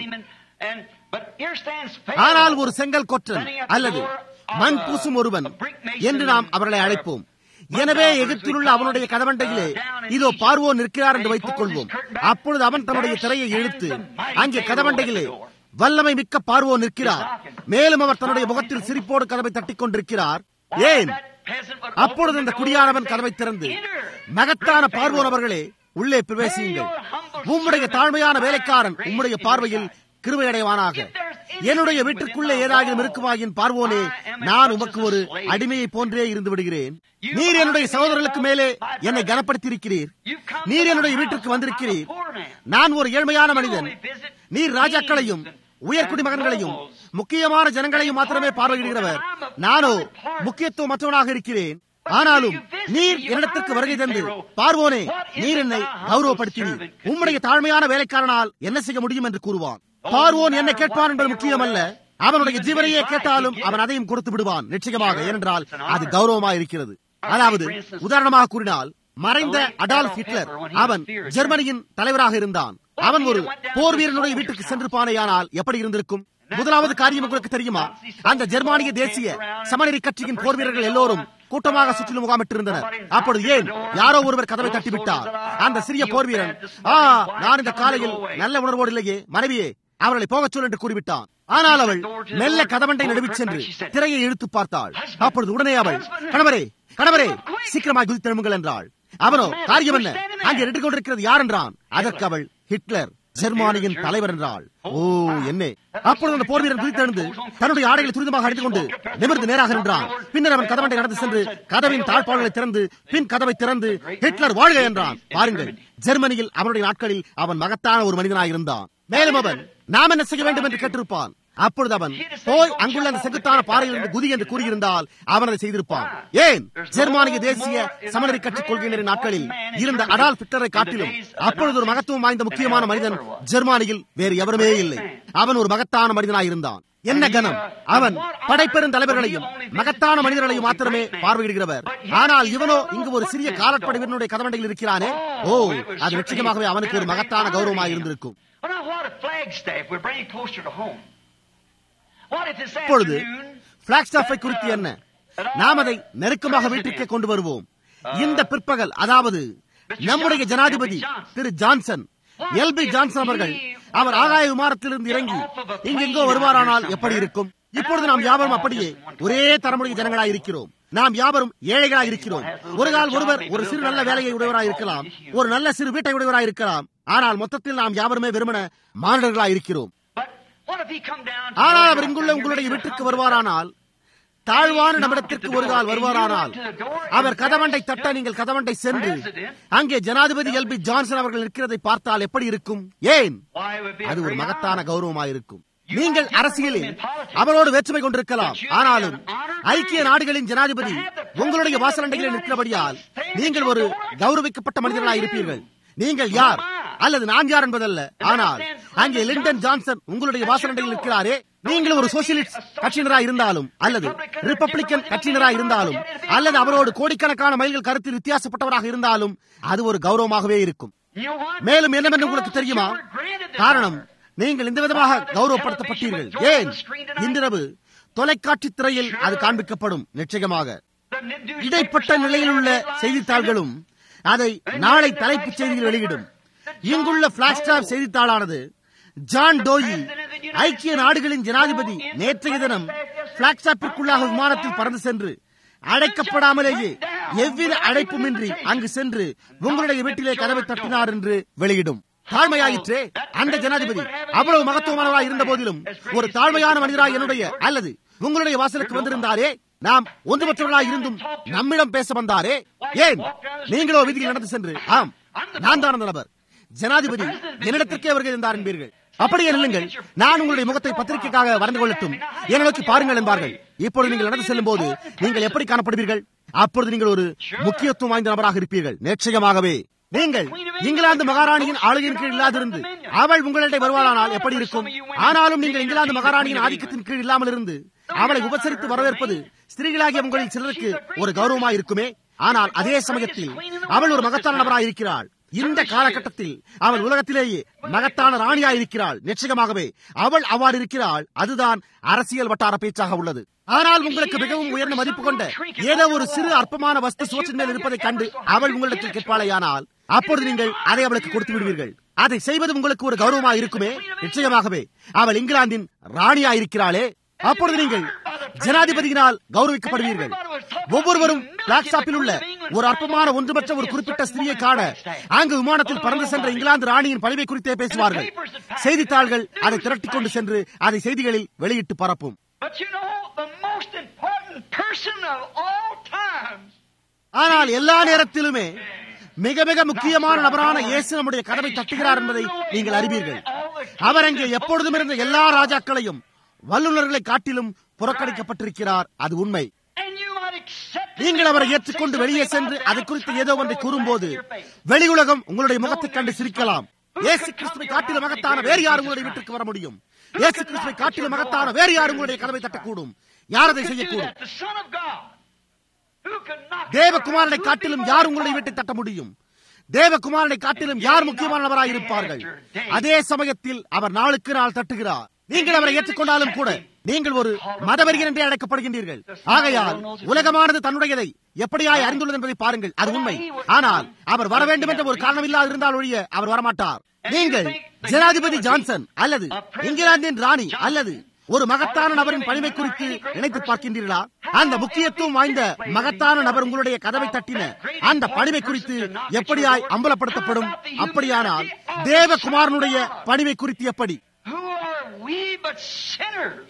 ஆனால் ஒரு செங்கல் கொற்றன் அல்லது மண் பூசும் ஒருவன் என்று நாம் அவர்களை அழைப்போம் எனவே எகிப்திலுள்ள அவனுடைய கதவண்டையிலே இதோ பார்வோன் நிற்கிறார் என்று வைத்துக் கொள்வோம் அப்பொழுது அவன் தன்னுடைய திரையை இழுத்து அங்கே கதவண்டையிலே வல்லமை மிக்க பார்வோன் நிற்கிறார் மேலும் அவர் தன்னுடைய முகத்தில் சிரிப்போடு கதவை தட்டிக் கொண்டிருக்கிறார் ஏன் அப்பொழுது அந்த குடியானவன் கதவை திறந்து மகத்தான பார்வோன் அவர்களே உள்ளே பிரவேசியுங்கள் உம்முடைய தாழ்மையான வேலைக்காரன் உம்முடைய பார்வையில் கிருவையடைவானாக என்னுடைய வீட்டுக்குள்ளே ஏதாவது இருக்குமாயின் பார்வோனே நான் உமக்கு ஒரு அடிமையை போன்றே இருந்து விடுகிறேன் நீர் என்னுடைய சகோதரர்களுக்கு மேலே என்னை கனப்படுத்தியிருக்கிறீர் நீர் என்னுடைய வீட்டிற்கு வந்திருக்கிறீர் நான் ஒரு ஏழ்மையான மனிதன் நீர் ராஜாக்களையும் உயர்குடி மகன்களையும் முக்கியமான ஜனங்களையும் மாத்திரமே பார்வையிடுகிறவர் நானோ முக்கியத்துவம் மற்றவனாக இருக்கிறேன் ஆனாலும் நீர் என்னிடத்திற்கு வருகை தந்து பார்வோனே நீர் என்னை கௌரவப்படுத்தினீர் உம்முடைய தாழ்மையான வேலைக்காரனால் என்ன செய்ய முடியும் என்று கூறுவான் பார்வோன் என்ன கேட்பான் என்பது முக்கியமல்ல அவனுடைய ஜீவனையே கேட்டாலும் அவன் அதையும் கொடுத்து விடுவான் நிச்சயமாக ஏனென்றால் அது கௌரவமா இருக்கிறது அதாவது உதாரணமாக கூறினால் மறைந்த அடால்ஃப் ஹிட்லர் அவன் ஜெர்மனியின் தலைவராக இருந்தான் அவன் ஒரு போர் வீரனுடைய வீட்டுக்கு சென்றிருப்பானேயானால் எப்படி இருந்திருக்கும் முதலாவது காரியம் உங்களுக்கு தெரியுமா அந்த ஜெர்மானிய தேசிய சமநெறி கட்சியின் போர் வீரர்கள் எல்லோரும் கூட்டமாக சுற்றிலும் முகாமிட்டிருந்தனர் அப்பொழுது ஏன் யாரோ ஒருவர் கதவை தட்டிவிட்டார் அந்த சிறிய போர் வீரன் ஆ நான் இந்த காலையில் நல்ல உணர்வோடு இல்லையே மனைவியே அவர்களை போகச் சொல் என்று கூறிவிட்டான் ஆனால் அவள் மெல்ல கதவண்டை நடுவிச் சென்று திரையை இழுத்து பார்த்தாள் அப்பொழுது உடனே அவள் கணவரே கணவரே சீக்கிரமாய் குதித்தெழுமுங்கள் என்றாள் அவனோ காரியம் என்ன அங்கே நின்று கொண்டிருக்கிறது யார் என்றான் அதற்கு அவள் ஹிட்லர் ஜெர்மானியின் தலைவர் என்றாள் ஓ என்ன அப்பொழுது அந்த போர் வீரன் குதித்தெழுந்து தன்னுடைய ஆடைகளை துரிதமாக அடித்துக் கொண்டு நிமிர்ந்து நேராக நின்றான் பின்னர் அவன் கதவண்டை நடந்து சென்று கதவின் தாழ்பாடுகளை திறந்து பின் கதவை திறந்து ஹிட்லர் வாழ்க என்றான் பாருங்கள் ஜெர்மனியில் அவனுடைய நாட்களில் அவன் மகத்தான ஒரு மனிதனாக இருந்தான் மேலும் அவன் நாம் என்ன செய்ய வேண்டும் என்று கேட்டிருப்பான் அப்பொழுது அவன் போய் அங்குள்ள அந்த செங்குத்தான பாறையிலிருந்து குதி என்று கூறியிருந்தால் அவன் அதை செய்திருப்பான் ஏன் ஜெர்மானிய தேசிய சமநெறி கட்சி கொள்கையினரின் நாட்களில் இருந்த அடால் பிட்டரை காட்டிலும் அப்பொழுது ஒரு மகத்துவம் வாய்ந்த முக்கியமான மனிதன் ஜெர்மானியில் வேறு எவருமே இல்லை அவன் ஒரு மகத்தான மனிதனாக இருந்தான் என்ன கனம் அவன் படைப்பெரும் தலைவர்களையும் மகத்தான மனிதர்களையும் மாத்திரமே பார்வையிடுகிறவர் ஆனால் இவனோ இங்கு ஒரு சிறிய காலப்படை வீரனுடைய கதவண்டையில் இருக்கிறானே ஓ அது நிச்சயமாகவே அவனுக்கு ஒரு மகத்தான கௌரவமாக இருந்திருக்கும் Well, now what a flagstaff would bring you closer to home. What if this இப்பொழுது afternoon பிளாக்ஸ்டாஃபை குறித்து என்ன நாம் அதை நெருக்கமாக வீட்டிற்கே கொண்டு வருவோம் இந்த பிற்பகல் அதாவது நம்முடைய ஜனாதிபதி திரு ஜான்சன் எல்பி ஜான்சன் அவர்கள் அவர் ஆகாய விமானத்திலிருந்து இறங்கி இங்கெங்கோ வருவாரானால் எப்படி இருக்கும் இப்பொழுது நாம் யாவரும் அப்படியே ஒரே தரமுடைய ஜனங்களாய் இருக்கிறோம் நாம் யாவரும் ஏழைகளாய் இருக்கிறோம் ஒரு கால் ஒருவர் ஒரு சிறு நல்ல வேலையை உடையவராய் இருக்கலாம் ஒரு நல்ல சிறு வீட்டை உடையவராய் இருக்கலாம் ஆனால் மொத்தத்தில் நாம் யாவருமே வெறுமன மாணவர்களாய் இருக்கிறோம் But what if he come down to ஆனால் your அவர் house இங்குள்ள and உங்களுடைய you're வீட்டுக்கு humble வருவாரானால் தாழ்வான நம்மிடத்திற்கு ஒரு கால் வருவாரானால் அவர் கதவண்டை தட்ட நீங்கள் கதவண்டை சென்று அங்கே ஜனாதிபதி எல்பி ஜான்சன் அவர்கள் இருக்கிறதை பார்த்தால் எப்படி இருக்கும் ஏன் Why, it would be a அது ஒரு great மகத்தான honor. கௌரவமாயிருக்கும் நீங்கள் அரசியலில் அவரோடு வேற்றுமை கொண்டிருக்கலாம் ஆனாலும் ஐக்கிய நாடுகளின் ஜனாதிபதி உங்களுடைய வாசலண்டைகளில் நிற்கிறபடியால் நீங்கள் ஒரு கௌரவிக்கப்பட்ட மனிதர்களாக இருப்பீர்கள் நீங்கள் யார் அல்லது நான் யார் என்பதல்ல ஆனால் அங்கே லிண்டன் ஜான்சன் உங்களுடைய வாசலண்டையில் இருக்கிறாரே நீங்கள் ஒரு சோசியலிஸ்ட் கட்சியினராக இருந்தாலும் அல்லது ரிப்பப்ளிக்கன் கட்சியினராக இருந்தாலும் அல்லது அவரோடு கோடிக்கணக்கான மைல்கள் கருத்தில் வித்தியாசப்பட்டவராக இருந்தாலும் அது ஒரு கௌரவமாகவே இருக்கும் You know what? மேலும் என்னவென்று உங்களுக்கு Because தெரியுமா you were granted this காரணம் honor. நீங்கள் இந்த விதமாக கௌரவப்படுத்தப்பட்டீர்கள் ஏன் இன்றிரவு தொலைக்காட்சி திரையில் அது காண்பிக்கப்படும் நிச்சயமாக The newspapers இடைப்பட்ட all நிலையில் உள்ள have headlines செய்தித்தாள்களும் அதை நாளை தலைப்புச் செய்தியில் வெளியிடும் இங்குள்ள பிளாக்ஸ்டாப் செய்தித்தாளானது ஜான் டோயி ஐக்கிய நாடுகளின் ஜனாதிபதி நேற்றைய தினம் பிளாக்ஸ்டாப்பிற்குள்ளாக விமானத்தில் பறந்து சென்று அழைக்கப்படாமலேயே எவ்வித அழைப்புமின்றி அங்கு சென்று உங்களுடைய வீட்டிலே கதவை தட்டினார் என்று வெளியிடும் தாழ்மையாயிற்றே அந்த ஜனாதிபதி அவ்வளவு மகத்துவமானவராய் இருந்த போதிலும் ஒரு தாழ்மையான மனிதராய் என்னுடைய அல்லது உங்களுடைய வாசலுக்கு வந்திருந்தாரே நாம் ஒன்றுமற்றவர்களாய் இருந்தும் நம்மிடம் பேச வந்தாரே ஏன் நீங்களோ வீதியில் நடந்து சென்று ஆம் நான் தான் அந்த நபர் ஜனாதிபதி என்னிடத்திற்கே வருகை இருந்தார் என்பீர்கள் அப்படியே நில்லுங்கள் நான் உங்களுடைய முகத்தை பத்திரிகைக்காக வரைந்து கொள்ளட்டும் என்னை நோக்கி பாருங்கள் என்பார்கள் இப்பொழுது நீங்கள் நடந்து செல்லும் போது நீங்கள் எப்படி காணப்படுவீர்கள் அப்பொழுது நீங்கள் ஒரு முக்கியத்துவம் வாய்ந்த நபராக இருப்பீர்கள் நிச்சயமாகவே நீங்கள் இங்கிலாந்து மகாராணியின் ஆளுகையின் கீழ் இல்லாதிருந்து அவள் உங்களிடம் வருவாளானால் எப்படி இருக்கும் ஆனாலும் நீங்கள் இங்கிலாந்து மகாராணியின் ஆதிக்கத்தின் கீழ் இல்லாமல் இருந்து அவளை உபசரித்து வரவேற்பது ஸ்திரீகளாகிய உங்களில் சிலருக்கு ஒரு கௌரவமாய் இருக்குமே ஆனால் அதே சமயத்தில் அவள் ஒரு மகத்தான நபராய் இருக்கிறாள் இந்த காலகட்டத்தில் அவள் உலகத்திலேயே மகத்தான ராணியாய் இருக்கிறாள் நிச்சயமாகவே அவள் அவ்வாறு இருக்கிறாள் அதுதான் அரசியல் வட்டார பேச்சாக உள்ளது ஆனால் உங்களுக்கு மிகவும் உயர்ந்த மதிப்பு கொண்ட ஏதோ ஒரு சிறு அற்பமான வஸ்து சுவற்றின் மேல் இருப்பதை கண்டு அவள் உங்களிடத்தில் கேட்பாளையானால் அப்பொழுது நீங்கள் அதை அவளுக்கு கொடுத்து விடுவீர்கள் அதை செய்வது உங்களுக்கு ஒரு கௌரவமா இருக்குமே நிச்சயமாகவே அவள் இங்கிலாந்தின் ராணியா இருக்கிறாளே அப்பொழுது நீங்கள் ஜனாதிபதியினால் கௌரவிக்கப்படுவீர்கள் ஒவ்வொருவரும் பிளாக்ஸ்டாப்பில் உள்ள ஒரு அற்பமான ஒன்றுமற்ற ஒரு குறிப்பிட்ட ஸ்திரியை காண அங்கு விமானத்தில் பறந்து சென்ற இங்கிலாந்து ராணியின் பணிவை குறித்தே பேசுவார்கள் செய்தித்தாள்கள் அதை திரட்டிக் கொண்டு சென்று அதை செய்திகளில் வெளியிட்டு பரப்பும் But you know, the most important person of all times ஆனால் எல்லா நேரத்திலுமே மிக மிக முக்கியமான நபரான இயேசு நம்முடைய கதவை தட்டுகிறார் என்பதை நீங்கள் அறிவீர்கள் அவர் அங்கே எப்பொழுதும் இருந்த எல்லா ராஜாக்களையும் வல்லுநர்களை காட்டிலும் புறக்கணிக்கப்பட்டிருக்கிறார் அது உண்மை and you might accept it நீங்கள் அவரை because ஏற்றுக்கொண்டு say வெளியே something சென்று about அதை the குறித்து outside ஏதோ ஒன்றை world கூறும்போது laugh in your face. வெளி உலகம் உங்களுடைய முகத்தை கண்டு சிரிக்கலாம் இயேசு கிறிஸ்துவை காட்டிலும் மகத்தான வேறு யார் உங்களுடைய வீட்டுக்கு வர முடியும் இயேசு கிறிஸ்துவை காட்டிலும் மகத்தான வேறு யார் உங்களுடைய கதவை தட்டக்கூடும் யார் அதை Could do செய்யக்கூடும் that. The Son of God. Who could knock தேவகுமாரனை your house? காட்டிலும் Who'd be யார் more உங்களுடைய important? வீட்டை தட்ட முடியும் தேவகுமாரனை காட்டிலும் யார் முக்கியமானவராய் இருப்பார்கள் அதே சமயத்தில் அவர் நாளுக்கு நாள் தட்டுகிறார் நீங்கள் அவரை ஏற்றுக்கொண்டாலும் கூட நீங்கள் ஒரு மதவெறியன் என்றே அழைக்கப்படுகின்றீர்கள் ஆகையால் உலகமானது தன்னுடையதை எப்படியாய் அறிந்துள்ளது என்பதை பாருங்கள் அது உண்மை ஆனால் அவர் வர வேண்டும் என்ற ஒரு காரணம் இல்லாது இருந்தால் ஒழிய அவர் வரமாட்டார் நீங்கள் ஜனாதிபதி ஜான்சன் அல்லது இங்கிலாந்தின் ராணி அல்லது ஒரு மகத்தான நபரின் பணிமை குறித்து நினைத்து பார்க்கின்றீர்களா அந்த முக்கியத்துவம் வாய்ந்த மகத்தான நபர் உங்களுடைய கதவை தட்டின அந்த பணிமை குறித்து எப்படியாய் அம்பலப்படுத்தப்படும் அப்படியானால் தேவகுமாரனுடைய பணிமை குறித்து எப்படி Who are we but sinners?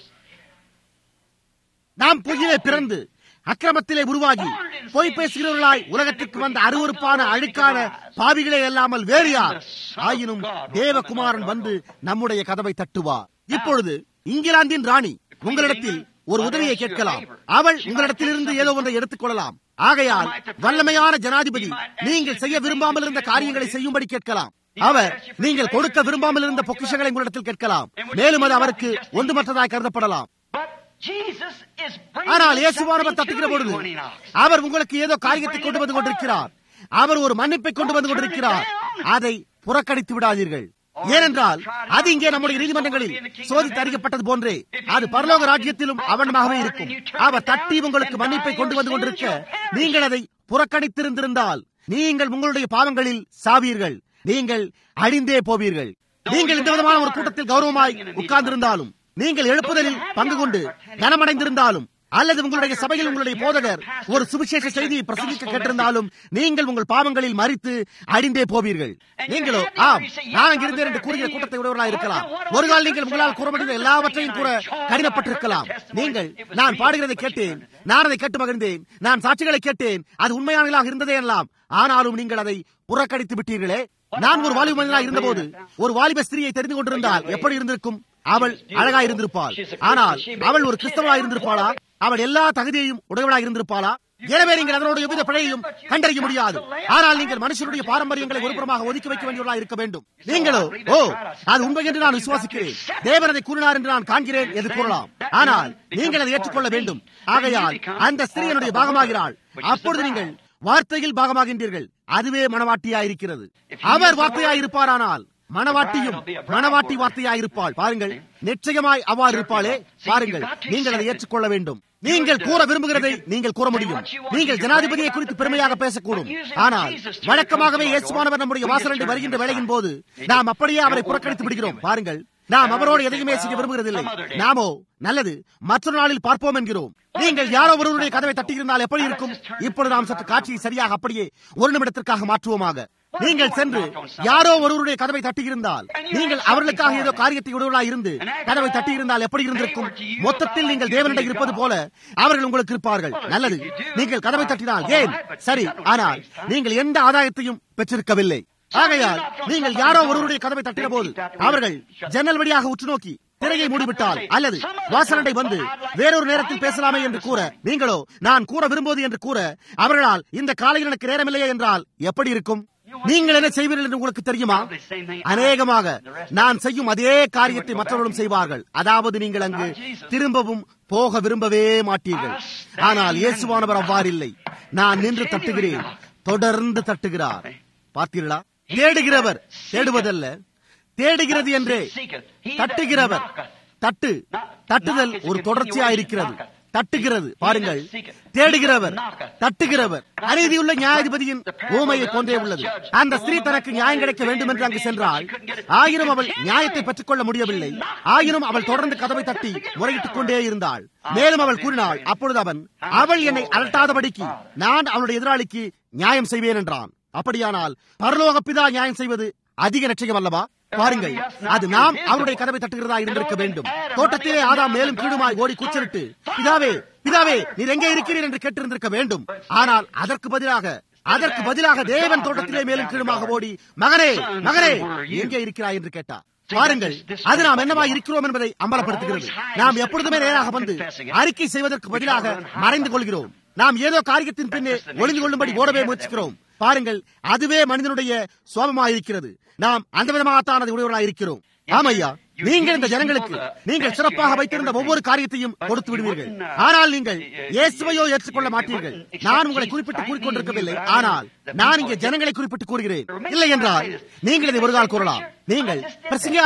நாம் பொய்யிலே பிறந்து அக்கிரமத்திலே உருவாகி பொய் பேசுகிறவர்களாய் உலகத்திற்கு வந்த அருவருப்பான அழுக்கான பாவிகளே அல்லாமல் வேறு யார் ஆயினும் தேவகுமாரன் வந்து நம்முடைய கதவை தட்டுவார் இப்பொழுது இங்கிலாந்தின் ராணி உங்களிடத்தில் ஒரு உதவியை கேட்கலாம் அவள் உங்களிடத்திலிருந்து ஏதோ ஒன்றை எடுத்துக் கொள்ளலாம் ஆகையால் வல்லமையான ஜனாதிபதி நீங்கள் செய்ய விரும்பாமல் இருந்த காரியங்களை செய்யும்படி கேட்கலாம் அவர் நீங்கள் கொடுக்க விரும்பாமல் இருந்த பொக்கிஷங்களை உங்களிடத்தில் கேட்கலாம் மேலும் அது அவருக்கு ஒன்றுமற்றதாய் கருதப்படலாம் But Jesus is bringing ஆனால் something இயேசுவானவர் to தட்டுகிற you பொழுது when he knocks. அவர் உங்களுக்கு ஏதோ காரியத்தை கொண்டு வந்து கொண்டிருக்கிறார் அவர் ஒரு மன்னிப்பை கொண்டு வந்து கொண்டிருக்கிறார் அதை புறக்கணித்து விடாதீர்கள் ஏனென்றால் அது இங்கே நம்முடைய நீதிமன்றங்களில் சோதித்து அறிக்கப்பட்டது போன்றே அது பரலோக ராஜ்யத்திலும் அவனமாகவே இருக்கும் அவர் தட்டி உங்களுக்கு மன்னிப்பை கொண்டு வந்து கொண்டிருக்க நீங்கள் அதை புறக்கணித்திருந்திருந்தால் நீங்கள் உங்களுடைய பாவங்களில் சாவீர்கள் நீங்கள் அழிந்தே போவீர்கள் நீங்கள் இந்த விதமான ஒரு கூட்டத்தில் கௌரவமாய் உட்கார்ந்திருந்தாலும் நீங்கள் எழுப்புதலில் பங்கு கொண்டு கனமடைந்திருந்தாலும் அல்லது உங்களுடைய சபையில் உங்களுடைய போதகர் ஒரு சுவிசேஷ செய்தியை பிரசங்கிக்க கேட்டிருந்தாலும் நீங்கள் உங்கள் பாவங்களில் மறித்து அழிந்தே போவீர்கள் நீங்களோ ஆம் நான் அங்கிருந்தேன் என்று கூறுகிற கூட்டத்தை உடையவர்களாக இருக்கலாம் ஒரு கால் நீங்கள் உங்களால் கூற முடிந்த எல்லாவற்றையும் கூற கடினப்பட்டிருக்கலாம் நீங்கள் நான் பாடுகிறதை கேட்டேன் நான் அதை கேட்டு மகிழ்ந்தேன் நான் சாட்சிகளை கேட்டேன் அது உண்மையானதாக இருந்ததே எல்லாம் ஆனாலும் நீங்கள் அதை புறக்கணித்து விட்டீர்களே நான் ஒரு வாலிப மனிதனாக இருந்தபோது ஒரு வாலிப ஸ்திரியை தெரிந்து கொண்டிருந்தால் எப்படி இருந்திருக்கும் அவள் அழகா இருந்திருப்பாள் ஆனால் அவள் ஒரு கிறிஸ்தவளா இருந்திருப்பாளா அவள் எல்லா தகுதியையும் உடையவளாக இருந்திருப்பாளா எனவே நீங்கள் அதனோட எவ்வித பிழையையும் கண்டறிய முடியாது ஆனால் நீங்கள் மனுஷனுடைய பாரம்பரியங்களை ஒருபுறமாக ஒதுக்கி வைக்க வேண்டியவர்களாக இருக்க வேண்டும் நீங்களோ ஓ அது உண்மை என்று நான் விசுவாசிக்கிறேன் தேவன் அதை கூறினார் என்று நான் காண்கிறேன் என்று கூறலாம் ஆனால் நீங்கள் அதை ஏற்றுக்கொள்ள வேண்டும் ஆகையால் அந்த ஸ்திரீ என்னுடைய பாகமாகிறாள் அப்பொழுது நீங்கள் வார்த்தையில் பாகமாகின்றீர்கள் அதுவே மனவாட்டியாயிருக்கிறது அவர் வார்த்தையாயிருப்பாரானால் மணவாட்டியும் மணவாட்டி வார்த்தையாயிருப்பாள் பாருங்கள் நிச்சயமாய் அவ்வாறு இருப்பாளே பாருங்கள் நீங்கள் அதை ஏற்றுக்கொள்ள வேண்டும் நீங்கள் கூற விரும்புகிறதை நீங்கள் கூற முடியும் நீங்கள் ஜனாதிபதியை குறித்து பெருமையாக பேசக்கூடும் ஆனால் வழக்கமாகவே இயேசுவானவர் நம்முடைய வாசலண்டை வருகின்ற வேலையின் போது நாம் அப்படியே அவரை புறக்கணித்து விடுகிறோம் பாருங்கள் நாம் அவரோடு எதையுமே செய்ய விரும்புகிறதில்லை நாமோ நல்லது மற்றொரு நாளில் பார்ப்போம் என்கிறோம் நீங்கள் யாரோ ஒருவருடைய கதவை தட்டியிருந்தால் எப்படி இருக்கும் இப்பொழுது நாம் சற்று காட்சியை சரியாக அப்படியே ஒரு நிமிடத்திற்காக மாற்றுவோமாக நீங்கள் சென்று யாரோ ஒருவருடைய கதவை தட்டியிருந்தால் நீங்கள் அவர்களுக்காக ஏதோ காரியத்தை உடையவர்களாக இருந்து கதவை தட்டியிருந்தால் எப்படி இருந்திருக்கும் மொத்தத்தில் நீங்கள் தேவனிடம் இருப்பது போல அவர்கள் உங்களுக்கு இருப்பார்கள் நல்லது நீங்கள் கதவை தட்டினால் ஏன் சரி ஆனால் நீங்கள் எந்த ஆதாயத்தையும் பெற்றிருக்கவில்லை ஆகையால் நீங்கள் யாரோ ஒருவருடைய கதவை தட்டின போது அவர்கள் ஜன்னல் வழியாக உற்று நோக்கி திரையை மூடிவிட்டால் அல்லது வாசலண்டை வந்து வேறொரு நேரத்தில் பேசலாமே என்று கூற நீங்களோ நான் கூற விரும்புவது என்று கூற அவர்களால் இந்த காலையில் எனக்கு நேரமில்லையே என்றால் எப்படி இருக்கும் நீங்கள் என்ன செய்வீர்கள் என்று உங்களுக்கு தெரியுமா அநேகமாக நான் செய்யும் அதே காரியத்தை மற்றவர்களும் செய்வார்கள் அதாவது நீங்கள் அங்கு திரும்பவும் போக விரும்பவே மாட்டீர்கள் ஆனால் இயேசுவானவர் அவ்வாறில்லை நான் நின்று தட்டுகிறேன் தொடர்ந்து தட்டுகிறார் பார்த்தீர்களா தேடுகிறவர் தேடுவதல்ல தேடுகிறது என்றே தட்டுகிறவர் தட்டு தட்டுதல் ஒரு தொடர்ச்சியா இருக்கிறது தட்டுகிறது பாருங்கள் தேடுகிறவர் தட்டுகிறவர் அநீதியுள்ள நியாயாதிபதியின் ஓமையை போன்றே உள்ளது அந்த ஸ்திரீ தனக்கு நியாயம் கிடைக்க வேண்டும் என்று அங்கு சென்றால் ஆயினும் அவள் நியாயத்தை பெற்றுக் கொள்ள முடியவில்லை ஆயினும் அவள் தொடர்ந்து கதவை தட்டி முறையிட்டுக் கொண்டே இருந்தாள் மேலும் அவள் கூறினாள் அப்பொழுது அவன் அவள் என்னை அலட்டாதபடிக்கு நான் அவளுடைய எதிராளிக்கு நியாயம் செய்வேன் என்றான் அப்படியானால் பரலோக பிதா நியாயம் செய்வது அதிக நிச்சயம் அல்லவா பாருங்கள் அது நாம் அவருடைய கதவை தட்டுகிறதா இருந்திருக்க வேண்டும் தோட்டத்திலே ஆதாம் மேலும் கீழுமாய் ஓடி கூச்சலிட்டு பிதாவே பிதாவே நீர் எங்கே இருக்கிறீர் என்று கேட்டிருந்திருக்க வேண்டும் ஆனால் அதற்கு பதிலாக அதற்கு பதிலாக தேவன் தோட்டத்திலே மேலும் கீழுமாக ஓடி மகனே மகனே எங்கே இருக்கிறாய் என்று கேட்டார் பாருங்கள் அது நாம் என்னவா இருக்கிறோம் என்பதை அம்பலப்படுத்துகிறது நாம் எப்பொழுதுமே நேராக வந்து அறிக்கை செய்வதற்கு பதிலாக மறைந்து கொள்கிறோம் நாம் ஏதோ காரியத்தின் பின்னே ஒளிந்து கொள்ளும்படி ஓடவே முயற்சிக்கிறோம் பாருங்கள் அதுவே மனிதனுடைய சுவாபமாயிருக்கிறது நாம் அந்த விதமாகத்தான் அதை உடையவர்களாக இருக்கிறோம் ஆமையா நீங்கள் இந்த ஜனங்களுக்கு நீங்கள் சிறப்பாக வைத்திருந்த ஒவ்வொரு காரியத்தையும் கொடுத்து விடுவீர்கள் ஆனால் நீங்கள் இயேசுவையோ ஏற்றுக்கொள்ள மாட்டீர்கள் நான் உங்களை குறிப்பிட்டு கூறிக்கொண்டிருக்கவில்லை ஆனால் நான் இங்கே ஜனங்களை குறிப்பிட்டு கூறுகிறேன் இல்லை என்றால் நீங்கள் இதை ஒரு கால் கூறலாம் நீங்கள் பிரசங்கியாரே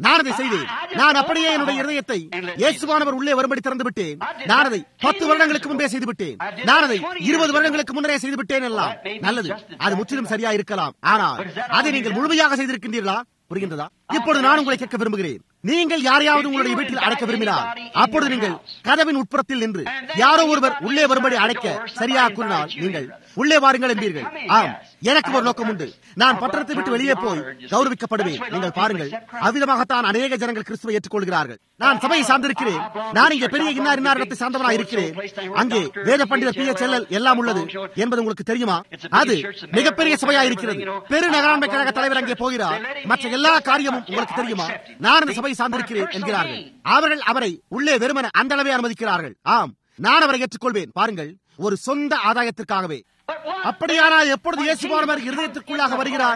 நான் அதை செய்தேன் நான் அப்படியே என்னுடைய இருதயத்தை இயேசுவானவர் உள்ளே வரும்படி திறந்து விட்டேன் நான் அதை பத்து வருடங்களுக்கு முன்பே செய்து விட்டேன் நான் அதை இருபது வருடங்களுக்கு முன்னரே செய்து விட்டேன் எல்லாம் நல்லது அது முற்றிலும் சரியா இருக்கலாம் ஆனால் அதை நீங்கள் முழுமையாக செய்திருக்கின்றீர்களா புரிகின்றதா இப்பொழுது நான் உங்களை கேட்க விரும்புகிறேன் நீங்கள் யாரையாவது உங்களுடைய வீட்டில் அடைக்க விரும்பினால் அப்பொழுது நீங்கள் கதவின் உட்புறத்தில் நின்று யாரோ ஒருவர் உள்ளே வரும்படி அடைக்க சரியாக கூறினால் நீங்கள் உள்ளே வாருங்கள் என்பீர்கள் ஆம் எனக்கு ஒரு நோக்கம் உண்டு நான் பட்டணத்தை விட்டு வெளியே போய் கௌரவிக்கப்படுவேன் நீங்கள் பாருங்கள் அவ்விதமாகத்தான் அநேக ஜனங்கள் கிறிஸ்துவை ஏற்றுக்கொள்கிறார்கள் நான் சபையை சார்ந்திருக்கிறேன் நான் இங்கே பெரிய இன்னார் இன்னார் இடத்தை சார்ந்தவனாக இருக்கிறேன் அங்கே வேத பண்டிதர் பி எச் எல்லாம் உள்ளது என்பது உங்களுக்கு தெரியுமா அது மிகப்பெரிய சபையா இருக்கிறது பெரு நகராண்மை கழக தலைவர் அங்கே போகிறார் மற்ற எல்லா காரியமும் உங்களுக்கு தெரியுமா நான் இந்த சபையை சார்ந்திருக்கிறேன் என்கிறார்கள் அவர்கள் அவரை உள்ளே வெறுமன அந்த அளவே அனுமதிக்கிறார்கள் ஆம் நான் அவரை ஏற்றுக்கொள்வேன் பாருங்கள் ஒரு சொந்த ஆதாயத்திற்காகவே அப்படியானால் எப்பொழுது இயேசுவானவர் இருதயத்திற்குள்ளாக வருகிறார்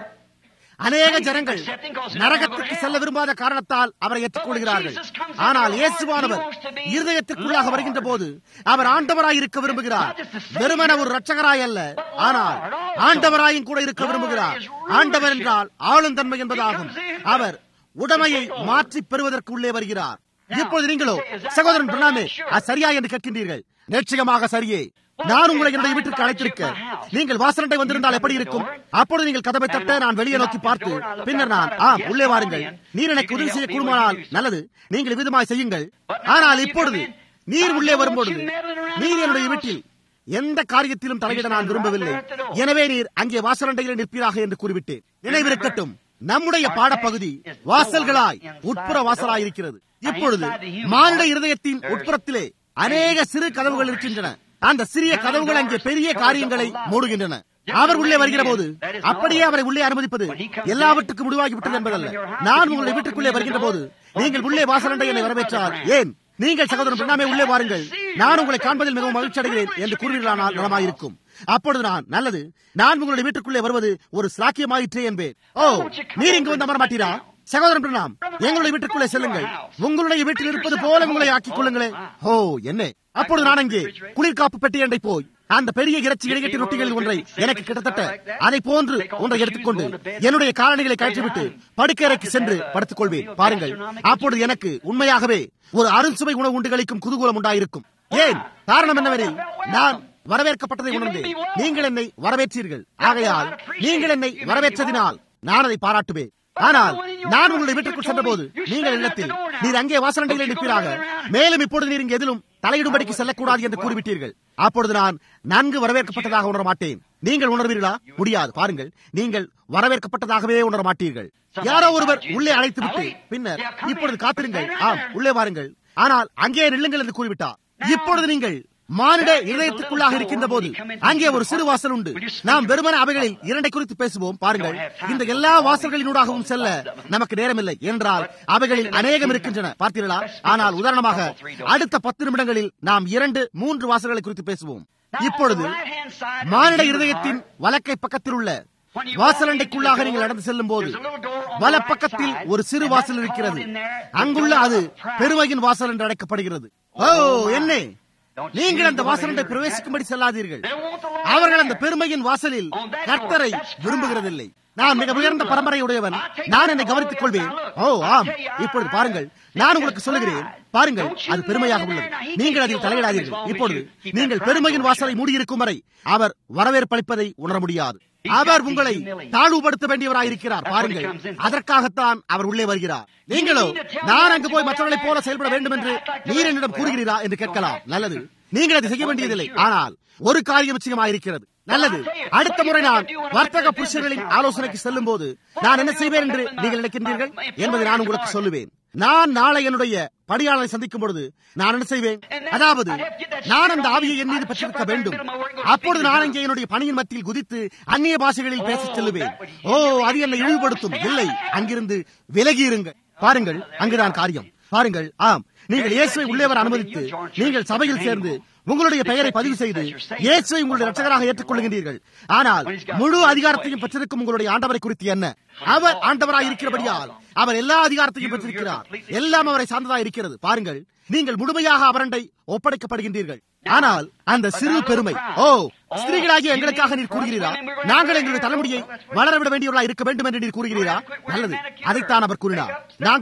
அநேக ஜனங்கள் நரகத்துக்கு செல்ல விரும்பாத காரணத்தால் அவரை ஏற்றுக்கொள்கிறார்கள் ஆனால் இயேசுவானவர் இருதயத்திற்குள்ளாக வருகின்ற போது அவர் ஆண்டவராய் இருக்க விரும்புகிறார் வெறுமன ஒரு ரட்சகராய் அல்ல ஆனால் ஆண்டவராயும் கூட இருக்க விரும்புகிறார் ஆண்டவர் என்றால் ஆளும் தன்மை என்பதாகும் அவர் உடமையை மாற்றி பெறுவதற்கு உள்ளே வருகிறார் இப்பொழுது நீங்களோ சகோதரன் பிரணாமே அது சரியா என்று கேட்கின்றீர்கள் நிச்சயமாக சரியே நான் உங்களை என்னுடைய வீட்டிற்கு அழைத்திருக்க நீங்கள் வாசலண்டை வந்திருந்தால் எப்படி இருக்கும் அப்பொழுது நீங்கள் கதவை தட்ட நான் வெளியே நோக்கி பார்த்து பின்னர் நான் ஆம் உள்ளே வாருங்கள் நீர் எனக்கு உதவி செய்ய கூடுமானால் நல்லது நீங்கள் விதமாய் செய்யுங்கள் ஆனால் இப்பொழுது நீர் உள்ளே வரும்பொழுது நீர் என்னுடைய வீட்டில் எந்த காரியத்திலும் தலையிட நான் விரும்பவில்லை எனவே நீர் அங்கே வாசலண்டையில் நிற்பீராக என்று கூறிவிட்டேன் நினைவிருக்கட்டும் நம்முடைய பாடப்பகுதி வாசல்களாய் உட்புற வாசலாய் இருக்கிறது இப்பொழுது மானிட இருதயத்தின் உட்புறத்திலே அநேக சிறு கதவுகள் இருக்கின்றன அந்த சிறிய கதவுகள் அங்கே பெரிய காரியங்களை மூடுகின்றன அவர் உள்ளே வருகிற போது அப்படியே அவரை உள்ளே அனுமதிப்பது எல்லாவற்றுக்கும் முடிவாகிவிட்டது என்பதல்ல நான் உங்களுடைய வீட்டுக்குள்ளே வருகின்ற போது நீங்கள் உள்ளே வாசலண்டை என்னை வரவேற்றால் ஏன் நீங்கள் சகோதரன் பிரணாமே உள்ளே வாருங்கள் நான் உங்களை காண்பதில் மிகவும் மகிழ்ச்சி அடைகிறேன் என்று கூறுவீர்களானால் நலமாயிருக்கும் அப்பொழுது நான் நல்லது நான் உங்களுடைய வீட்டுக்குள்ளே வருவது ஒரு சாக்கியமாயிற்றே என்பேன் ஓ நீர் இங்கு வந்து அமர மாட்டீரா சகோதரன் பிரணாம் எங்களுடைய வீட்டுக்குள்ளே செல்லுங்கள் உங்களுடைய வீட்டில் இருப்பது போல உங்களை ஆக்கிக் கொள்ளுங்களேன் ஓ என்ன அப்பொழுது நான் அங்கே குளிர்காப்பு பெட்டி அண்டை போய் அந்த பெரிய இறைச்சி இடையட்டி ரொட்டிகளில் ஒன்றை எனக்கு கிட்டத்தட்ட அதை போன்று ஒன்றை எடுத்துக்கொண்டு என்னுடைய காலணிகளை கழற்றிவிட்டு படுக்கையறைக்கு சென்று படுத்துக் கொள்வேன் பாருங்கள் அப்பொழுது எனக்கு உண்மையாகவே ஒரு அருண்சுவை உணவு உண்டுகளிக்கும் குதூகலம் உண்டாயிருக்கும் ஏன் காரணம் என்னவெனில் நான் வரவேற்கப்பட்டதை உணர்ந்தேன் நீங்கள் என்னை வரவேற்றீர்கள் ஆகையால் நீங்கள் என்னை வரவேற்றதினால் நான் அதை பாராட்டுவேன் ஆனால் நான் உங்களுடைய வீட்டிற்குள் சென்றபோது நீங்கள் இல்லத்தில் நீர் அங்கே வாசலண்டையில் நிற்பீராக மேலும் இப்பொழுது நீர் இங்கு எதிலும் தலையிடும்படிக்கு செல்லக்கூடாது என்று கூறிவிட்டீர்கள் அப்பொழுது நான் நன்கு வரவேற்கப்பட்டதாக உணர மாட்டேன் நீங்கள் உணர்வீர்களா முடியாது பாருங்கள் நீங்கள் வரவேற்கப்பட்டதாகவே உணர மாட்டீர்கள் யாரோ ஒருவர் உள்ளே அழைத்து விட்டு பின்னர் இப்பொழுது காத்திருங்கள் ஆம் உள்ளே வாருங்கள் ஆனால் அங்கே நில்லுங்கள் என்று கூறிவிட்டார் இப்பொழுது நீங்கள் மானிட இதயத்துக்குள்ளாக இருக்கின்ற போது அங்கே ஒரு சிறு வாசல் உண்டு நாம் வெறுமன அவைகளில் இரண்டை குறித்து பேசுவோம் பாருங்கள் இந்த எல்லா வாசல்களினூடாகவும் செல்ல நமக்கு நேரமில்லை என்றால் அவைகளில் அநேகம் இருக்கின்றன பார்த்தீர்களா ஆனால் உதாரணமாக அடுத்த பத்து நிமிடங்களில் நாம் இரண்டு மூன்று வாசல்களை குறித்து பேசுவோம் இப்பொழுது மானிட இருதயத்தின் வலக்கை பக்கத்தில் உள்ள வாசலண்டைக்குள்ளாக நீங்கள் நடந்து செல்லும் போது வலப்பக்கத்தில் ஒரு சிறு வாசல் இருக்கிறது அங்குள்ள அது பெருமையின் வாசல் என்று அழைக்கப்படுகிறது ஓ என்ன நீங்கள் அந்த வாசலண்டை பிரவேசிக்கும்படி செல்லாதீர்கள் அவர்கள் அந்த பெருமையின் வாசலில் கர்த்தரை விரும்புகிறதில்லை நான் மிக உயர்ந்த பரம்பரை உடையவன் நான் என்னை கவனித்துக் கொள்வேன் ஓ ஆம் இப்பொழுது பாருங்கள் நான் உங்களுக்கு சொல்லுகிறேன் பாருங்கள் அது பெருமையாக உள்ளது நீங்கள் அதில் தலையிடாதீர்கள் இப்பொழுது நீங்கள் பெருமையின் வாசலை மூடியிருக்கும் வரை அவர் வரவேற்பளிப்பதை உணர முடியாது அவர் உங்களை தாழ்வுபடுத்த வேண்டியவராயிருக்கிறார் பாருங்கள் அதற்காகத்தான் அவர் உள்ளே வருகிறார் நீங்களோ நான் அங்கு போய் மற்றவர்களைப் போல செயல்பட வேண்டும் என்று நீர் என்னிடம் கூறுகிறீரா என்று கேட்கலாம் நல்லது நீங்கள் அதை செய்ய வேண்டியதில்லை ஆனால் ஒரு காரியம் நிச்சயமாயிருக்கிறது நல்லது அடுத்த முறை நான் வர்த்தக புருஷர்களின் ஆலோசனைக்கு செல்லும் போது நான் என்ன செய்வேன் என்று நீங்கள் நினைக்கின்றீர்கள் என்பதை நான் உங்களுக்கு சொல்லுவேன் நான் நாளை என்னுடைய படியாளரை சந்திக்கும் பொழுது நான் என்ன செய்வேன் அதாவது நான் அந்த ஆவியை என் மீது பெற்றிருக்க வேண்டும் அப்பொழுது நான் இங்கே என்னுடைய பணியின் மத்தியில் குதித்து அந்நிய பாஷைகளில் பேசச் செல்லுவேன் ஓ அது என்னை இழிவுபடுத்தும் இல்லை அங்கிருந்து விலகி இருங்க பாருங்கள் அங்குதான் காரியம் பாருங்கள் ஆம் நீங்கள் இயேசுவை உள்ளே வர அனுமதித்து நீங்கள் சபையில் சேர்ந்து உங்களுடைய பெயரை பதிவு செய்து இயேசுவை உங்களுடைய ரட்சகராக ஏற்றுக்கொள்கின்றீர்கள் ஆனால் முழு அதிகாரத்தையும் பெற்றிருக்கும் உங்களுடைய ஆண்டவரை குறித்து என்ன அவர் ஆண்டவராய் இருக்கிறபடியால் அவர் எல்லா அதிகாரத்தையும் பெற்றிருக்கிறார் எல்லாம் அவரை சார்ந்ததா இருக்கிறது பாருங்கள் நீங்கள் முழுமையாக அவரண்டை ஒப்படைக்கப்படுகின்றீர்கள் ஆனால் அந்த சிறு பெருமை ஓ ஸ்திரீகளாகிய எங்களுக்காக நீர் கூறுகிறீரா நாங்கள் எங்களுடைய தலைமுடியை வளரவிட வேண்டியவர்களா இருக்க வேண்டும் என்று நீர் கூறுகிறீரா நல்லது அதைத்தான் அவர் கூறினார் நாங்கள்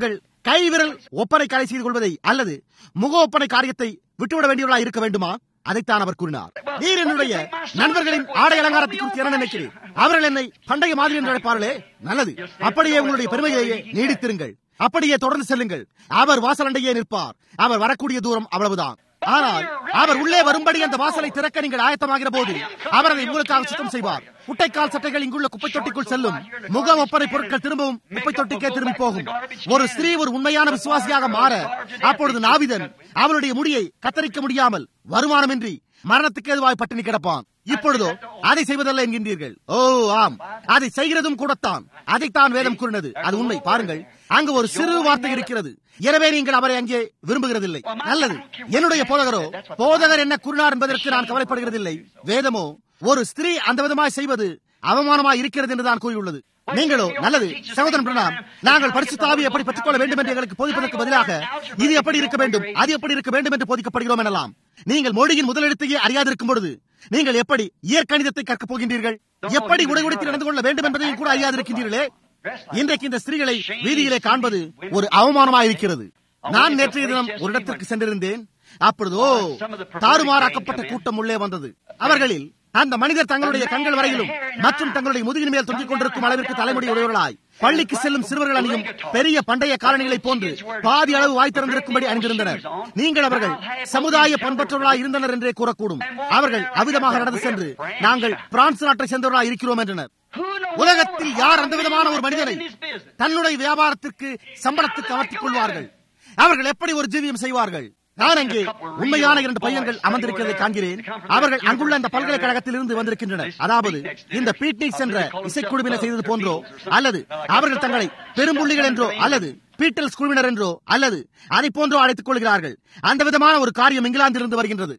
கைவிரல் ஒப்பனை காலை செய்து கொள்வதை அல்லது முக ஒப்பனை காரியத்தை விட்டுவிட வேண்டியவர்களா இருக்க வேண்டுமா அதைத்தான் அவர் கூறினார் நீர் என்னுடைய நண்பர்களின் ஆடை அலங்காரத்தை குறித்து என்ன நினைக்கிறேன் அவர்கள் என்னை பண்டைய மாதிரி என்று அழைப்பார்களே நல்லது அப்படியே உங்களுடைய பெருமையிலேயே நீடித்திருங்கள் அப்படியே தொடர்ந்து செல்லுங்கள் அவர் வாசலண்டையே நிற்பார் அவர் வரக்கூடிய தூரம் அவ்வளவுதான் ஆனால் அவர் உள்ளே வரும்படி அந்த வாசலை திறக்க நீங்கள் ஆயத்தமாகிற போது அவர் அதை உங்களுக்காக சுத்தம் செய்வார் குட்டைக்கால் சட்டைகள் இங்குள்ள குப்பை தொட்டிக்குள் செல்லும் முக ஒப்பனை பொருட்கள் திரும்பவும் குப்பை தொட்டிக்கே திரும்பி போகும் ஒரு ஸ்திரீ ஒரு உண்மையான விசுவாசியாக மாற அப்பொழுது நாவிதன் அவனுடைய முடியை கத்தரிக்க முடியாமல் வருமானமின்றி மரணத்துக்கு எதுவாய் பட்டினி கிடப்பான் இப்பொழுதோ அதை செய்வதல்ல என்கின்றீர்கள் ஓ ஆம் அதை செய்கிறதும் கூடத்தான் அதைத்தான் வேதம் கூறினது அது உண்மை பாருங்கள் அங்கு ஒரு சிறு வார்த்தை இருக்கிறது எனவே நீங்கள் அவரை அங்கே விரும்புகிறதில்லை நல்லது என்னுடைய போதகரோ போதகர் என்ன கூறினார் என்பதற்கு நான் கவலைப்படுகிறதில்லை வேதமோ ஒரு ஸ்திரீ அந்த விதமாய் செய்வது அவமானமாய் இருக்கிறது என்று தான் கூறியுள்ளது நீங்களோ நல்லது சகோதரன் பிரணாம் நாங்கள் பரிசுத்தாவி எப்படி பெற்றுக்கொள்ள வேண்டும் என்று எங்களுக்கு போதிப்பதற்கு பதிலாக இது எப்படி இருக்க வேண்டும் அது எப்படி இருக்க வேண்டும் என்று போதிக்கப்படுகிறோம் எனலாம் நீங்கள் மொழியின் முதலெழுத்தையே அறியாதிருக்கும் பொழுது நீங்கள் எப்படி இயற்கணிதத்தை கற்கப் போகின்றீர்கள் எப்படி உடை உடைத்து நடந்து கொள்ள வேண்டும் என்பதையும் கூட அறியாதிருக்கின்றீர்களே இன்றைக்கு இந்த ஸ்திரீகளை வீதியிலே காண்பது ஒரு அவமானமாக இருக்கிறது நான் நேற்றைய தினம் ஒரு இடத்திற்கு சென்றிருந்தேன் அப்பொழுது ஓ தாறுமாறாக்கப்பட்ட கூட்டம் உள்ளே வந்தது அவர்களில் அந்த மனிதர் தங்களுடைய கண்கள் வரையிலும் மற்றும் தங்களுடைய முதுகின் மேல் தொங்கிக் கொண்டிருக்கும் அளவிற்கு தலைமுடி உடையவர்களாய் பள்ளிக்கு செல்லும் சிறுவர்கள் அணியும் பெரிய பண்டைய காலணிகளை போன்று பாதி அளவு வாய் திறந்திருக்கும்படி அணிந்திருந்தனர் நீங்கள் அவர்கள் சமுதாய பண்பற்றவர்களாய் இருந்தனர் என்றே கூறக்கூடும் அவர்கள் அவிதமாக நடந்து சென்று நாங்கள் பிரான்ஸ் நாட்டை சேர்ந்தவர்களாய் இருக்கிறோம் என்றனர் உலகத்தில் யார் அந்த விதமான ஒரு மனிதனை தன்னுடைய வியாபாரத்திற்கு சம்பளத்துக்கு அமர்த்திக் கொள்வார்கள் அவர்கள் எப்படி ஒரு ஜீவியம் செய்வார்கள் நான் அங்கே உண்மையான இரண்டு பையன்கள் அமர்ந்திருக்கிறதை காண்கிறேன் அவர்கள் அங்குள்ள அந்த பல்கலைக்கழகத்தில் இருந்து வந்திருக்கின்றனர் அதாவது இந்த பீட்னிக்ஸ் என்ற இசைக்குழுவினர் செய்தது போன்றோ அல்லது அவர்கள் தங்களை பெரும்புள்ளிகள் என்றோ அல்லது பீட்டல்ஸ் குழுவினர் என்றோ அல்லது அதை போன்றோ அழைத்துக் கொள்கிறார்கள் அந்த விதமான ஒரு காரியம் இங்கிலாந்திலிருந்து வருகின்றது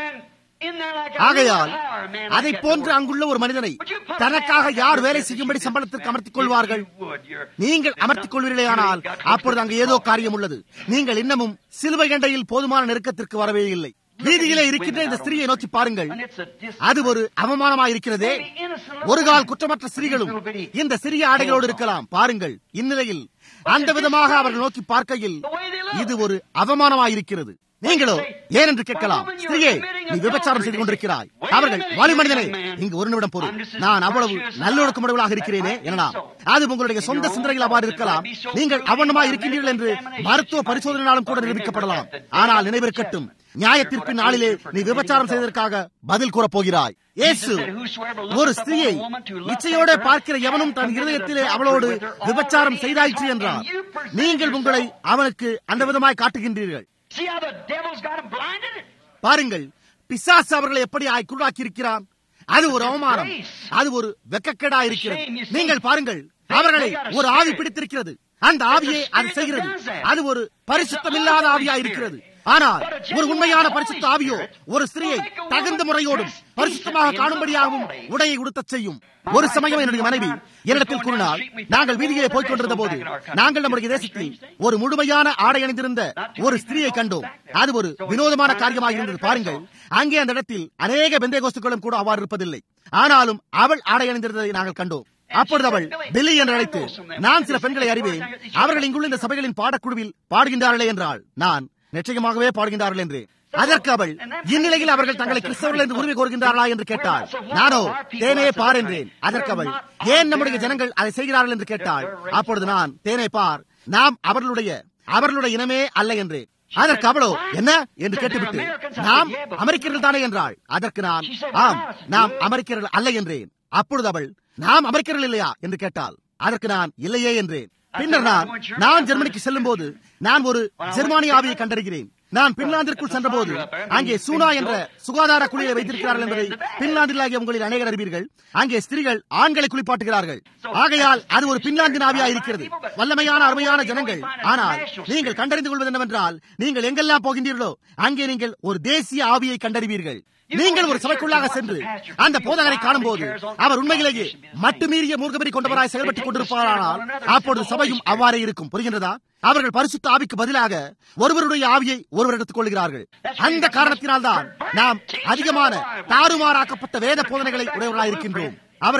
ஆகையால் அதை போன்று அங்குள்ள ஒரு மனிதனை தனக்காக யார் வேலை செய்யும்படி சம்பளத்திற்கு அமர்த்திக் கொள்வார்கள் நீங்கள் அமர்த்திக் கொள்வீர்களே ஆனால் அப்பொழுது அங்கு ஏதோ காரியம் உள்ளது நீங்கள் இன்னமும் சிலுவை கண்டையில் போதுமான நெருக்கத்திற்கு வரவே இல்லை வீதியிலே இருக்கின்ற இந்த ஸ்திரீயை நோக்கி பாருங்கள் அது ஒரு அவமானமாக இருக்கிறதே ஒரு கால் குற்றமற்ற ஸ்திரீகளும் இந்த சிறிய ஆடைகளோடு இருக்கலாம் பாருங்கள் இந்நிலையில் அந்த விதமாக அவர்கள் நோக்கி பார்க்கையில் இது ஒரு அவமானமாக இருக்கிறது நீங்களோ ஏன் என்று கேட்கலாம் ஸ்திரீயே நீ விபச்சாரம் செய்து கொண்டிருக்கிறாய் அவர்கள் வாலி மனிதனே இங்கு ஒரு நிமிடம் பொருள் நான் அவ்வளவு நல்லொழுக்கமுடையவளாக இருக்கிறேனே எனலாம் அது உங்களுடைய சொந்த சிந்தனைகள் அவ்வாறு இருக்கலாம் நீங்கள் அவனமா இருக்கின்றீர்கள் என்று மருத்துவ பரிசோதனையாலும் கூட நிரூபிக்கப்படலாம் ஆனால் நினைவிருக்கட்டும் நியாயத்திற்கு நாளிலே நீ விபச்சாரம் செய்ததற்காக பதில் கூறப் போகிறாய் இயேசு ஒரு ஸ்திரீயை இச்சையோட பார்க்கிற எவனும் தன் இருதயத்திலே அவளோடு விபச்சாரம் செய்தாயிற்று என்றார் நீங்கள் உங்களை அவனுக்கு அந்த விதமாய் காட்டுகின்றீர்கள் பாருங்கள் பிசாசு அவர்களை எப்படி குருடாக்கி இருக்கிறான் அது ஒரு அவமானம் அது ஒரு வெக்கக்கேடா இருக்கிறது நீங்கள் பாருங்கள் அவர்களை ஒரு ஆவி பிடித்திருக்கிறது அந்த ஆவியை அது செய்கிறது அது ஒரு பரிசுத்தமில்லாத ஆவியா இருக்கிறது ஆனால் ஒரு உண்மையான பரிசுத்த ஆவியோ ஒரு ஸ்திரீயை தகுந்த முறையோடும் பரிசுத்தமாக காணும்படியாகவும் உடையை உடுத்தச் செய்யும் ஒரு சமயம் என்னுடைய மனைவி என்னிடத்தில் கூறினார் நாங்கள் வீதியிலே போய்க் கொண்டிருந்த போது நாங்கள் நம்முடைய தேசத்தில் ஒரு முழுமையான ஆடை அணிந்திருந்த ஒரு ஸ்திரீயை கண்டோம் அது ஒரு வினோதமான காரியமாக இருந்தது பாருங்கள் அங்கே அந்த இடத்தில் அநேக பெந்தை கோஸ்துக்களும் கூட அவ்வாறு இருப்பதில்லை ஆனாலும் அவள் ஆடை அணிந்திருந்ததை நாங்கள் கண்டோம் அப்பொழுது அவள் டெல்லி என்று அழைத்து நான் சில பெண்களை அறிவேன் அவர்கள் இங்குள்ள இந்த சபைகளின் பாடக்குழுவில் பாடுகின்றார்களே என்றாள் நான் நிச்சயமாகவே பாடுகின்றார்கள் என்று அதற்கு அவள் இந்நிலையில் அவர்கள் தங்களை கிறிஸ்தவர்கள் என்று உரிமை கோருகின்றார்களா என்று கேட்டாள் நானோ தேனே பார் என்றேன் அதற்கு அவள் ஏன் நம்முடைய ஜனங்கள் அதை செய்கிறார்கள் என்று கேட்டாள் அப்பொழுது நான் தேனே பார் நாம் அவர்களுடைய அவர்களுடைய இனமே அல்ல என்றேன் அதற்கு அவளோ என்ன என்று கேட்டுவிட்டு நாம் அமெரிக்கர்கள் தானே என்றாள் அதற்கு நான் ஆம் நாம் அமெரிக்கர்கள் அல்ல என்றேன் அப்பொழுது அவள் நாம் அமெரிக்கர்கள் இல்லையா என்று கேட்டாள் அதற்கு நான் இல்லையே என்றேன் பின்னர் நான் நான் ஜெர்மனிக்கு செல்லும் போது நான் ஒரு ஜெர்மானிய ஆவியை கண்டறிகிறேன் நான் பின்லாந்திற்குள் சென்றபோது அங்கே சூனா என்ற சுகாதார குழியை வைத்திருக்கிறார்கள் என்பதை பின்லாந்தில் ஆகிய உங்களில் அநேகர் அறிவீர்கள் அங்கே ஸ்திரீகள் ஆண்களை குளிப்பாட்டுகிறார்கள் ஆகையால் அது ஒரு பின்லாந்தின் ஆவியா இருக்கிறது வல்லமையான அருமையான ஜனங்கள் ஆனால் நீங்கள் கண்டறிந்து கொள்வது என்னவென்றால் நீங்கள் எங்கெல்லாம் போகின்றீர்களோ அங்கே நீங்கள் ஒரு தேசிய ஆவியை கண்டறிவீர்கள் நீங்கள் ஒரு சபைக்குள்ளாக சென்று அந்த போதகரை காணும் போது அவர் உண்மையிலேயே மட்டுமீறிய மூர்க்கபடி கொண்டவராய் செயல்பட்டுக் கொண்டிருப்பாரானால் அப்பொழுது சபையும் அவ்வாறே இருக்கும் புரிகின்றதா அவர்கள் பரிசுத்த ஆவிக்கு பதிலாக ஒருவருடைய ஆவியை ஒருவர் எடுத்துக் கொள்கிறார்கள் அந்த காரணத்தினால்தான் நாம் அதிகமான தாறுமாறாக்கப்பட்ட வேத போதனைகளை உடையவர்களாக இருக்கின்றோம் அவர்கள்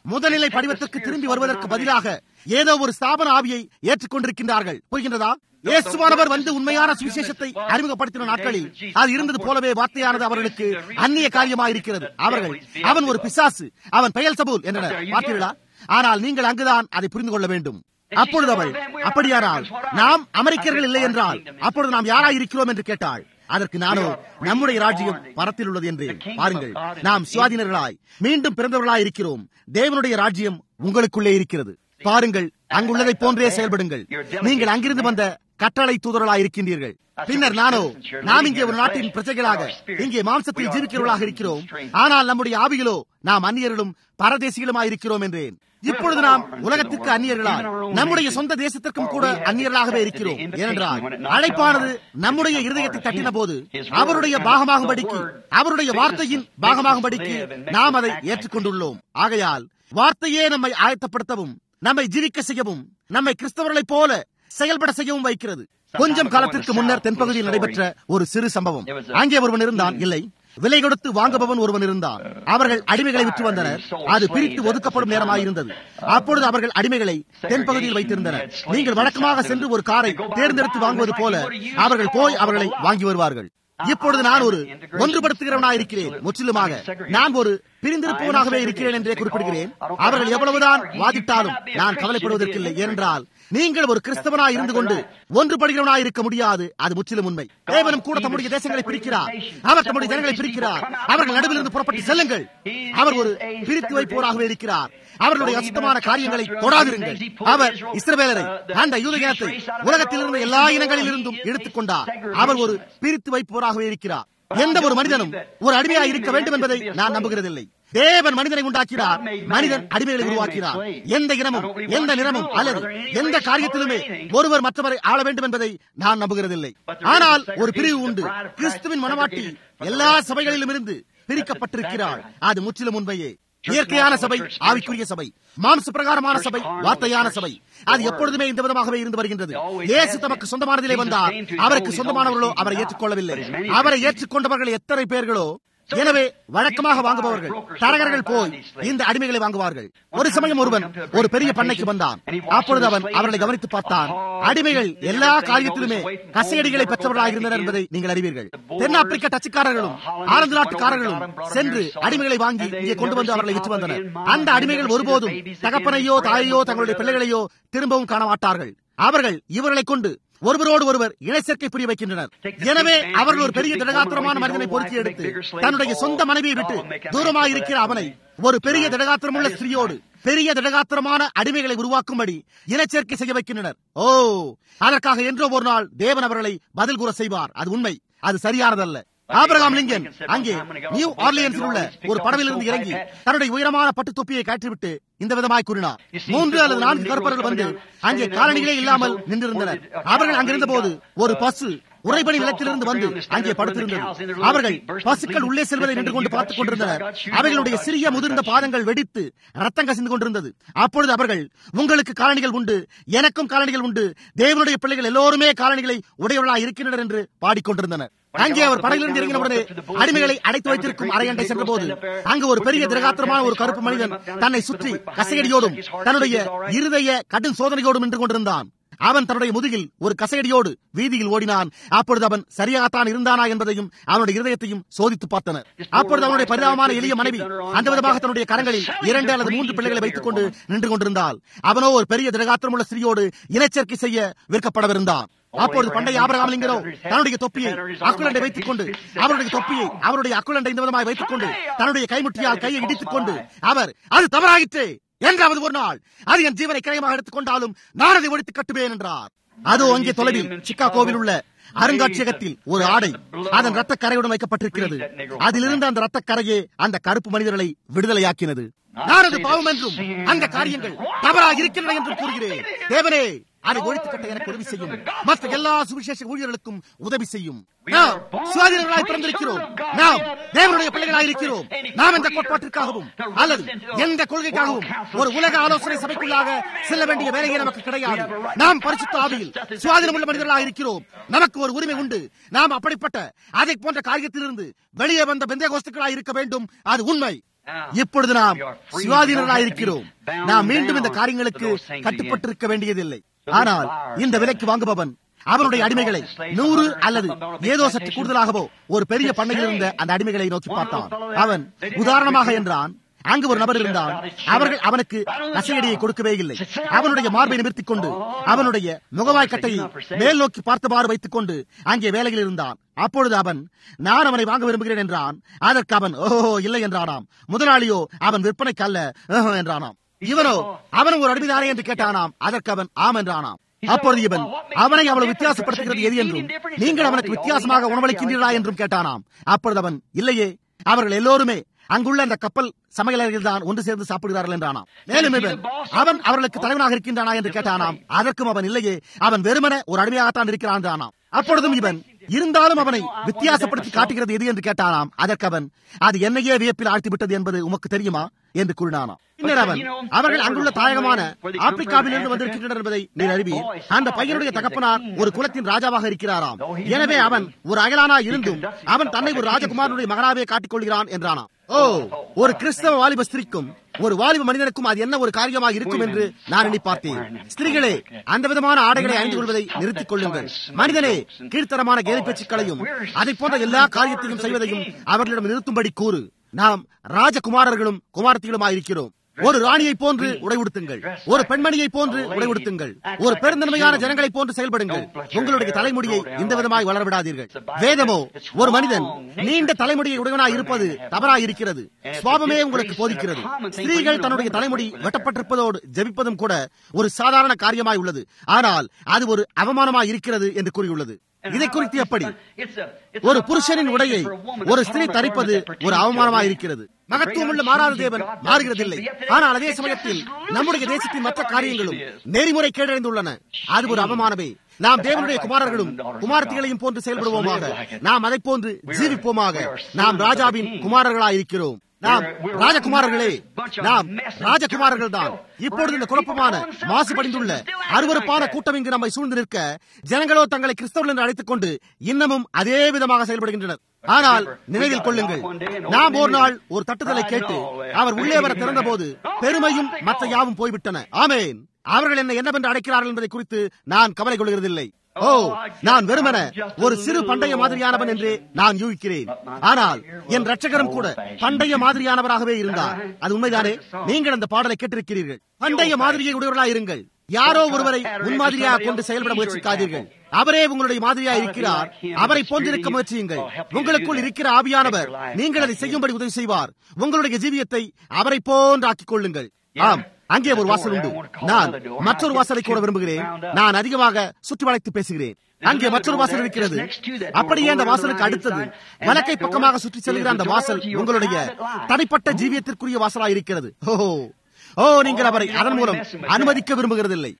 முதல்நிலை படிவத்திற்கு திரும்பி வருவதற்கு பதிலாக ஏதோ ஒரு ஸ்தாபன ஆவியை ஏற்றுக்கொண்டிருக்கின்றார்கள் புரிகின்றதா இயேசுவானவர் வந்து உண்மையான சுவிசேஷத்தை அறிமுகப்படுத்தின நாட்களில் அது இருந்தது போலவே வார்த்தையானது அவர்களுக்கு அந்நிய காரியமாக இருக்கிறது அவர்கள் அவன் ஒரு பிசாசு அவன் பெயல் சபூல் என்றனர் பார்த்தீர்களா ஆனால் நீங்கள் அங்குதான் அதை புரிந்து கொள்ள வேண்டும் அப்பொழுது அவள் அப்படியானால் நாம் அமெரிக்கர்கள் இல்லை என்றால் அப்பொழுது நாம் யாராய் இருக்கிறோம் என்று கேட்டாள் அதற்கு நானோ நம்முடைய ராஜ்யம் பரத்தில் உள்ளது என்றேன் பாருங்கள் நாம் சுவாதீனர்களாய் மீண்டும் பிறந்தவர்களாய் இருக்கிறோம் தேவனுடைய ராஜ்யம் உங்களுக்குள்ளே இருக்கிறது பாருங்கள் அங்குள்ளதை போன்றே செயல்படுங்கள் நீங்கள் அங்கிருந்து வந்த கட்டளை தூதர்களாய் இருக்கின்றீர்கள் பின்னர் நானோ நாம் இங்கே ஒரு நாட்டின் பிரஜைகளாக இங்கே மாம்சத்தில் ஜீவிக்கிறவர்களாக இருக்கிறோம் ஆனால் நம்முடைய ஆவிகளோ நாம் அந்நியர்களும் பரதேசிகளுமாய் இருக்கிறோம் என்றேன் இப்பொழுது நாம் உலகத்திற்கு அந்நியர்களால் நம்முடைய சொந்த தேசத்திற்கும் கூட அந்நியர்களாகவே இருக்கிறோம் ஏனென்றால் அழைப்பானது நம்முடைய இருதயத்தை தட்டின போது அவருடைய பாகமாகும்படிக்கு அவருடைய வார்த்தையின் பாகமாகும்படிக்கு நாம் அதை ஏற்றுக்கொண்டுள்ளோம் ஆகையால் வார்த்தையே நம்மை ஆயத்தப்படுத்தவும் நம்மை ஜீவிக்க செய்யவும் நம்மை கிறிஸ்தவர்களைப் போல செயல்பட செய்யவும் வைக்கிறது கொஞ்சம் காலத்திற்கு முன்னர் தென்பகுதியில் நடைபெற்ற ஒரு சிறு சம்பவம் அங்கே ஒருவன் இருந்தான் இல்லை விலை கொடுத்து வாங்குபவன் ஒருவன் இருந்தான் அவர்கள் அடிமைகளை விற்று வந்தனர் அது பிரித்து ஒதுக்கப்படும் நேரமாயிருந்தது அப்பொழுது அவர்கள் அடிமைகளை தென்பகுதியில் வைத்திருந்தனர் நீங்கள் வழக்கமாக சென்று ஒரு காரை தேர்ந்தெடுத்து வாங்குவது போல அவர்கள் போய் அவர்களை வாங்கி வருவார்கள் இப்பொழுது நான் ஒரு ஒன்றுபடுத்துகிறவனாக இருக்கிறேன் முற்றிலுமாக நான் ஒரு பிரிந்திருப்பவனாகவே இருக்கிறேன் என்றே குறிப்பிடுகிறேன் அவர்கள் எவ்வளவுதான் வாதிட்டாலும் நான் கவலைப்படுவதற்கில்லை ஏனென்றால் நீங்கள் ஒரு கிறிஸ்தவனாய் இருந்து கொண்டு ஒன்றுபடுகிறவனாய் இருக்க முடியாது அது முற்றிலும் உண்மை தேவனும் கூட தம்முடைய தேசங்களை பிரிக்கிறார் அவர் தம்முடைய ஜனங்களை பிரிக்கிறார் அவர்கள் நடுவில் இருந்து புறப்பட்டு செல்லுங்கள் அவர் ஒரு பிரித்து வைப்போராகவே இருக்கிறார் அவர்களுடைய அசுத்தமான காரியங்களை தொடாதிருங்கள் அவர் இஸ்ரவேலரை அந்த யூத இனத்தை உலகத்தில் இருந்த எல்லா இனங்களில் இருந்தும் எடுத்துக் கொண்டார் அவர் ஒரு பிரித்து வைப்போராகவே இருக்கிறார் எந்த ஒரு மனிதனும் ஒரு அடிமையாக இருக்க வேண்டும் என்பதை நான் நம்புகிறதில்லை தேவன் மனிதனை உண்டாக்கினார் மனிதன் அடிமைகளை உருவாக்கினார் எந்த இனமும் எந்த நிறமும் அல்லது எந்த காரியத்திலுமே ஒருவர் மற்றவரை ஆள வேண்டும் என்பதை நான் நம்புகிறதில்லை ஆனால் ஒரு பிரிவு உண்டு கிறிஸ்துவின் மனவாட்டி எல்லா சபைகளிலும் இருந்து பிரிக்கப்பட்டிருக்கிறாள் அது முற்றிலும் உண்மையே இயற்கையான சபை ஆவிக்குரிய சபை மாம்ச பிரகாரமான சபை வார்த்தையான சபை அது எப்பொழுதுமே இந்த விதமாகவே இருந்து வருகின்றது இயேசு தமக்கு சொந்தமானதிலே வந்தார் அவருக்கு சொந்தமானவர்களோ அவரை ஏற்றுக்கொள்ளவில்லை அவரை ஏற்றுக்கொண்டவர்கள் எத்தனை பேர்களோ எனவே வழக்கமாக வாங்குபவர்கள் தரகர்கள் போய் இந்த அடிமைகளை வாங்குவார்கள் ஒரு சமயம் ஒருவன் ஒரு பெரிய பண்ணைக்கு வந்தான் அப்பொழுது அவன் அவர்களை கவனித்து பார்த்தான் அடிமைகள் எல்லா காரியத்திலுமே கசையடிகளை பெற்றவர்களாக இருந்தனர் என்பதை நீங்கள் அறிவீர்கள் தென்னாப்பிரிக்க டச்சுக்காரர்களும் ஆனந்த நாட்டுக்காரர்களும் சென்று அடிமைகளை வாங்கி இங்கே கொண்டு வந்து அவர்களை விற்று வந்தனர் அந்த அடிமைகள் ஒருபோதும் தகப்பனையோ தாயையோ தங்களுடைய பிள்ளைகளையோ திரும்பவும் காண மாட்டார்கள் அவர்கள் இவர்களை கொண்டு ஒருவரோடு ஒருவர் இணைச்சேர்க்கை புரிய வைக்கின்றனர் எனவே அவர்கள் ஒரு பெரிய திடகாத்திரமான மனிதனை பொறுக்கி எடுத்து தன்னுடைய சொந்த மனைவியை விட்டு தூரமாக இருக்கிற அவனை ஒரு பெரிய திடகாத்திரமுள்ள ஸ்திரியோடு பெரிய திடகாத்திரமான அடிமைகளை உருவாக்கும்படி இனச்சேர்க்கை செய்ய வைக்கின்றனர் ஓ அதற்காக என்றோ ஒரு நாள் தேவன் அவர்களை பதில் கூற செய்வார் அது உண்மை அது சரியானதல்ல ஆபிரகாம் லிங்கன் அங்கே நியூ ஆர்லியன்ஸில் உள்ள ஒரு படவிலிருந்து இறங்கி தன்னுடைய உயரமான பட்டு தொப்பியை கட்டிவிட்டு இந்த விதமாய் கூறினார் மூன்று அல்லது நான்கு கருப்பர்கள் வந்து அங்கே காலணிகளே இல்லாமல் நின்றிருந்தனர் அவர்கள் அங்கிருந்த போது ஒரு பசு உறைபடி நிலத்திலிருந்து வந்து அங்கே படுத்திருந்தது அவர்கள் பசுக்கள் உள்ளே செல்வதை நின்று கொண்டு பார்த்துக் கொண்டிருந்தனர் அவைகளுடைய சிறிய முதிர்ந்த பாதங்கள் வெடித்து ரத்தம் கசிந்து கொண்டிருந்தது அப்பொழுது அவர்கள் உங்களுக்கு காலணிகள் உண்டு எனக்கும் காலணிகள் உண்டு தேவனுடைய பிள்ளைகள் எல்லோருமே காலணிகளை உடையவர்களாக இருக்கின்றனர் என்று பாடிக்கொண்டிருந்தனர் அங்கே அவர் படகிலிருந்து இறங்கின உடனே அடிமைகளை அடைத்து வைத்திருக்கும் அரையண்டை சென்ற போது அங்கு ஒரு பெரிய திரகாத்திரமான ஒரு கருப்பு மனிதன் தன்னை சுற்றி கசையடியோடும் தன்னுடைய இருதய கடும் சோதனையோடும் நின்று கொண்டிருந்தான் அவன் தன்னுடைய முதுகில் ஒரு கசையடியோடு வீதியில் ஓடினான் அப்பொழுது அவன் சரியாகத்தான் இருந்தானா என்பதையும் அவனுடைய இருதயத்தையும் சோதித்து பார்த்தனர் அப்பொழுது அவனுடைய பரிதாபமான எளிய மனைவி அந்த விதமாக தன்னுடைய கரங்களில் இரண்டு அல்லது மூன்று பிள்ளைகளை வைத்துக் கொண்டு நின்று கொண்டிருந்தால் அவனோ ஒரு பெரிய திரகாத்திரமுள்ள ஸ்திரியோடு இனச்சேர்க்கை செய்ய விற்கப்படவிருந்தான் அப்பொழுது பண்டைய ஆபரகாமலிங்கரோ தன்னுடைய தொப்பியை அக்குலண்டை வைத்துக் கொண்டு அவருடைய தொப்பியை அவருடைய அக்குலண்டை இந்த விதமாக வைத்துக் கொண்டு தன்னுடைய கைமுட்டியால் கையை இடித்துக் கொண்டு அவர் அது தவறாயிற்று என்றாவது ஒரு நாள் அது என் ஜீவனை கிரயமாக எடுத்துக் கொண்டாலும் நான் அதை ஒழித்து கட்டுவேன் என்றார் அதோ அங்கே தொலைவில் சிக்காகோவில் உள்ள அருங்காட்சியகத்தில் ஒரு ஆடை அதன் ரத்த கரையுடன் வைக்கப்பட்டிருக்கிறது அதிலிருந்து அந்த ரத்த கரையே அந்த கருப்பு மனிதர்களை விடுதலையாக்கினது நான் அது பாவம் என்றும் அந்த காரியங்கள் தவறாக இருக்கின்றன என்றும் கூறுகிறேன் தேவனே அதை ஒழித்து கட்ட எனக்கு உதவி செய்யும் மற்ற எல்லா சுவிசேஷ ஊழியர்களுக்கும் உதவி செய்யும் நாம் சுவாதீனர்களாய் பிறந்திருக்கிறோம் நாம் தேவனுடைய பிள்ளைகளாய் இருக்கிறோம் நாம் எந்த கோட்பாட்டிற்காகவும் அல்லது எந்த கொள்கைக்காகவும் ஒரு உலக ஆலோசனை சபைக்குள்ளாக செல்ல வேண்டிய வேலையே நமக்கு கிடையாது நாம் பரிசுத்த ஆவியில் சுவாதீனம் உள்ள மனிதர்களாக இருக்கிறோம் நமக்கு ஒரு உரிமை உண்டு நாம் அப்படிப்பட்ட அதை போன்ற காரியத்திலிருந்து வெளியே வந்த பெந்தே கோஸ்துக்களாய் இருக்க வேண்டும் அது உண்மை இப்பொழுது நாம் சுயாதீனராயிருக்கிறோம் நாம் மீண்டும் இந்த காரியங்களுக்கு கட்டுப்பட்டிருக்க வேண்டியதில்லை ஆனால் இந்த விலைக்கு வாங்குபவன் அவனுடைய அடிமைகளை நூறு அல்லது ஏதோ சற்று கூடுதலாகவோ ஒரு பெரிய பண்ணையில் இருந்த அந்த அடிமைகளை நோக்கி பார்த்தான் அவன் உதாரணமாக என்றான் அங்கு ஒரு நபர் இருந்தான் அவர்கள் அவனுக்கு நசையடியை கொடுக்கவே இல்லை அவனுடைய மார்பை நிமிர்த்திக் கொண்டு அவனுடைய முகவாய் கட்டையை மேல் நோக்கி பார்த்தவாறு வைத்துக் கொண்டு அங்கே வேலையில் இருந்தான் அப்பொழுது அவன் நான் அவனை வாங்க விரும்புகிறேன் என்றான் அதற்கு அவன் ஓஹோ இல்லை என்றானாம் முதலாளியோ அவன் விற்பனைக்கு அல்ல ஓஹோ என்றானாம் இவனோ அவனும் ஒரு அடிமைதானே என்று கேட்டானாம் அதற்கு அவன் ஆம் என்றானாம் அப்பொழுது இவன் அவனை அவ்வளவு வித்தியாசப்படுத்துகிறது எது என்றும் நீங்கள் அவனுக்கு வித்தியாசமாக உணவளிக்கின்றீர்களா என்றும் கேட்டானாம் அப்பொழுது அவன் இல்லையே அவர்கள் எல்லோருமே அங்குள்ள அந்த கப்பல் சமையலர்கள் தான் ஒன்று சேர்ந்து சாப்பிடுகிறார்கள் என்றானாம் மேலும் இவன் அவன் அவர்களுக்கு தலைவனாக இருக்கின்றானா என்று கேட்டானாம் அதற்கும் அவன் இல்லையே அவன் வெறுமன ஒரு அடிமையாகத்தான் இருக்கிறான் என்றானாம் அப்பொழுதும் இவன் இருந்தாலும் அவனை வித்தியாசப்படுத்தி காட்டுகிறது எது என்று கேட்டானாம் அதற்கு அவன் அது என்னையே வியப்பில் ஆழ்த்தி விட்டது என்பது உமக்கு தெரியுமா என்று கூறினானாம் பின்னர் அவன் அவர்கள் அங்குள்ள தாயகமான ஆப்பிரிக்காவில் இருந்து வந்திருக்கின்றனர் என்பதை நீ அறிவீர் அந்த பையனுடைய தகப்பனார் ஒரு குலத்தின் ராஜாவாக இருக்கிறாராம் எனவே அவன் ஒரு அயலானா இருந்தும் அவன் தன்னை ஒரு ராஜகுமாரனுடைய மகனாவே காட்டிக் கொள்கிறான் என்றானாம் ஓ ஒரு கிறிஸ்தவ வாலிப ஸ்திரிக்கும் ஒரு வாலிப மனிதனுக்கும் அது என்ன ஒரு காரியமாக இருக்கும் என்று நான் எண்ணி பார்த்தேன் ஸ்திரீகளே அந்த விதமான ஆடைகளை அணிந்து கொள்வதை நிறுத்திக் கொள்ளுங்கள் மனிதனே கீழ்த்தரமான கேலி பேச்சுக்களையும் அதை போன்ற எல்லா காரியத்தையும் செய்வதையும் அவர்களிடம் நிறுத்தும்படி கூறு நாம் ராஜகுமாரர்களும் குமாரத்திகளுமாயிருக்கிறோம் ஒரு ராணியை போன்று உடை உடுத்துங்கள் ஒரு பெண்மணியை போன்று உடை உடுத்துங்கள் ஒரு பெருந்தன்மையான ஜனங்களை போன்று செயல்படுங்கள் உங்களுடைய தலைமுடியை இந்த விதமாய் வளரவிடாதீர்கள் வேதமோ ஒரு மனிதன் நீண்ட தலைமுடியை உடையவனாய் இருப்பது தவறாய் இருக்கிறது சுவாபமே உங்களுக்கு போதிக்கிறது ஸ்திரீகள் தன்னுடைய தலைமுடி வெட்டப்பட்டிருப்பதோடு ஜெபிப்பதும் கூட ஒரு சாதாரண காரியமாய் உள்ளது ஆனால் அது ஒரு அவமானமாய் இருக்கிறது என்று கூறியுள்ளது இதை குறித்து எப்படி ஒரு புருஷனின் உடையை ஒரு ஸ்திரீ தரிப்பது ஒரு அவமானமாக இருக்கிறது மகத்துவமுள்ள மாறாத தேவன் மாறுகிறதில்லை ஆனால் அதே சமயத்தில் நம்முடைய தேசத்தின் மற்ற காரியங்களும் நெறிமுறை கேடடைந்துள்ளன அது ஒரு அவமானமே நாம் தேவனுடைய குமாரர்களும் குமாரத்திகளையும் போன்று செயல்படுவோமாக நாம் அதை போன்று ஜீவிப்போமாக நாம் ராஜாவின் குமாரர்களாய் இருக்கிறோம் நாம் ராஜகுமாரர்களே நாம் ராஜகுமாரர்கள் தான் இப்பொழுது இந்த குழப்பமான மாசுபடிந்துள்ள அருவறுப்பான கூட்டம் இங்கு நம்மை சூழ்ந்து நிற்க ஜனங்களோ தங்களை கிறிஸ்தவர்கள் என்று அழைத்துக் கொண்டு இன்னமும் அதே விதமாக செயல்படுகின்றனர் ஆனால் நினைவில் கொள்ளுங்கள் நாம் ஒரு நாள் ஒரு தட்டுதலை கேட்டு அவர் உள்ளே வர திறந்த போது பெருமையும் மற்ற யாவும் போய்விட்டன ஆமேன் அவர்கள் என்ன என்னவென்று அழைக்கிறார்கள் என்பதை குறித்து நான் கவலை கொள்கிறதில்லை ஓ நான் வெறுமன ஒரு சிறு பண்டைய மாதிரியானவன் என்று நான் யூகிக்கிறேன் ஆனால் என் ரட்சகரும் கூட பண்டைய மாதிரியானவராகவே இருந்தார் அது உண்மைதானே நீங்கள் அந்த பாடலை கேட்டிருக்கிறீர்கள் பண்டைய மாதிரியை உடையவர்களாக இருங்கள் யாரோ ஒருவரை முன்மாதிரியாக கொண்டு செயல்பட முயற்சிக்காதீர்கள் அவரே உங்களுடைய மாதிரியா இருக்கிறார் அவரை போன்றிருக்க முயற்சியுங்கள் உங்களுக்குள் இருக்கிற ஆவியானவர் நீங்கள் அதை செய்யும்படி உதவி செய்வார் உங்களுடைய ஜீவியத்தை அவரை போன்று ஆக்கிக் கொள்ளுங்கள் ஆம் அங்கே ஒரு வாசல் உண்டு நான் மற்றொரு வாசலை கூட விரும்புகிறேன் நான் அதிகமாக சுற்றி வளைத்து பேசுகிறேன் அங்கே மற்றொரு வாசல் இருக்கிறது அப்படியே அந்த வாசலுக்கு அடுத்தது வலக்கை பக்கமாக சுற்றி செல்கிற அந்த வாசல் உங்களுடைய தனிப்பட்ட ஜீவியத்திற்குரிய வாசலாக இருக்கிறது ஓஹோ ஓ நீங்கள் அவரை அதன் மூலம் அனுமதிக்க விரும்புகிறதில்லை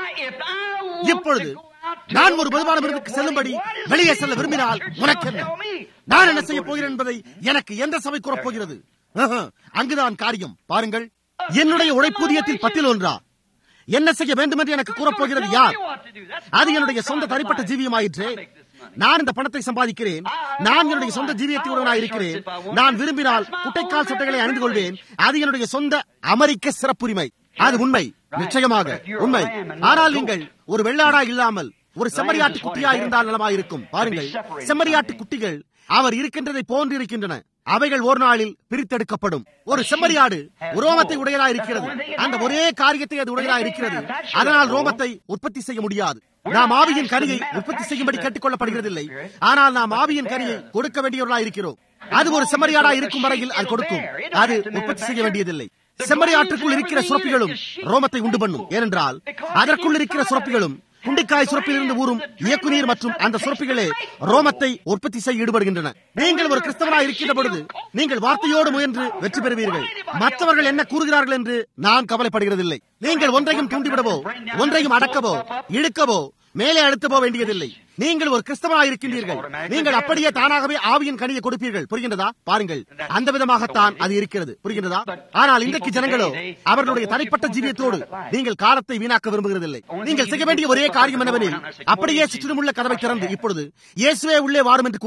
இப்பொழுது நான் ஒரு மதுபான விருதுக்கு செல்லும்படி வெளியே செல்ல விரும்பினால் உனக்கு என்ன நான் என்ன செய்ய போகிறேன் என்பதை எனக்கு எந்த சபை கூறப் போகிறது அங்குதான் காரியம் பாருங்கள் என்னுடைய உழைப்பூதியத்தில் பத்தில் ஒன்றா என்ன செய்ய வேண்டும் என்று எனக்கு கூறப்போகிறது யார் அது என்னுடைய சொந்த தனிப்பட்ட ஜீவியமாயிற்று நான் இந்த பணத்தை சம்பாதிக்கிறேன் நான் என்னுடைய சொந்த ஜீவியத்துடன் இருக்கிறேன் நான் விரும்பினால் குட்டைக்கால் சட்டைகளை அணிந்து கொள்வேன் அது என்னுடைய சொந்த அமெரிக்க சிறப்புரிமை அது உண்மை நிச்சயமாக உண்மை ஆனால் நீங்கள் ஒரு வெள்ளாடா இல்லாமல் ஒரு செம்மறியாட்டு குட்டியா இருந்தால் நலமாயிருக்கும் பாருங்கள் செம்மறியாட்டு குட்டிகள் அவர் இருக்கின்றதை போன்று இருக்கின்றன அவைகள் ஒரு நாளில் பிரித்தெடுக்கப்படும் ஒரு செம்மறியாடு ரோமத்தை உடையதா இருக்கிறது அந்த ஒரே காரியத்தை அது உடையதா இருக்கிறது அதனால் ரோமத்தை உற்பத்தி செய்ய முடியாது நாம் ஆவியின் கரியை உற்பத்தி செய்யும்படி கேட்டுக் கொள்ளப்படுகிறதில்லை ஆனால் நாம் ஆவியின் கரியை கொடுக்க வேண்டியவர்களா இருக்கிறோம் அது ஒரு செம்மறியாடா இருக்கும் வரையில் அது கொடுக்கும் அது உற்பத்தி செய்ய வேண்டியதில்லை செம்மறியாற்றுக்குள் இருக்கிற சுரப்பிகளும் ரோமத்தை உண்டு பண்ணும் ஏனென்றால் அதற்குள் இருக்கிற சுரப்பிகளும் குண்டிக்காய் சுரப்பிலிருந்து ஊறும் இயக்குநீர் மற்றும் அந்த சுரப்பிகளே ரோமத்தை உற்பத்தி செய்ய ஈடுபடுகின்றன நீங்கள் ஒரு கிறிஸ்தவனாக இருக்கின்ற பொழுது நீங்கள் வார்த்தையோடு முயன்று வெற்றி பெறுவீர்கள் மற்றவர்கள் என்ன கூறுகிறார்கள் என்று நான் கவலைப்படுகிறதில்லை நீங்கள் ஒன்றையும் தூண்டிவிடவோ ஒன்றையும் அடக்கவோ இழுக்கவோ மேலே அழுத்தவோ வேண்டியதில்லை நீங்கள் ஒரு கிறிஸ்தவனாக இருக்கின்றீர்கள் நீங்கள் அப்படியே தானாகவே ஆவியின் கனியை கொடுப்பீர்கள் புரிகின்றதா பாருங்கள் அந்த விதமாகத்தான் அது இருக்கிறது புரிகின்றதா ஆனால் இன்றைக்கு ஜனங்களோ அவர்களுடைய தனிப்பட்ட ஜீவியத்தோடு நீங்கள் காலத்தை வீணாக்க விரும்புகிறதில்லை நீங்கள் செய்ய வேண்டிய ஒரே காரியம் என்னவெனில் அப்படியே சுற்றிலும் உள்ள கதவை திறந்து இப்பொழுது இயேசுவே உள்ளே வாரும் என்று கூறுங்கள்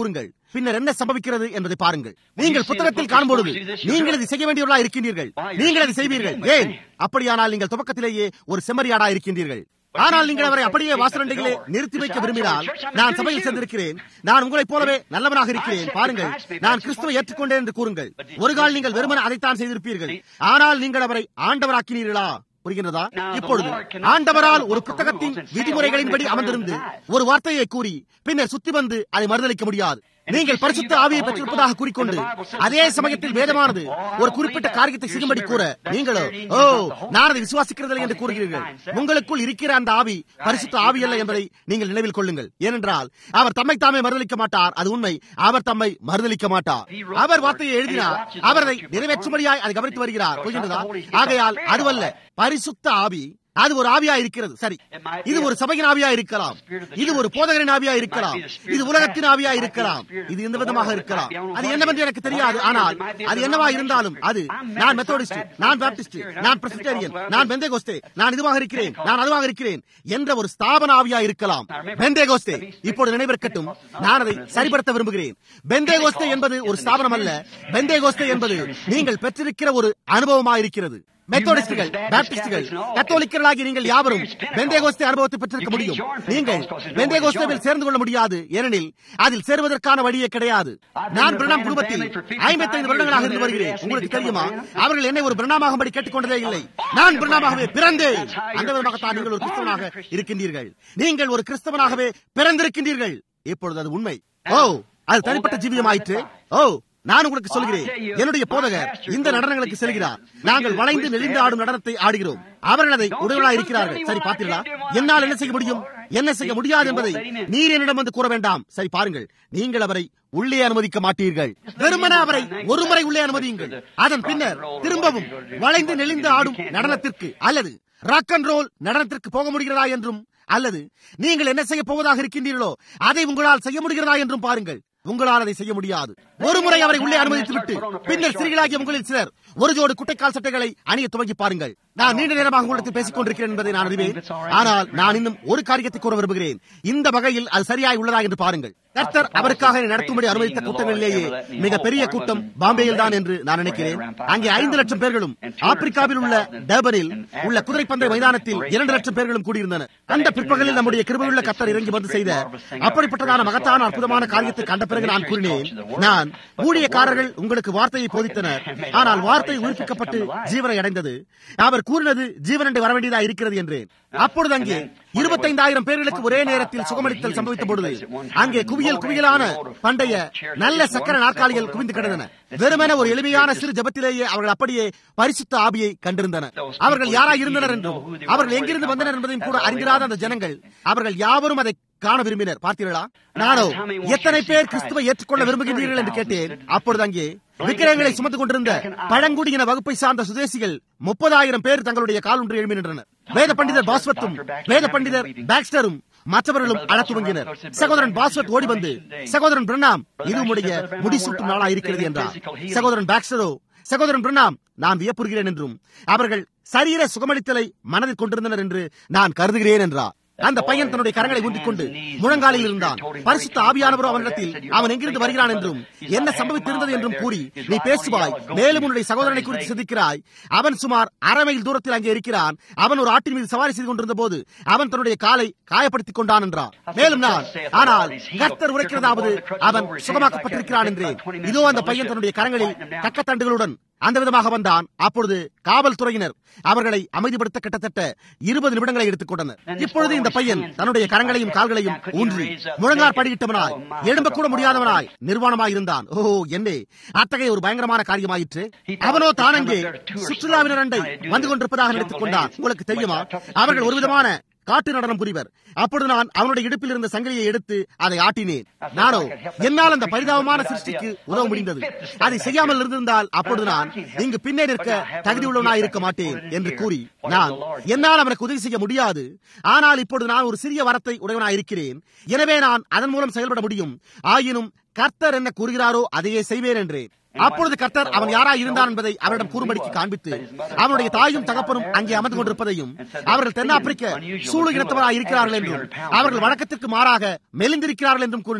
பின்னர் என்ன சம்பவிக்கிறது என்பதை பாருங்கள் நீங்கள் புத்தகத்தில் காணும்பொழுது நீங்கள் இதை செய்ய வேண்டியவர்களா இருக்கின்றீர்கள் நீங்கள் அதை செய்வீர்கள் ஏன் அப்படியானால் நீங்கள் துவக்கத்திலேயே ஒரு செம்மறியாடா இருக்கின்றீர்கள் ஆனால் நீங்கள் அவரை அப்படியே வாசலண்டையிலே நிறுத்தி வைக்க விரும்பினால் நான் சபையில் சேர்ந்திருக்கிறேன் நான் உங்களைப் போலவே நல்லவனாக இருக்கிறேன் பாருங்கள் நான் கிறிஸ்துவை ஏற்றுக்கொண்டேன் என்று கூறுங்கள் ஒரு கால் நீங்கள் வெறுமன அதைத்தான் செய்திருப்பீர்கள் ஆனால் நீங்கள் அவரை ஆண்டவராக்கினீர்களா புரிகின்றதா இப்பொழுது ஆண்டவரால் ஒரு புத்தகத்தின் விதிமுறைகளின்படி அமர்ந்திருந்து ஒரு வார்த்தையை கூறி பின்னர் சுத்தி வந்து அதை மறுதளிக்க முடியாது நீங்கள் பரிசுத்த ஆவியை பெற்றிருப்பதாக கூறிக்கொண்டு அதே சமயத்தில் வேதமானது ஒரு குறிப்பிட்ட காரியத்தை செய்யும்படி கூற நீங்களோ ஓ நான் அதை விசுவாசிக்கிறதில்லை என்று கூறுகிறீர்கள் உங்களுக்குள் இருக்கிற அந்த ஆவி பரிசுத்த ஆவி அல்ல என்பதை நீங்கள் நினைவில் கொள்ளுங்கள் ஏனென்றால் அவர் தம்மை தாமே மறுதளிக்க மாட்டார் அது உண்மை அவர் தம்மை மறுதளிக்க மாட்டார் அவர் வார்த்தையை எழுதினார் அவர் அதை நிறைவேற்றும்படியாய் அதை கவனித்து வருகிறார் புரிகின்றதா ஆகையால் அதுவல்ல பரிசுத்த ஆவி அது ஒரு ஆவியா இருக்கிறது சரி இது ஒரு சபையின் ஆவியா இருக்கலாம் இது ஒரு போதகரின் ஆவியா இருக்கலாம் இது உலகத்தின் ஆவியா இருக்கலாம் இது எந்த விதமாக இருக்கலாம் அது என்னவென்று எனக்கு தெரியாது ஆனால் அது என்னவா இருந்தாலும் அது நான் மெத்தோடிஸ்ட் நான் பாப்டிஸ்ட் நான் பிரசிடேரியன் நான் பெந்தேகோஸ்தே நான் இதுவாக இருக்கிறேன் நான் அதுவாக இருக்கிறேன் என்ற ஒரு ஸ்தாபன ஆவியா இருக்கலாம் பெந்தேகோஸ்தே இப்போது நினைவிருக்கட்டும் நான் அதை சரிபடுத்த விரும்புகிறேன் பெந்தேகோஸ்தே என்பது ஒரு ஸ்தாபனம் அல்ல பெந்தேகோஸ்தே என்பது நீங்கள் பெற்றிருக்கிற ஒரு அனுபவமா இருக்கிறது மெத்தோடிஸ்டுகள் பாப்டிஸ்டுகள் கத்தோலிக்கர்களாகி நீங்கள் யாவரும் பெந்தேகோஸ்தே அனுபவத்தை பெற்றிருக்க முடியும் நீங்கள் பெந்தேகோஸ்தேவில் சேர்ந்து கொள்ள முடியாது ஏனெனில் அதில் சேருவதற்கான வழியே கிடையாது நான் பிரணாம் குடும்பத்தில் ஐம்பத்தைந்து வருடங்களாக இருந்து வருகிறேன் உங்களுக்கு தெரியுமா அவர்கள் என்னை ஒரு பிரணாமாகும்படி கேட்டுக்கொண்டதே இல்லை நான் பிரணாமாகவே பிறந்தேன் அந்த விதமாகத்தான் நீங்கள் ஒரு கிறிஸ்தவனாக இருக்கின்றீர்கள் நீங்கள் ஒரு கிறிஸ்தவனாகவே பிறந்திருக்கின்றீர்கள் இப்பொழுது அது உண்மை ஓ அது தனிப்பட்ட ஜீவியமாயிற்று ஓ நான் உங்களுக்கு சொல்கிறேன் என்னுடைய போதகர் இந்த நடனங்களுக்கு செல்கிறார் நாங்கள் வளைந்து நெளிந்து ஆடும் நடனத்தை ஆடுகிறோம் அவர்கள் அதை உடனா இருக்கிறார்கள் சரி பார்த்தீர்களா என்னால் என்ன செய்ய முடியும் என்ன செய்ய முடியாது என்பதை நீர் என்னிடம் வந்து கூற வேண்டாம் சரி பாருங்கள் நீங்கள் அவரை உள்ளே அனுமதிக்க மாட்டீர்கள் வெறுமன அவரை ஒருமுறை உள்ளே அனுமதியுங்கள் அதன் பின்னர் திரும்பவும் வளைந்து நெளிந்து ஆடும் நடனத்திற்கு அல்லது ராக் அண்ட் ரோல் நடனத்திற்கு போக முடிகிறதா என்றும் அல்லது நீங்கள் என்ன செய்ய போவதாக இருக்கின்றீர்களோ அதை உங்களால் செய்ய முடிகிறதா என்றும் பாருங்கள் உங்களால் அதை செய்ய முடியாது ஒரு முறை அவரை உள்ளே அனுமதித்து விட்டு பின்னர் சிறுகளாகிய உங்களில் சிலர் ஒரு ஜோடு குட்டைக்கால் சட்டைகளை அணிய துவங்கி பாருங்கள் நான் நீண்ட நேரமாக உங்களிடத்தில் பேசிக் கொண்டிருக்கிறேன் என்பதை நான் அறிவேன் ஆனால் நான் இன்னும் ஒரு காரியத்தை கூற விரும்புகிறேன் இந்த வகையில் அது சரியாய் உள்ளதா என்று பாருங்கள் கர்த்தர் அவருக்காக நடத்தும்படி அனுமதித்த கூட்டங்களிலேயே மிக பெரிய கூட்டம் பாம்பேயில் தான் என்று நான் நினைக்கிறேன் அங்கே ஐந்து லட்சம் பேர்களும் ஆப்பிரிக்காவில் உள்ள டேபனில் உள்ள குதிரைப்பந்தை மைதானத்தில் இரண்டு லட்சம் பேர்களும் கூடியிருந்தனர் அந்த பிற்பகலில் நம்முடைய கிருபையுள்ள கர்த்தர் இறங்கி வந்து செய்த அப்படிப்பட்டதான மகத்தான அற்புதமான காரியத்தை கண்ட பிறகு நான் கூறினேன் நான் ஊழியக்காரர்கள் உங்களுக்கு வார்த்தையை போதித்தனர் ஆனால் வார்த்தை உயிர்ப்பிக்கப்பட்டு ஜீவனை அடைந்தது அவர் கூறினது ஜீவனண்டை வர வேண்டியதா இருக்கிறது என்றேன் அப்பொழுது அங்கே இருபத்தைந்தாயிரம் பேர்களுக்கு ஒரே நேரத்தில் சுகமளித்தல் சம்பவித்த பொழுது அங்கே குவியல் குவியலான பண்டைய நல்ல சக்கர நாற்காலிகள் குவிந்து கிடந்தன வெறுமென ஒரு எளிமையான சிறு ஜபத்திலேயே அவர்கள் அப்படியே பரிசுத்த ஆபியை கண்டிருந்தனர் அவர்கள் யாராய் இருந்தனர் என்றும் அவர்கள் எங்கிருந்து வந்தனர் என்பதையும் கூட அறிந்திராத அந்த ஜனங்கள் அவர்கள் யாவரும் அதை காண விரும்பினர் பார்த்தீர்களா நானோ எத்தனை பேர் கிறிஸ்துவை ஏற்றுக்கொள்ள விரும்புகின்றீர்கள் என்று கேட்டேன் அப்பொழுது அங்கே விக்கிரகங்களை சுமந்து கொண்டிருந்த பழங்குடியின வகுப்பை சார்ந்த சுதேசிகள் முப்பதாயிரம் பேர் தங்களுடைய கால் ஒன்று எழுப்பி நின்றனர் வேத பண்டிதர் பாஸ்வத்தும் வேத பண்டிதர் பாக்ஸ்டரும் மற்றவர்களும் அழ துவங்கினர் சகோதரன் பாஸ்வத் ஓடி வந்து சகோதரன் பிரணாம் இது உடைய முடிசூட்டும் நாளா இருக்கிறது என்றார் சகோதரன் பாக்ஸ்டரோ சகோதரன் பிரணாம் நான் வியப்புறுகிறேன் என்றும் அவர்கள் சரீர சுகமளித்தலை மனதில் கொண்டிருந்தனர் என்று நான் கருதுகிறேன் என்றார் அந்த பையன் தன்னுடைய கரங்களை ஊன்றிக் கொண்டு முழங்காலில் இருந்தான் பரிசுத்த ஆவியானவரோ அவனிடத்தில் அவன் எங்கிருந்து வருகிறான் என்றும் என்ன சம்பவித்திருந்தது என்றும் கூறி நீ பேசுவாய் மேலும் உன்னுடைய சகோதரனை குறித்து சிந்திக்கிறாய் அவன் சுமார் அரை மைல் தூரத்தில் அங்கே இருக்கிறான் அவன் ஒரு ஆட்டின் மீது சவாரி செய்து கொண்டிருந்த போது அவன் தன்னுடைய காலை காயப்படுத்திக் கொண்டான் என்றார் மேலும் நான் ஆனால் கர்த்தர் உரைக்கிறதாவது அவன் சுகமாக்கப்பட்டிருக்கிறான் என்றேன் இதோ அந்த பையன் தன்னுடைய கரங்களில் கக்கத்தண்டுகளுடன் அந்த விதமாக வந்தான் அப்பொழுது காவல்துறையினர் அவர்களை அமைதிப்படுத்த கிட்டத்தட்ட இருபது நிமிடங்களை எடுத்துக் கொண்டனர் இப்பொழுது இந்த பையன் தன்னுடைய கரங்களையும் கால்களையும் ஊன்றி முழங்கார் படியிட்டவனாய் எழும்ப கூட முடியாதவனாய் நிர்வாணமாய் இருந்தான் ஓ என்னே அத்தகைய ஒரு பயங்கரமான காரியமாயிற்று அவனோ தானங்கே சுற்றுலாவினர் அண்டை வந்து கொண்டிருப்பதாக நினைத்துக் கொண்டான் உங்களுக்கு தெரியுமா அவர்கள் ஒரு விதமான காட்டு நடனம் புரிவர் அப்பொழுது நான் அவனுடைய இடுப்பில் இருந்த சங்கிலியை எடுத்து அதை ஆட்டினேன் நானோ என்னால் அந்த பரிதாபமான சிருஷ்டிக்கு உதவ முடிந்தது அதை செய்யாமல் இருந்திருந்தால் அப்பொழுது நான் இங்கு பின்னே நிற்க தகுதியுள்ளவனாய் இருக்க மாட்டேன் என்று கூறி நான் என்னால் அவனுக்கு உதவி செய்ய முடியாது ஆனால் இப்பொழுது நான் ஒரு சிறிய வரத்தை உடையவனாய் இருக்கிறேன் எனவே நான் அதன் மூலம் செயல்பட முடியும் ஆயினும் கர்த்தர் என்ன கூறுகிறாரோ அதையே செய்வேன் என்றேன் அப்பொழுது கர்த்தர் அவன் யாராய் இருந்தான் என்பதை அவரிடம் கூறும்படிக்கு காண்பித்து அவனுடைய தாயும் தகப்பனும் அங்கே அமர்ந்து கொண்டிருப்பதையும் அவர்கள் தென்னாப்பிரிக்க சூழ இனத்தவராய் இருக்கிறார்கள் என்றும் அவர்கள் வழக்கத்திற்கு மாறாக மெலிந்திருக்கிறார்கள் என்றும் கூறினார்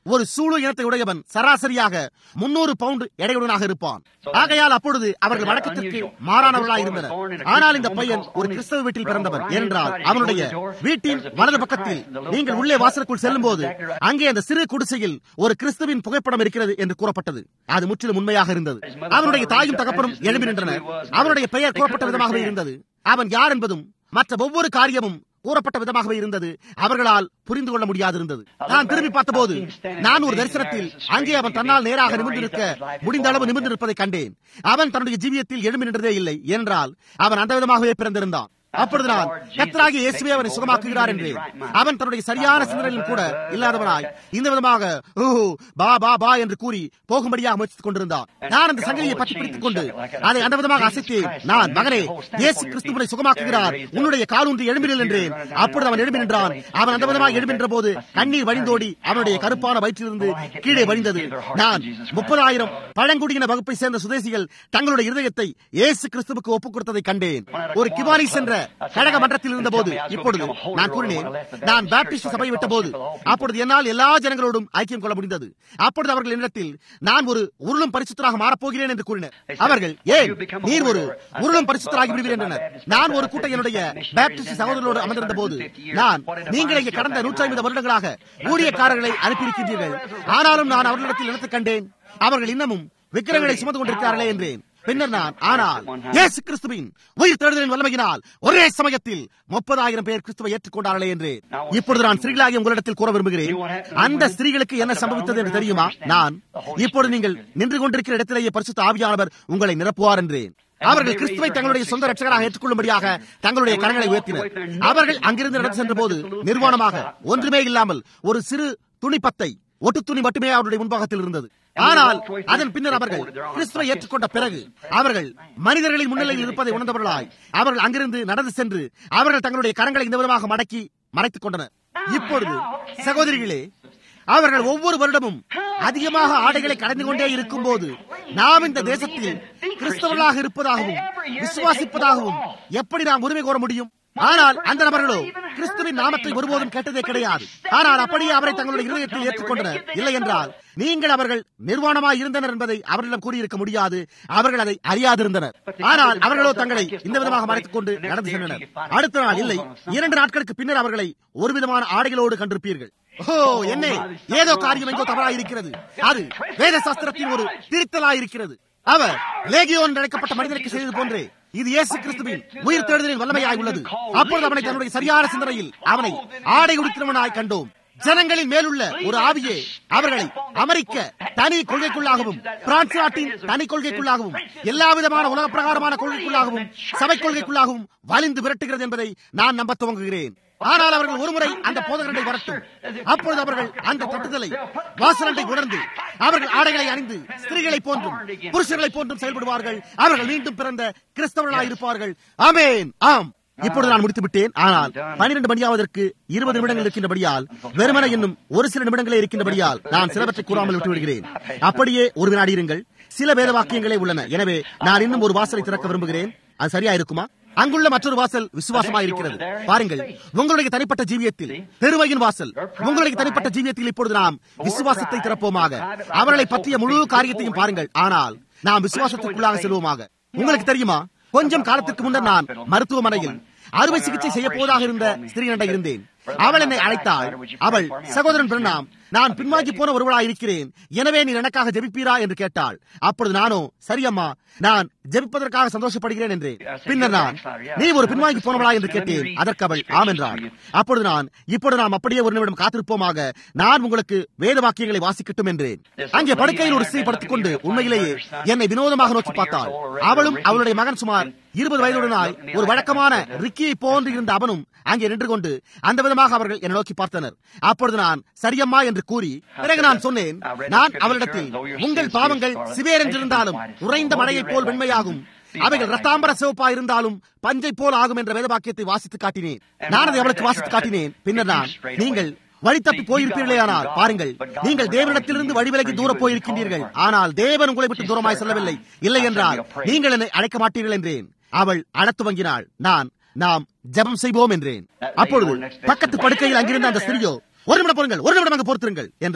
ஒரு சூழு இனத்தை உடையவன் சராசரியாக முன்னூறு பவுண்ட் எடையுடனாக இருப்பான் ஆகையால் அப்பொழுது அவர்கள் வழக்கத்திற்கு மாறானவர்களாக இருந்தனர் ஆனால் இந்த பையன் ஒரு கிறிஸ்தவ வீட்டில் பிறந்தவன் ஏனென்றால் அவனுடைய வீட்டின் வலது பக்கத்தில் நீங்கள் உள்ளே வாசலுக்குள் செல்லும் போது அங்கே அந்த சிறு குடிசையில் ஒரு கிறிஸ்துவின் புகைப்படம் இருக்கிறது என்று கூறப்பட்டது அது முற்றிலும் உண்மையாக இருந்தது அவனுடைய தாயும் தகப்பனும் எழுப்பி நின்றனர் அவனுடைய பெயர் கூறப்பட்ட விதமாகவே இருந்தது அவன் யார் என்பதும் மற்ற ஒவ்வொரு காரியமும் கூறப்பட்ட விதமாகவே இருந்தது அவர்களால் புரிந்து கொள்ள முடியாது இருந்தது நான் திரும்பி பார்த்தபோது நான் ஒரு தரிசனத்தில் அங்கே அவன் தன்னால் நேராக நிமிர்ந்து நிற்க முடிந்த அளவு நிமிர்ந்து நிற்பதை கண்டேன் அவன் தன்னுடைய ஜீவியத்தில் எழும்பி நின்றதே இல்லை என்றால் அவன் அந்த விதமாகவே பிறந்திருந்தான் அப்பொழுது நான் கத்தராகிய இயேசுவே அவனை சுகமாக்குகிறார் என்று அவன் தன்னுடைய சரியான சிந்தனையிலும் கூட இல்லாதவனாய் இந்த விதமாக ஓஹோ பா பா பா என்று கூறி போகும்படியாக முயற்சித்துக் கொண்டிருந்தான் நான் அந்த சங்கிலியை பற்றி பிடித்துக் கொண்டு அதை அந்த விதமாக அசைத்தேன் நான் மகனே இயேசு கிறிஸ்துவனை சுகமாக்குகிறார் உன்னுடைய காலூன்றி எழும்பினல் என்றேன் அப்பொழுது அவன் எழும்பி நின்றான் அவன் அந்த விதமாக எழும்பின்ற போது கண்ணீர் வழிந்தோடி அவனுடைய கருப்பான வயிற்றிலிருந்து கீழே வழிந்தது நான் முப்பதாயிரம் பழங்குடியின வகுப்பை சேர்ந்த சுதேசிகள் தங்களுடைய இருதயத்தை இயேசு கிறிஸ்துவுக்கு ஒப்புக் கொடுத்ததை கண்டேன் ஒரு கிவாரி சென்ற கழக மன்றத்தில் இருந்த போது இப்பொழுது நான் கூறினேன் நான் பேப்டிஸ்ட் சபை விட்ட போது அப்பொழுது என்னால் எல்லா ஜனங்களோடும் ஐக்கியம் கொள்ள முடிந்தது அப்பொழுது அவர்கள் என்னிடத்தில் நான் ஒரு உருளும் பரிசுத்தராக மாறப்போகிறேன் என்று கூறினர் அவர்கள் ஏன் நீர் ஒரு உருளும் பரிசுத்தராகி விடுவீர் என்றனர் நான் ஒரு கூட்ட என்னுடைய பேப்டிஸ்ட் சகோதரர்களோடு அமர்ந்திருந்த போது நான் நீங்கள் இங்கே கடந்த நூற்றி ஐம்பது வருடங்களாக ஊழியக்காரர்களை அனுப்பியிருக்கின்றீர்கள் ஆனாலும் நான் அவர்களிடத்தில் நினைத்து கண்டேன் அவர்கள் இன்னமும் விக்கிரங்களை சுமந்து கொண்டிருக்கிறார்களே என்றேன் பின்னர் நான் ஆனால் இயேசு கிறிஸ்துவின் உயிர் தேடுதலின் வல்லமையினால் ஒரே சமயத்தில் முப்பதாயிரம் பேர் கிறிஸ்துவை ஏற்றுக்கொண்டார்களே என்று இப்பொழுது நான் ஸ்திரீகளாகி உங்களிடத்தில் கூற விரும்புகிறேன் அந்த ஸ்திரீகளுக்கு என்ன சம்பவித்தது என்று தெரியுமா நான் இப்பொழுது நீங்கள் நின்று கொண்டிருக்கிற இடத்திலேயே பரிசுத்த ஆவியானவர் உங்களை நிரப்புவார் என்றேன் அவர்கள் கிறிஸ்துவை தங்களுடைய சொந்த ரட்சகராக ஏற்றுக்கொள்ளும்படியாக தங்களுடைய கரங்களை உயர்த்தினர் அவர்கள் அங்கிருந்து நடந்து சென்ற போது நிர்வாணமாக ஒன்றுமே இல்லாமல் ஒரு சிறு துணிப்பத்தை ஒட்டு துணி மட்டுமே அவருடைய முன்பாகத்தில் இருந்தது ஆனால் அதன் பின்னர் அவர்கள் கிறிஸ்துவை ஏற்றுக்கொண்ட பிறகு அவர்கள் மனிதர்களின் முன்னிலையில் இருப்பதை உணர்ந்தவர்களாய் அவர்கள் அங்கிருந்து நடந்து சென்று அவர்கள் தங்களுடைய கரங்களை இந்த விதமாக மடக்கி மறைத்துக் கொண்டனர் இப்பொழுது சகோதரிகளே அவர்கள் ஒவ்வொரு வருடமும் அதிகமாக ஆடைகளை கடந்து கொண்டே இருக்கும் போது நாம் இந்த தேசத்தில் கிறிஸ்தவர்களாக இருப்பதாகவும் விசுவாசிப்பதாகவும் எப்படி நாம் உரிமை கோர முடியும் ஆனால் அந்த நபர்களோ கிறிஸ்துவின் நாமத்தை ஒருபோதும் கேட்டதே கிடையாது ஆனால் அப்படியே அவரை தங்களுடைய இருதயத்தில் ஏற்றுக்கொண்டனர் இல்லை என்றால் நீங்கள் அவர்கள் நிர்வாணமாய் இருந்தனர் என்பதை அவர்களிடம் கூறியிருக்க முடியாது அவர்கள் அதை அறியாதிருந்தனர் ஆனால் அவர்களோ தங்களை இந்த விதமாக மறைத்துக் கொண்டு நடந்து சென்றனர் அடுத்த நாள் இல்லை இரண்டு நாட்களுக்கு பின்னர் அவர்களை ஒரு விதமான ஆடைகளோடு கண்டிருப்பீர்கள் ஓ என்ன ஏதோ காரியம் எங்கோ தவறாயிருக்கிறது அது வேத சாஸ்திரத்தின் ஒரு திருத்தலாயிருக்கிறது அவர் லேகியோன் அழைக்கப்பட்ட மனிதனுக்கு செய்தது போன்றே இது இயேசு கிறிஸ்துவின் உயிர் தேடுதலின் வல்லமையாய் உள்ளது அப்பொழுது அவனை தன்னுடைய சரியான சிந்தனையில் அவனை ஆடை உடுக்கிறவனாய் கண்டோம் ஜனங்களின் மேலுள்ள ஒரு ஆவியே அவர்களை அமெரிக்க தனி கொள்கைக்குள்ளாகவும் பிரான்ஸ் நாட்டின் தனி கொள்கைக்குள்ளாகவும் எல்லா விதமான உலக பிரகாரமான கொள்கைக்குள்ளாகவும் சபை கொள்கைக்குள்ளாகவும் வலிந்து விரட்டுகிறது என்பதை நான் நம்ப துவங்குகிறேன் ஆனால் அவர்கள் ஒருமுறை அந்த போதகர்களை வரட்டும் அப்பொழுது அவர்கள் அந்த தட்டுதலை வாசலண்டை உணர்ந்து அவர்கள் ஆடைகளை அணிந்து ஸ்திரீகளை போன்றும் புருஷர்களை போன்றும் செயல்படுவார்கள் அவர்கள் மீண்டும் பிறந்த கிறிஸ்தவர்களாக இருப்பார்கள் ஆமேன் ஆம் இப்பொழுது நான் முடித்து விட்டேன் ஆனால் பனிரெண்டு மணியாவதற்கு இருபது நிமிடங்கள் இருக்கின்றபடியால் வெறுமன என்னும் ஒரு சில நிமிடங்களே இருக்கின்றபடியால் நான் சிலவற்றை கூறாமல் விட்டு விடுகிறேன் அப்படியே ஒரு வினாடி இருங்கள் சில வேத வாக்கியங்களே உள்ளன எனவே நான் இன்னும் ஒரு வாசலை திறக்க விரும்புகிறேன் அது சரியா இருக்குமா அங்குள்ள மற்றொரு வாசல் விசுவாசமாக இருக்கிறது பாருங்கள் உங்களுடைய தனிப்பட்ட ஜீவியத்தில் பெருமையின் வாசல் உங்களுடைய தனிப்பட்ட ஜீவியத்தில் இப்பொழுது நாம் விசுவாசத்தை திறப்போமாக அவர்களை பற்றிய முழு காரியத்தையும் பாருங்கள் ஆனால் நாம் விசுவாசத்திற்குள்ளாக செல்வோமாக உங்களுக்கு தெரியுமா கொஞ்சம் காலத்திற்கு முன்னர் நான் மருத்துவமனையில் அறுவை சிகிச்சை செய்ய போவதாக இருந்த ஸ்திரீனிட இருந்தேன் அவள் என்னை அழைத்தாள் அவள் சகோதரன் பிரணாம் நான் பின்வாங்கி போன ஒருவளா இருக்கிறேன் எனவே நீ எனக்காக ஜெபிப்பீரா என்று கேட்டாள் அப்பொழுது நானோ சரியம்மா நான் ஜெபிப்பதற்காக சந்தோஷப்படுகிறேன் என்றேன் பின்னர் நான் நீ ஒரு பின்வாங்கி போனவளா என்று கேட்டேன் அதற்கு அவள் ஆம் என்றாள் அப்பொழுது நான் இப்பொழுது நாம் அப்படியே ஒரு நிமிடம் காத்திருப்போமாக நான் உங்களுக்கு வேத வாக்கியங்களை வாசிக்கட்டும் என்றேன் அங்கே படுக்கையில் ஒரு ஸ்திரீ படுத்துக் கொண்டு உண்மையிலேயே என்னை வினோதமாக நோக்கி பார்த்தாள் அவளும் அவளுடைய மகன் சுமார் இருபது வயதுடனாய் ஒரு வழக்கமான ரிக்கியை போன்று இருந்த அவனும் அங்கே நின்று கொண்டு அந்த விதமாக அவர்கள் என்னை நோக்கி பார்த்தனர் அப்பொழுது நான் சரியம்மா என்று கூறி பிறகு நான் சொன்னேன் நான் அவளிடத்தில் உங்கள் பாவங்கள் சிவேர் என்றிருந்தாலும் உறைந்த மழையைப் போல் வெண்மையாகும் அவைகள் ரத்தாம்பர சிவப்பா இருந்தாலும் பஞ்சை போல் ஆகும் என்ற வேதவாக்கியத்தை வாசித்து காட்டினேன் நான் அதை அவளுக்கு வாசித்து காட்டினேன் பின்னர் நான் நீங்கள் வழி தப்பி போயிருப்பீர்களே ஆனால் பாருங்கள் நீங்கள் தேவனிடத்திலிருந்து வழிவிலகி தூர போயிருக்கின்றீர்கள் ஆனால் தேவன் உங்களை விட்டு தூரமாய் செல்லவில்லை இல்லை என்றால் நீங்கள் என்னை அழைக்க மாட்டீர்கள் என்றேன் அவள் அழத்து வங்கினாள் நான் நாம் ஜெபம் செய்வோம் என்றேன் அப்பொழுது பக்கத்து படுக்கையில் அங்கிருந்த அந்த ஸ்திரியோ ஒரு நிமிடம் பொறுங்கள் ஒரு நிமிடம் அங்கு பொறுத்திருங்கள் என்றாள்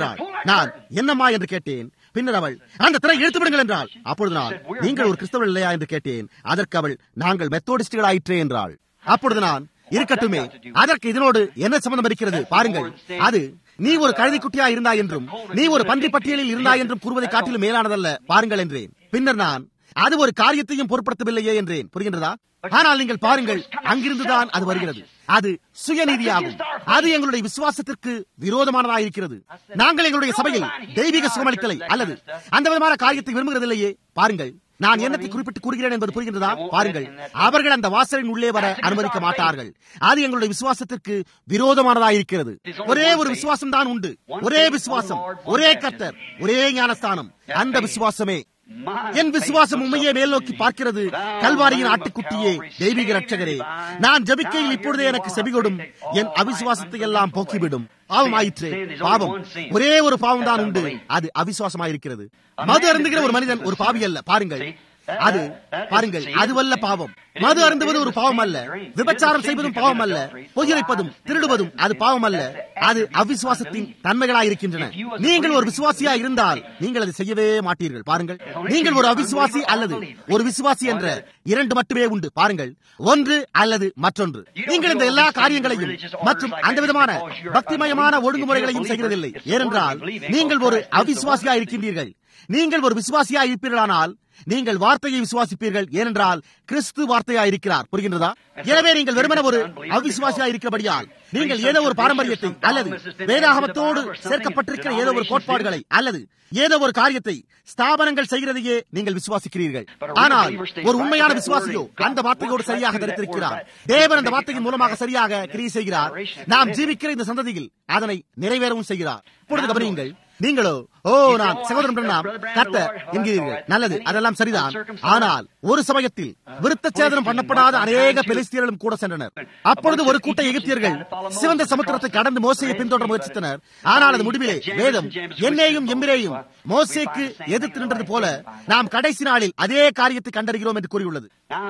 நான் என்னம்மா என்று கேட்டேன் பின்னர் அவள் அந்த திரை இழுத்து விடுங்கள் என்றாள் அப்பொழுது நான் நீங்கள் ஒரு கிறிஸ்தவர் இல்லையா என்று கேட்டேன் அதற்கு அவள் நாங்கள் மெத்தோடிஸ்டுகள் ஆயிற்றே என்றாள் அப்பொழுது நான் இருக்கட்டுமே அதற்கு இதனோடு என்ன சம்பந்தம் இருக்கிறது பாருங்கள் அது நீ ஒரு கழுதை குட்டியா இருந்தாய் என்றும் நீ ஒரு பன்றி பட்டியலில் இருந்தாய் என்றும் கூறுவதை காட்டிலும் மேலானதல்ல பாருங்கள் என்றேன் பின்னர் நான் அது ஒரு காரியத்தையும் பொருட்படுத்தவில்லையே என்றேன் புரிகின்றதா ஆனால் நீங்கள் பாருங்கள் அங்கிருந்துதான் அது வருகிறது அது சுயநீதியாகும் அது எங்களுடைய விசுவாசத்திற்கு விரோதமானதாயிருக்கிறது நாங்கள் எங்களுடைய சபையில் தெய்வீக சுகமளித்தலை அல்லது அந்த விதமான காரியத்தை விரும்புகிறதில்லையே பாருங்கள் நான் என்னத்தை குறிப்பிட்டு கூறுகிறேன் என்பது புரிகின்றதா பாருங்கள் அவர்கள் அந்த வாசலின் உள்ளே வர அனுமதிக்க மாட்டார்கள் அது எங்களுடைய விசுவாசத்திற்கு விரோதமானதாயிருக்கிறது ஒரே ஒரு விசுவாசம் தான் உண்டு ஒரே விசுவாசம் ஒரே கத்தர் ஒரே ஞானஸ்தானம் அந்த விசுவாசமே என் விசுவாசம் உண்மையே மேல் நோக்கி பார்க்கிறது கல்வாரியின் ஆட்டுக்குட்டியே தெய்வீக ரட்சகரே நான் ஜபிக்கையில் இப்பொழுதே எனக்கு செபிகொடும் என் அவிசுவாசத்தை எல்லாம் போக்கிவிடும் பாவம் ஆயிற்று பாவம் ஒரே ஒரு பாவம் தான் உண்டு அது அவிசுவாசமாயிருக்கிறது மது அருந்துகிற ஒரு மனிதன் ஒரு பாவி அல்ல பாருங்கள் அது பாருங்கள் அதுவல்ல பாவம் மது அருந்துவது ஒரு பாவம் அல்ல விபச்சாரம் செய்வதும் பாவம் அல்ல பொய்யரைப்பதும் திருடுவதும் அது பாவம் அல்ல அது அவிசுவாசத்தின் தன்மைகளாய் இருக்கின்றன நீங்கள் ஒரு விசுவாசியா இருந்தால் நீங்கள் அதை செய்யவே மாட்டீர்கள் பாருங்கள் நீங்கள் ஒரு அவிசுவாசி அல்லது ஒரு விசுவாசி என்ற இரண்டு மட்டுமே உண்டு பாருங்கள் ஒன்று அல்லது மற்றொன்று நீங்கள் இந்த எல்லா காரியங்களையும் மற்றும் அந்த விதமான பக்திமயமான ஒழுங்குமுறைகளையும் செய்கிறதில்லை ஏனென்றால் நீங்கள் ஒரு அவிசுவாசியா இருக்கின்றீர்கள் நீங்கள் ஒரு விசுவாசியா இருப்பீர்களானால் நீங்கள் வார்த்தையை விசுவாசிப்பீர்கள் ஏனென்றால் கிறிஸ்து வார்த்தையா இருக்கிறார் புரிகின்றதா எனவே நீங்கள் வெறுமன ஒரு அவிசுவாசியா இருக்கிறபடியால் நீங்கள் ஏதோ ஒரு பாரம்பரியத்தை அல்லது வேதாகமத்தோடு சேர்க்கப்பட்டிருக்கிற ஏதோ ஒரு கோட்பாடுகளை அல்லது ஏதோ ஒரு காரியத்தை ஸ்தாபனங்கள் செய்கிறதையே நீங்கள் விசுவாசிக்கிறீர்கள் ஆனால் ஒரு உண்மையான விசுவாசியோ அந்த வார்த்தையோடு சரியாக தரித்திருக்கிறார் தேவன் அந்த வார்த்தையின் மூலமாக சரியாக கிரியை செய்கிறார் நாம் ஜீவிக்கிற இந்த சந்ததியில் அதனை நிறைவேறவும் செய்கிறார் இப்பொழுது கவனியுங்கள் நீங்களோ ஓ நான் சகோதரன் நாம் கத்த என்கிறீர்கள் நல்லது அதெல்லாம் சரிதான் ஆனால் ஒரு சமயத்தில் விருத்த சேதனம் பண்ணப்படாத அநேக பெலிஸ்தியர்களும் கூட சென்றனர் அப்பொழுது ஒரு கூட்ட எகிப்தியர்கள் சிவந்த சமுத்திரத்தை கடந்து மோசையை பின்தொடர முயற்சித்தனர் ஆனால் அது முடிவிலே வேதம் என்னையும் எம்பிரேயும் மோசேக்கு எதிர்த்து நின்றது போல நாம் கடைசி நாளில் அதே காரியத்தை கண்டறிகிறோம் என்று கூறியுள்ளது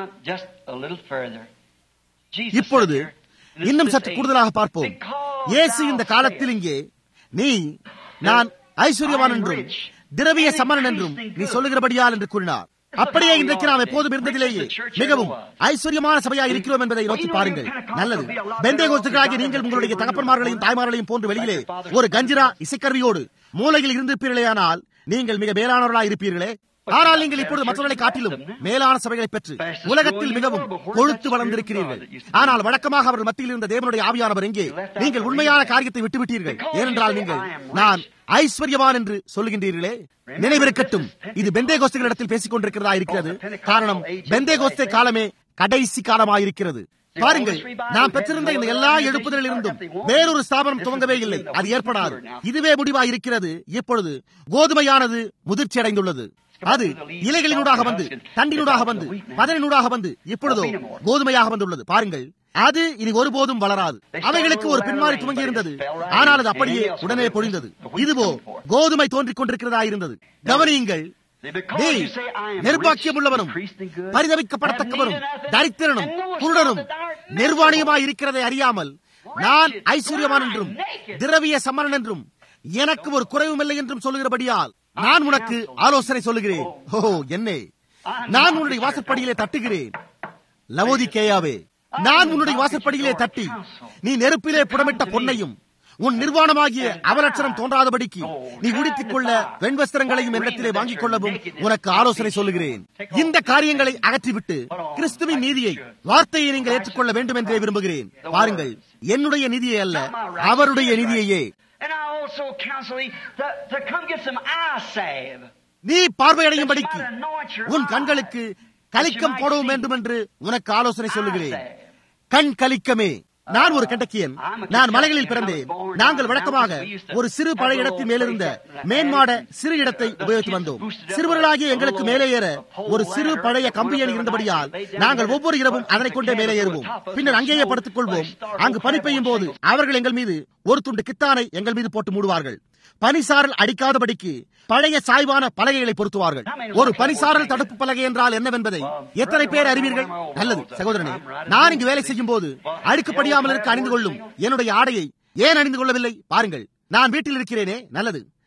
இப்பொழுது இன்னும் சற்று கூடுதலாக பார்ப்போம் இயேசு இந்த காலத்தில் இங்கே நீ நான் ஐஸ்வர்யவான் என்றும் திரவிய சமரன் என்றும் நீ சொல்லுகிறபடியால் என்று கூறினார் அப்படியே இன்றைக்கு நாம் எப்போதும் இருந்ததிலேயே மிகவும் ஐஸ்வர்யமான சபையா இருக்கிறோம் என்பதை நோக்கி பாருங்கள் நல்லது பெந்தை கோஸ்துகளாகி நீங்கள் உங்களுடைய தகப்பன்மார்களையும் தாய்மார்களையும் போன்று வெளியிலே ஒரு கஞ்சிரா இசைக்கருவியோடு மூலையில் இருந்திருப்பீர்களேயானால் நீங்கள் மிக மேலானவர்களாக இருப்பீர்களே ஆனால் நீங்கள் இப்பொழுது மற்றவர்களை காட்டிலும் மேலான சபைகளை பெற்று உலகத்தில் மிகவும் கொழுத்து வளர்ந்திருக்கிறீர்கள் ஆனால் வழக்கமாக அவர்கள் மத்தியில் இருந்த தேவனுடைய ஆவியானவர் எங்கே நீங்கள் உண்மையான காரியத்தை விட்டுவிட்டீர்கள் ஏனென்றால் நீங்கள் நான் ஐஸ்வர்யவான் என்று சொல்லுகின்றீர்களே நினைவிருக்கட்டும் இது பெந்தே கோஸ்தைகளிடத்தில் பேசிக் கொண்டிருக்கிறதா இருக்கிறது காரணம் பெந்தே கோஸ்தை காலமே கடைசி காலமாயிருக்கிறது பாருங்கள் நாம் பெற்றிருந்த இந்த எல்லா எழுப்புதலில் இருந்தும் வேறொரு ஸ்தாபனம் துவங்கவே இல்லை அது ஏற்படாது இதுவே முடிவாக இருக்கிறது இப்பொழுது கோதுமையானது முதிர்ச்சி அடைந்துள்ளது அது இலைகளினூடாக வந்து தண்டினூடாக வந்து பதனினூடாக வந்து இப்பொழுதோ கோதுமையாக வந்துள்ளது பாருங்கள் அது இனி ஒருபோதும் வளராது அவைகளுக்கு ஒரு பின்மாறி துவங்கி இருந்தது ஆனால் அது அப்படியே உடனே பொழிந்தது இதுவோ கோதுமை தோன்றிக் கொண்டிருக்கிறதா இருந்தது கவனியுங்கள் நிர்பாக்கியம் உள்ளவனும் பரிதவிக்கப்படத்தக்கவனும் தரித்திரனும் குருடனும் நிர்வாணியமாய் இருக்கிறதை அறியாமல் நான் ஐஸ்வர்யவான் என்றும் திரவிய சமரன் என்றும் எனக்கு ஒரு குறைவும் இல்லை என்றும் சொல்லுகிறபடியால் நான் உனக்கு ஆலோசனை சொல்லுகிறேன் ஓ என்னே நான் உன்னுடைய வாசற்படியிலே தட்டுகிறேன் லவோதி கேயாவே நான் உன்னுடைய வாசற்படியிலே தட்டி நீ நெருப்பிலே புடமிட்ட பொன்னையும் உன் நிர்வாணமாகிய அவலட்சணம் தோன்றாதபடிக்கு நீ உடுத்திக் கொள்ள வெண்வஸ்திரங்களையும் என்னிடத்திலே வாங்கிக் கொள்ளவும் உனக்கு ஆலோசனை சொல்லுகிறேன் இந்த காரியங்களை அகற்றிவிட்டு கிறிஸ்துவின் நீதியை வார்த்தையை நீங்கள் ஏற்றுக்கொள்ள வேண்டும் என்றே விரும்புகிறேன் பாருங்கள் என்னுடைய நிதியை அல்ல அவருடைய நிதியையே நீ பார்வையடையும் படிக்கு உன் கண்களுக்கு கலிக்கம் போடவும் வேண்டும் என்று உனக்கு ஆலோசனை சொல்லுகிறேன் கண் கலிக்கமே நான் ஒரு கண்டக்கியன் நான் மலைகளில் பிறந்தேன் நாங்கள் வழக்கமாக ஒரு சிறு பழைய இடத்தின் மேலிருந்த மேன்மாட சிறு இடத்தை உபயோகித்து வந்தோம் சிறுவர்களாகிய எங்களுக்கு மேலே ஏற ஒரு சிறு பழைய கம்பியணி இருந்தபடியால் நாங்கள் ஒவ்வொரு இரவும் அதனை கொண்டே மேலே ஏறுவோம் பின்னர் அங்கேயே படுத்துக் கொள்வோம் அங்கு பனி பெய்யும் போது அவர்கள் எங்கள் மீது ஒரு துண்டு கித்தானை எங்கள் மீது போட்டு மூடுவார்கள் பனிசாரல் அடிக்காதபடிக்கு பழைய சாய்வான பலகைகளை பொருத்துவார்கள் ஒரு பனிசாரல் தடுப்பு பலகை என்றால் என்னவென்பதை எத்தனை பேர் அறிவீர்கள் நல்லது சகோதரனே நான் இங்கு வேலை செய்யும் போது அழுக்குப்படியாமல் இருக்க அணிந்து கொள்ளும் என்னுடைய ஆடையை ஏன் அணிந்து கொள்ளவில்லை பாருங்கள் நான் வீட்டில் இருக்கிறேனே நல்லது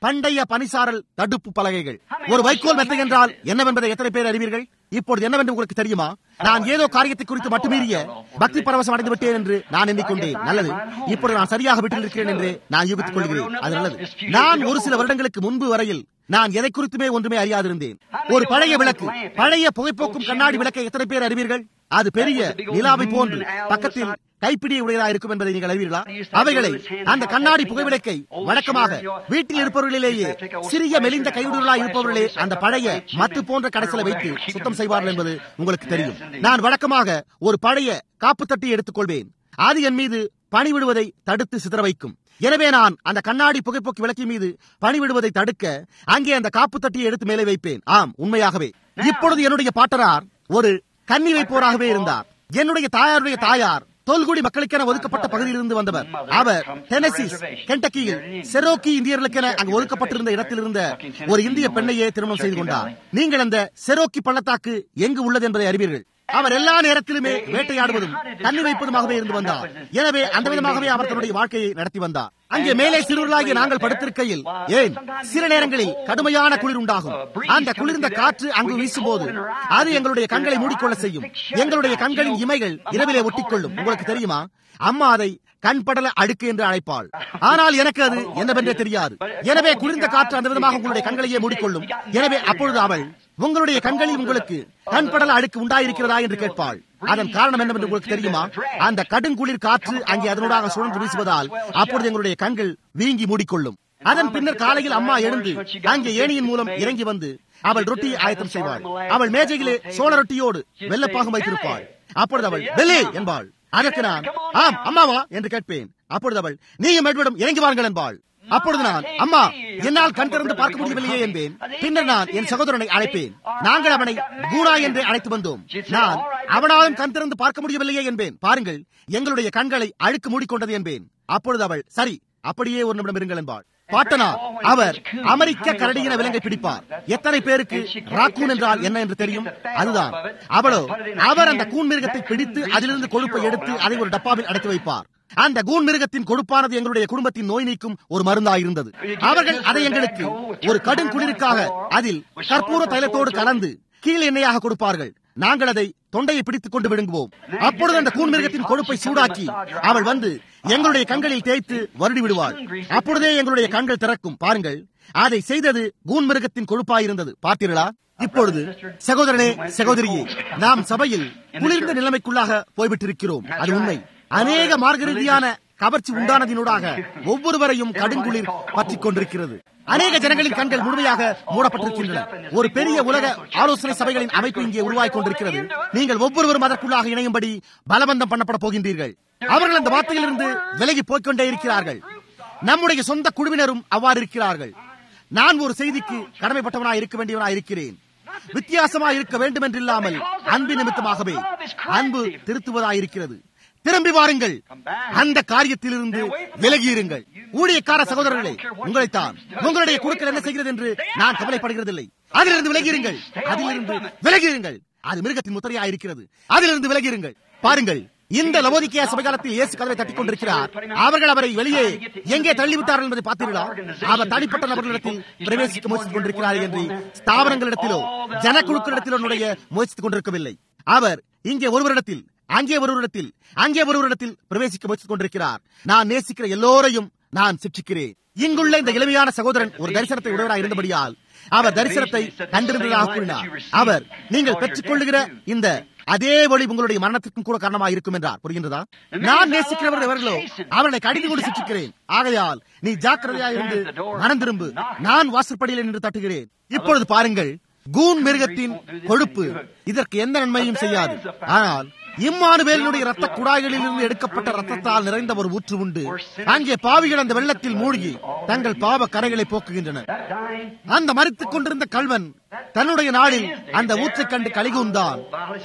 பண்டைய பனிசாரல் தடுப்பு பலகைகள் ஒரு வைக்கோல் மெத்தை என்றால் என்னவென்பதை எத்தனை பேர் அறிவீர்கள் இப்பொழுது என்னவென்று உங்களுக்கு தெரியுமா நான் ஏதோ காரியத்தை குறித்து மட்டுமீறிய பக்தி பரவசம் அடைந்து விட்டேன் என்று நான் எண்ணிக்கொண்டேன் நல்லது இப்பொழுது நான் சரியாக வீட்டில் இருக்கிறேன் என்று நான் யூகித்துக் கொள்கிறேன் அது நல்லது நான் ஒரு சில வருடங்களுக்கு முன்பு வரையில் நான் எதை குறித்துமே ஒன்றுமே அறியாதிருந்தேன் ஒரு பழைய விளக்கு பழைய புகைப்போக்கும் கண்ணாடி விளக்கை எத்தனை பேர் அறிவீர்கள் அது பெரிய நிலாவை போன்று பக்கத்தில் கைப்பிடிய உடையதா இருக்கும் என்பதை நீங்கள் அறிவீர்களா அவைகளை அந்த கண்ணாடி புகைவிளக்கை வழக்கமாக வீட்டில் இருப்பவர்களிலேயே சிறிய மெலிந்த கையுடர்களாக இருப்பவர்களே அந்த பழைய மத்து போன்ற கடைசில வைத்து சுத்தம் செய்வார்கள் என்பது உங்களுக்கு தெரியும் நான் வழக்கமாக ஒரு பழைய காப்பு தட்டி எடுத்துக்கொள்வேன் அது என் மீது பணி விடுவதை தடுத்து சிதற வைக்கும் எனவே நான் அந்த கண்ணாடி புகைப்போக்கு விளக்கின் மீது பணி விடுவதை தடுக்க அங்கே அந்த காப்பு தட்டியை எடுத்து மேலே வைப்பேன் ஆம் உண்மையாகவே இப்பொழுது என்னுடைய பாட்டரார் ஒரு கன்னி வைப்போராகவே இருந்தார் என்னுடைய தாயாருடைய தாயார் தொல்குடி மக்களுக்கென ஒதுக்கப்பட்ட பகுதியிலிருந்து வந்தவர் அவர் டெனசிஸ் கென்டக்கியில் செரோக்கி இந்தியர்களுக்கென அங்கு ஒதுக்கப்பட்டிருந்த இடத்தில் இருந்த ஒரு இந்திய பெண்ணையே திருமணம் செய்து கொண்டார் நீங்கள் அந்த செரோக்கி பள்ளத்தாக்கு எங்கு உள்ளது என்பதை அறிவீர்கள் அவர் எல்லா நேரத்திலுமே வேட்டையாடுவதும் தண்ணி வைப்பதுமாகவே இருந்து வந்தார் எனவே அந்த விதமாகவே அவர் தன்னுடைய வாழ்க்கையை நடத்தி வந்தார் அங்கே மேலே சிறுவர்களாகிய நாங்கள் படுத்திருக்கையில் ஏன் சில நேரங்களில் கடுமையான குளிர் உண்டாகும் அந்த குளிர்ந்த காற்று அங்கு வீசும்போது அது எங்களுடைய கண்களை மூடிக்கொள்ள செய்யும் எங்களுடைய கண்களின் இமைகள் இரவிலே ஒட்டிக்கொள்ளும் உங்களுக்கு தெரியுமா அம்மா அதை கண்படல அழுக்கு என்று அழைப்பாள் ஆனால் எனக்கு அது என்னவென்றே தெரியாது எனவே குளிர்ந்த காற்று அந்த விதமாக உங்களுடைய கண்களையே மூடிக்கொள்ளும் எனவே அப்பொழுது அவள் உங்களுடைய கண்களில் உங்களுக்கு கண்படல அழுக்கு உண்டாயிருக்கிறதா என்று கேட்பாள் அதன் காரணம் என்னவென்று உங்களுக்கு தெரியுமா அந்த கடுங்குளிர் காற்று அங்கே அதனூடாக சுழன்று வீசுவதால் அப்பொழுது எங்களுடைய கண்கள் வீங்கி மூடிக்கொள்ளும் அதன் பின்னர் காலையில் அம்மா எழுந்து அங்கே ஏணியின் மூலம் இறங்கி வந்து அவள் ரொட்டியை ஆயத்தம் செய்வாள் அவள் மேஜையிலே சோழ ரொட்டியோடு வெள்ளப்பாகம் வைத்திருப்பாள் அப்பொழுது அவள் வெள்ளே என்பாள் அதற்கு நான் ஆம் அம்மாவா என்று கேட்பேன் அப்பொழுது அவள் நீயும் எட்விடம் இறங்கி வாருங்கள் என்பாள் அப்பொழுது நான் அம்மா என்னால் கண் திறந்து பார்க்க முடியவில்லையே என்பேன் பின்னர் நான் என் சகோதரனை அழைப்பேன் நாங்கள் அவனை கூடா என்று அழைத்து வந்தோம் நான் அவனாலும் கண் திறந்து பார்க்க முடியவில்லையே என்பேன் பாருங்கள் எங்களுடைய கண்களை அழுக்கு மூடிக்கொண்டது என்பேன் அப்பொழுது அவள் சரி அப்படியே ஒரு நிமிடம் இருங்கள் என்பாள் பாட்டனார் அவர் அமெரிக்க கரடியின விலங்கை பிடிப்பார் எத்தனை பேருக்கு ராக்கூன் என்றால் என்ன என்று தெரியும் அதுதான் அவளோ அவர் அந்த கூன் மிருகத்தை பிடித்து அதிலிருந்து கொழுப்பை எடுத்து அதை ஒரு டப்பாவில் அடைத்து வைப்பார் அந்த கூன் மிருகத்தின் கொடுப்பானது எங்களுடைய குடும்பத்தின் நோய் நீக்கும் ஒரு மருந்தாயிருந்தது அவர்கள் அதை எங்களுக்கு ஒரு கடும் குளிருக்காக அதில் கற்பூர தைலத்தோடு கலந்து கீழ் எண்ணெயாக கொடுப்பார்கள் நாங்கள் அதை தொண்டையை பிடித்துக் கொண்டு விழுங்குவோம் அப்பொழுது அந்த கூன் மிருகத்தின் கொழுப்பை சூடாக்கி அவள் வந்து எங்களுடைய கண்களில் தேய்த்து வருடி விடுவாள் அப்பொழுதே எங்களுடைய கண்கள் திறக்கும் பாருங்கள் அதை செய்தது கூன் மிருகத்தின் கொழுப்பாயிருந்தது பார்த்தீர்களா இப்பொழுது சகோதரனே சகோதரியே நாம் சபையில் குளிர்ந்த நிலைமைக்குள்ளாக போய்விட்டிருக்கிறோம் அது உண்மை அநேக மார்க்க ரீதியான கவர்ச்சி உண்டானதினூடாக ஒவ்வொருவரையும் கடுங்குளிர் பற்றிக் கொண்டிருக்கிறது அநேக ஜனங்களின் கண்கள் முழுமையாக மூடப்பட்டிருக்கின்றன ஒரு பெரிய உலக ஆலோசனை சபைகளின் அமைப்பு இங்கே உருவாகிக் கொண்டிருக்கிறது நீங்கள் ஒவ்வொருவரும் அதற்குள்ளாக இணையும்படி பலவந்தம் பண்ணப்பட போகின்றீர்கள் அவர்கள் அந்த வார்த்தையிலிருந்து விலகி போய்கொண்டே இருக்கிறார்கள் நம்முடைய சொந்த குழுவினரும் அவ்வாறு இருக்கிறார்கள் நான் ஒரு செய்திக்கு கடமைப்பட்டவனாய் இருக்க வேண்டியவனாய் இருக்கிறேன் வித்தியாசமாய் இருக்க வேண்டும் என்றில்லாமல் அன்பு நிமித்தமாகவே அன்பு திருத்துவதாயிருக்கிறது திரும்பி வாருங்கள் அந்த காரியத்திலிருந்து விலகியிருங்கள் ஊழியக்கார சகோதரர்களே உங்களைத்தான் உங்களுடைய குழுக்கள் என்ன செய்கிறது என்று நான் கவலைப்படுகிறதில்லை அதிலிருந்து விலகியிருங்கள் அதிலிருந்து விலகியிருங்கள் அது மிருகத்தின் முத்திரையா இருக்கிறது அதிலிருந்து விலகியிருங்கள் பாருங்கள் இந்த லவோதிக்கேய சபைகாலத்தில் இயேசு கதவை தட்டிக் கொண்டிருக்கிறார் அவர்கள் அவரை வெளியே எங்கே தள்ளிவிட்டார்கள் என்பதை பார்த்தீர்களா அவர் தனிப்பட்ட நபர்களிடத்தில் பிரவேசிக்க முயற்சித்துக் கொண்டிருக்கிறார் என்று ஸ்தாபனங்களிடத்திலோ ஜனக்குழுக்களிடத்திலோ நுழைய முயற்சித்துக் கொண்டிருக்கவில்லை அவர் இங்கே ஒருவரிடத்தில் அங்கே ஒருவரிடத்தில் அங்கே ஒருவரிடத்தில் பிரவேசிக்க முயற்சித்துக் கொண்டிருக்கிறார் நான் நேசிக்கிற எல்லோரையும் நான் சிக்ஷிக்கிறேன் இங்குள்ள இந்த எளிமையான சகோதரன் ஒரு தரிசனத்தை உடையவராக இருந்தபடியால் அவர் தரிசனத்தை கண்டிருந்ததாக கூறினார் அவர் நீங்கள் பெற்றுக் கொள்ளுகிற இந்த அதே வழி உங்களுடைய மரணத்திற்கும் கூட காரணமாக இருக்கும் என்றார் புரிகின்றதா நான் நேசிக்கிறவர்கள் எவர்களோ அவர்களை கடிந்து கொண்டு சிக்கிக்கிறேன் ஆகையால் நீ ஜாக்கிரதையா இருந்து மனம் திரும்பு நான் வாசற்படியில் நின்று தட்டுகிறேன் இப்பொழுது பாருங்கள் கூன் மிருகத்தின் கொழுப்பு இதற்கு எந்த நன்மையும் செய்யாது ஆனால் இம்மானுவேலனுடைய ரத்த குழாய்களில் இருந்து எடுக்கப்பட்ட ரத்தத்தால் நிறைந்த ஒரு ஊற்று உண்டு அங்கே பாவிகள் அந்த வெள்ளத்தில் மூழ்கி தங்கள் பாவ கரைகளை போக்குகின்றனர் அந்த மறித்துக் கொண்டிருந்த கல்வன் தன்னுடைய நாளில் அந்த ஊற்றைக் கண்டு கலிகுந்தான்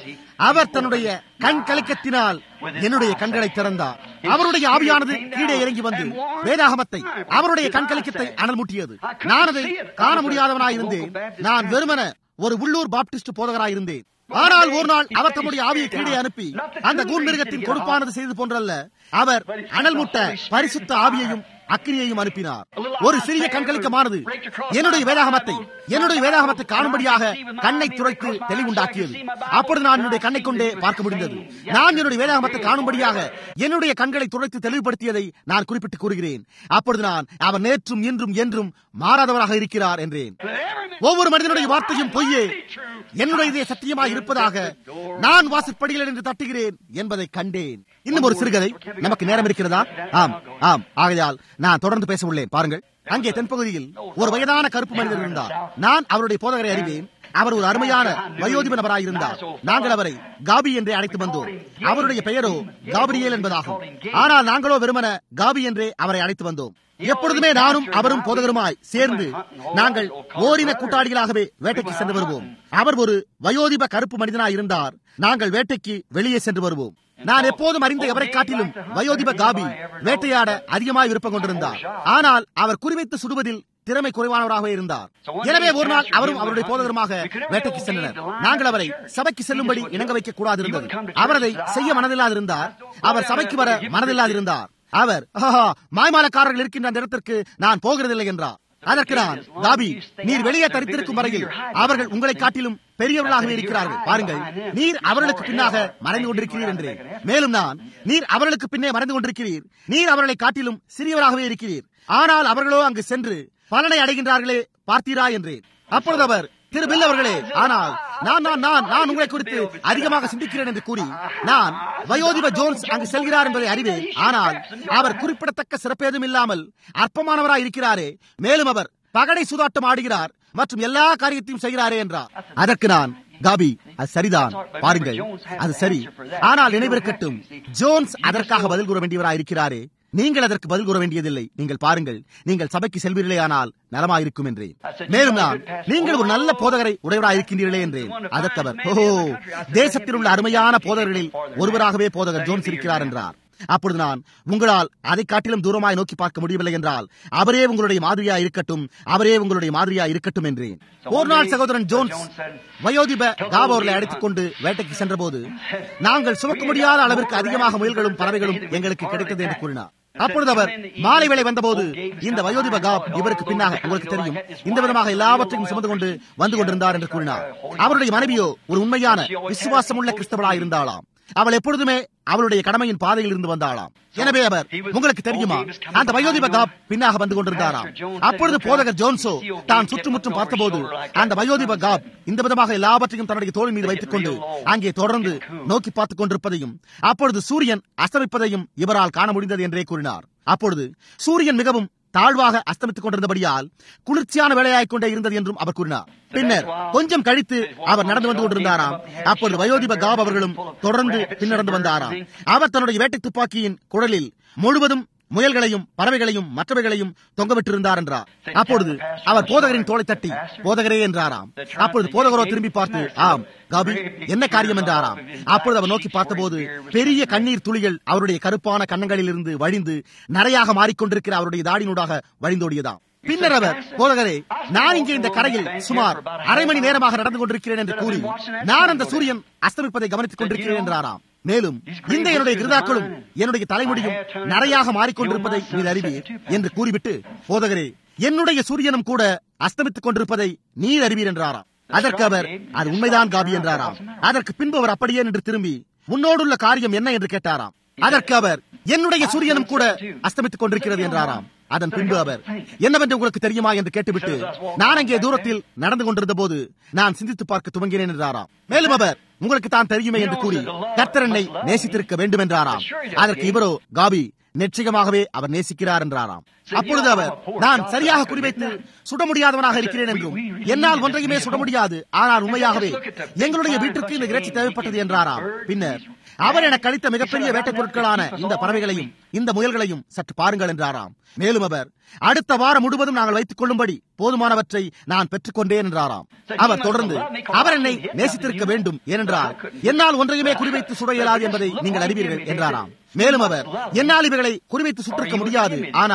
அவர் தன்னுடைய கண் கலக்கத்தினால் என்னுடைய கண்களை திறந்தார் அவருடைய ஆவியானது கீழே இறங்கி வந்து வேதாகமத்தை அவருடைய கண் கலக்கத்தை அனல் மூட்டியது நான் அதை காண முடியாதவனாயிருந்தேன் நான் வெறுமன ஒரு உள்ளூர் பாப்டிஸ்ட் போதகராயிருந்தேன் ஆனால் ஒரு நாள் அவர் தம்முடைய ஆவியை கீழே அனுப்பி அந்த கூர்மிருகத்தின் கொடுப்பானது செய்து போன்றல்ல அவர் அனல் முட்ட பரிசுத்த ஆவியையும் அக்கினியையும் அனுப்பினார் ஒரு சிறிய கண்களிக்கமானது என்னுடைய வேதாகமத்தை என்னுடைய வேதாகமத்தை காணும்படியாக கண்ணை துடைத்து தெளிவுண்டாக்கியது அப்பொழுது நான் என்னுடைய கண்ணை கொண்டே பார்க்க முடிந்தது நான் என்னுடைய வேதாகமத்தை காணும்படியாக என்னுடைய கண்களை துடைத்து தெளிவுபடுத்தியதை நான் குறிப்பிட்டு கூறுகிறேன் அப்பொழுது நான் அவர் நேற்றும் இன்றும் என்றும் மாறாதவராக இருக்கிறார் என்றேன் ஒவ்வொரு மனிதனுடைய வார்த்தையும் பொய்யே என்னுடைய சத்தியமாய் இருப்பதாக நான் வாசற்படிகள் என்று தட்டுகிறேன் என்பதை கண்டேன் இன்னும் ஒரு சிறுகதை நமக்கு நேரம் இருக்கிறதா ஆம் ஆம் ஆகையால் நான் தொடர்ந்து பேச உள்ளேன் பாருங்கள் அங்கே தென்பகுதியில் ஒரு வயதான கருப்பு மனிதர் இருந்தார் நான் அவருடைய போதகரை அறிவேன் அவர் ஒரு அருமையான வயோதிப நபராயிருந்தார் நாங்கள் அவரை காபி என்றே அழைத்து வந்தோம் அவருடைய பெயரோ காபிரியல் என்பதாகும் ஆனால் நாங்களோ வெறுமன காபி என்றே அவரை அழைத்து வந்தோம் எப்பொழுதுமே நானும் அவரும் போதகருமாய் சேர்ந்து நாங்கள் ஓரின கூட்டாளிகளாகவே வேட்டைக்கு சென்று வருவோம் அவர் ஒரு வயோதிப கருப்பு மனிதனாய் இருந்தார் நாங்கள் வேட்டைக்கு வெளியே சென்று வருவோம் நான் எப்போதும் அறிந்த எவரை காட்டிலும் வயோதிப காபி வேட்டையாட அதிகமாய் விருப்பம் கொண்டிருந்தார் ஆனால் அவர் குறிவைத்து சுடுவதில் திறமை குறைவானவராக இருந்தார் எனவே ஒரு நாள் அவரும் அவருடைய போதகருமாக வேட்டைக்கு சென்றனர் நாங்கள் அவரை சபைக்கு செல்லும்படி இணங்க வைக்க கூடாது இருந்தது அவர் அதை செய்ய மனதில்லாதிருந்தார் அவர் சபைக்கு வர மனதில்லாதிருந்தார் அவர் மாய்மாலக்காரர்கள் இருக்கின்ற அந்த இடத்திற்கு நான் போகிறதில்லை என்றார் அதற்கு நான் தாபி நீர் வெளியே தரித்திருக்கும் வரையில் அவர்கள் உங்களை காட்டிலும் பெரியவர்களாகவே இருக்கிறார்கள் பாருங்கள் நீர் அவர்களுக்கு பின்னாக மறைந்து கொண்டிருக்கிறீர் என்றேன் மேலும் நான் நீர் அவர்களுக்கு பின்னே மறைந்து கொண்டிருக்கிறீர் நீர் அவர்களை காட்டிலும் சிறியவராகவே இருக்கிறீர் ஆனால் அவர்களோ அங்கு சென்று பலனை அடைகின்றார்களே பார்த்தீரா என்றேன் அப்பொழுது அவர் திரு பில் அவர்களே ஆனால் நான் நான் நான் நான் உங்களை குறித்து அதிகமாக சிந்திக்கிறேன் என்று கூறி நான் வயோதிப ஜோன்ஸ் அங்கு செல்கிறார் என்பதை அறிவேன் ஆனால் அவர் குறிப்பிடத்தக்க சிறப்பேதும் இல்லாமல் அற்பமானவராய் இருக்கிறாரே மேலும் அவர் பகடை சூதாட்டம் ஆடுகிறார் மற்றும் எல்லா காரியத்தையும் செய்கிறாரே என்றார் அதற்கு நான் காபி அது சரிதான் பாருங்கள் அது சரி ஆனால் நினைவிருக்கட்டும் ஜோன்ஸ் அதற்காக பதில் கூற வேண்டியவராய் இருக்கிறாரே நீங்கள் அதற்கு பதில் கூற வேண்டியதில்லை நீங்கள் பாருங்கள் நீங்கள் சபைக்கு செல்வீர்களே ஆனால் நலமாயிருக்கும் என்றேன் மேலும் நான் நீங்கள் ஒரு நல்ல போதகரை உடையவராக இருக்கின்றீர்களே என்றேன் அதற்கு அவர் ஓஹோ தேசத்தில் உள்ள அருமையான போதகர்களில் ஒருவராகவே போதகர் ஜோன்ஸ் இருக்கிறார் என்றார் அப்பொழுது நான் உங்களால் அதை காட்டிலும் தூரமாய் நோக்கி பார்க்க முடியவில்லை என்றால் அவரே உங்களுடைய மாதிரியா இருக்கட்டும் அவரே உங்களுடைய மாதிரியா இருக்கட்டும் என்றேன் ஒரு நாள் சகோதரன் ஜோன்ஸ் வயோதிப காபவர்களை அழைத்துக் கொண்டு வேட்டைக்கு சென்றபோது நாங்கள் சுமக்க முடியாத அளவிற்கு அதிகமாக முயல்களும் பறவைகளும் எங்களுக்கு கிடைத்தது என்று கூறினார் அப்பொழுது அவர் மாலை வேலை வந்தபோது இந்த வயோதிப காப் இவருக்கு பின்னாக உங்களுக்கு தெரியும் இந்த விதமாக எல்லாவற்றையும் சுமந்து கொண்டு வந்து கொண்டிருந்தார் என்று கூறினார் அவருடைய மனைவியோ ஒரு உண்மையான விசுவாசமுள்ள கிறிஸ்தவளாக இருந்தாளாம் அவள் எப்பொழுதுமே அவளுடைய கடமையின் பாதையில் இருந்து வந்தாளாம் எனவே அவர் உங்களுக்கு தெரியுமா அந்த வயோதிப காப் பின்னாக வந்து கொண்டிருந்தாராம் அப்பொழுது போதகர் ஜோன்சோ தான் சுற்றுமுற்றும் பார்த்தபோது அந்த வயோதிப காப் இந்த விதமாக எல்லாவற்றையும் தன்னுடைய தோல் மீது வைத்துக் கொண்டு அங்கே தொடர்ந்து நோக்கி பார்த்துக் கொண்டிருப்பதையும் அப்பொழுது சூரியன் அஸ்தமிப்பதையும் இவரால் காண முடிந்தது என்றே கூறினார் அப்பொழுது சூரியன் மிகவும் தாழ்வாக அஸ்தமித்துக் கொண்டிருந்தபடியால் குளிர்ச்சியான வேலையாய்க் கொண்டே இருந்தது என்றும் அவர் கூறினார் பின்னர் கொஞ்சம் கழித்து அவர் நடந்து வந்து கொண்டிருந்தாராம் அப்பொழுது வயோதிப காப் அவர்களும் தொடர்ந்து பின்னடந்து வந்தாராம் அவர் தன்னுடைய வேட்டை துப்பாக்கியின் குழலில் முழுவதும் முயல்களையும் பறவைகளையும் மற்றவைகளையும் தொங்கவிட்டிருந்தார் என்றார் அப்பொழுது அவர் போதகரின் தோலை தட்டி போதகரே என்றாராம் அப்பொழுது போதகரோ திரும்பி பார்த்து ஆம் காபி என்ன காரியம் என்றாராம் அப்பொழுது அவர் நோக்கி பார்த்தபோது பெரிய கண்ணீர் துளிகள் அவருடைய கருப்பான கன்னங்களில் இருந்து வழிந்து நரையாக மாறிக்கொண்டிருக்கிற அவருடைய தாடினூடாக வழிந்தோடியதாம் பின்னர் அவர் போதகரே நான் இங்கே இந்த கரையில் சுமார் அரை மணி நேரமாக நடந்து கொண்டிருக்கிறேன் என்று கூறி நான் அந்த சூரியன் அஸ்தமிப்பதை கவனித்துக் கொண்டிருக்கிறேன் என்றாராம் மேலும் இந்த என்னுடைய கிருதாக்களும் என்னுடைய தலைமுடியும் நரையாக மாறிக்கொண்டிருப்பதை நீ அறிவீர் என்று கூறிவிட்டு போதகரே என்னுடைய சூரியனும் கூட அஸ்தமித்துக் கொண்டிருப்பதை நீர் அறிவீர் என்றாராம் அதற்கு அவர் அது உண்மைதான் காபி என்றாராம் அதற்கு பின்பு அவர் அப்படியே என்று திரும்பி உன்னோடுள்ள காரியம் என்ன என்று கேட்டாராம் அதற்கு அவர் என்னுடைய சூரியனும் கூட அஸ்தமித்துக் கொண்டிருக்கிறது என்றாராம் அதன் பின்பு அவர் என்னவென்று உங்களுக்கு தெரியுமா என்று கேட்டுவிட்டு நான் அங்கே தூரத்தில் நடந்து கொண்டிருந்த போது நான் சிந்தித்து பார்க்க துவங்கினேன் என்றாராம் மேலும் அவர் உங்களுக்கு தான் தெரியுமே என்று கூறி கர்த்தரனை நேசித்திருக்க வேண்டும் என்றாராம் அதற்கு இவரோ காபி நிச்சயமாகவே அவர் நேசிக்கிறார் என்றாராம் அப்பொழுது அவர் நான் சரியாக குறிவைத்து சுட முடியாதவனாக இருக்கிறேன் என்றும் என்னால் ஒன்றையுமே சுட முடியாது ஆனால் உண்மையாகவே எங்களுடைய வீட்டிற்கு இந்த இறைச்சி தேவைப்பட்டது என்றாராம் பின்னர் அவர் எனக்கு அளித்த மிகப்பெரிய வேட்டை பொருட்களான இந்த பறவைகளையும் இந்த முயல்களையும் சற்று பாருங்கள் என்றாராம் மேலும் அவர் அடுத்த வாரம் முழுவதும் நாங்கள் வைத்துக் கொள்ளும்படி போதுமானவற்றை நான் பெற்றுக்கொண்டேன் என்றாராம் அவர் தொடர்ந்து அவர் என்னை நேசித்திருக்க வேண்டும் ஏனென்றால் என்னால் ஒன்றையுமே குறிவைத்து சுட இயலாது என்பதை நீங்கள் அறிவீர்கள் என்றாராம் மேலும் அவர் என்னால் இவர்களை குறிவைத்து சுற்றிருக்க முடியாது ஆனால்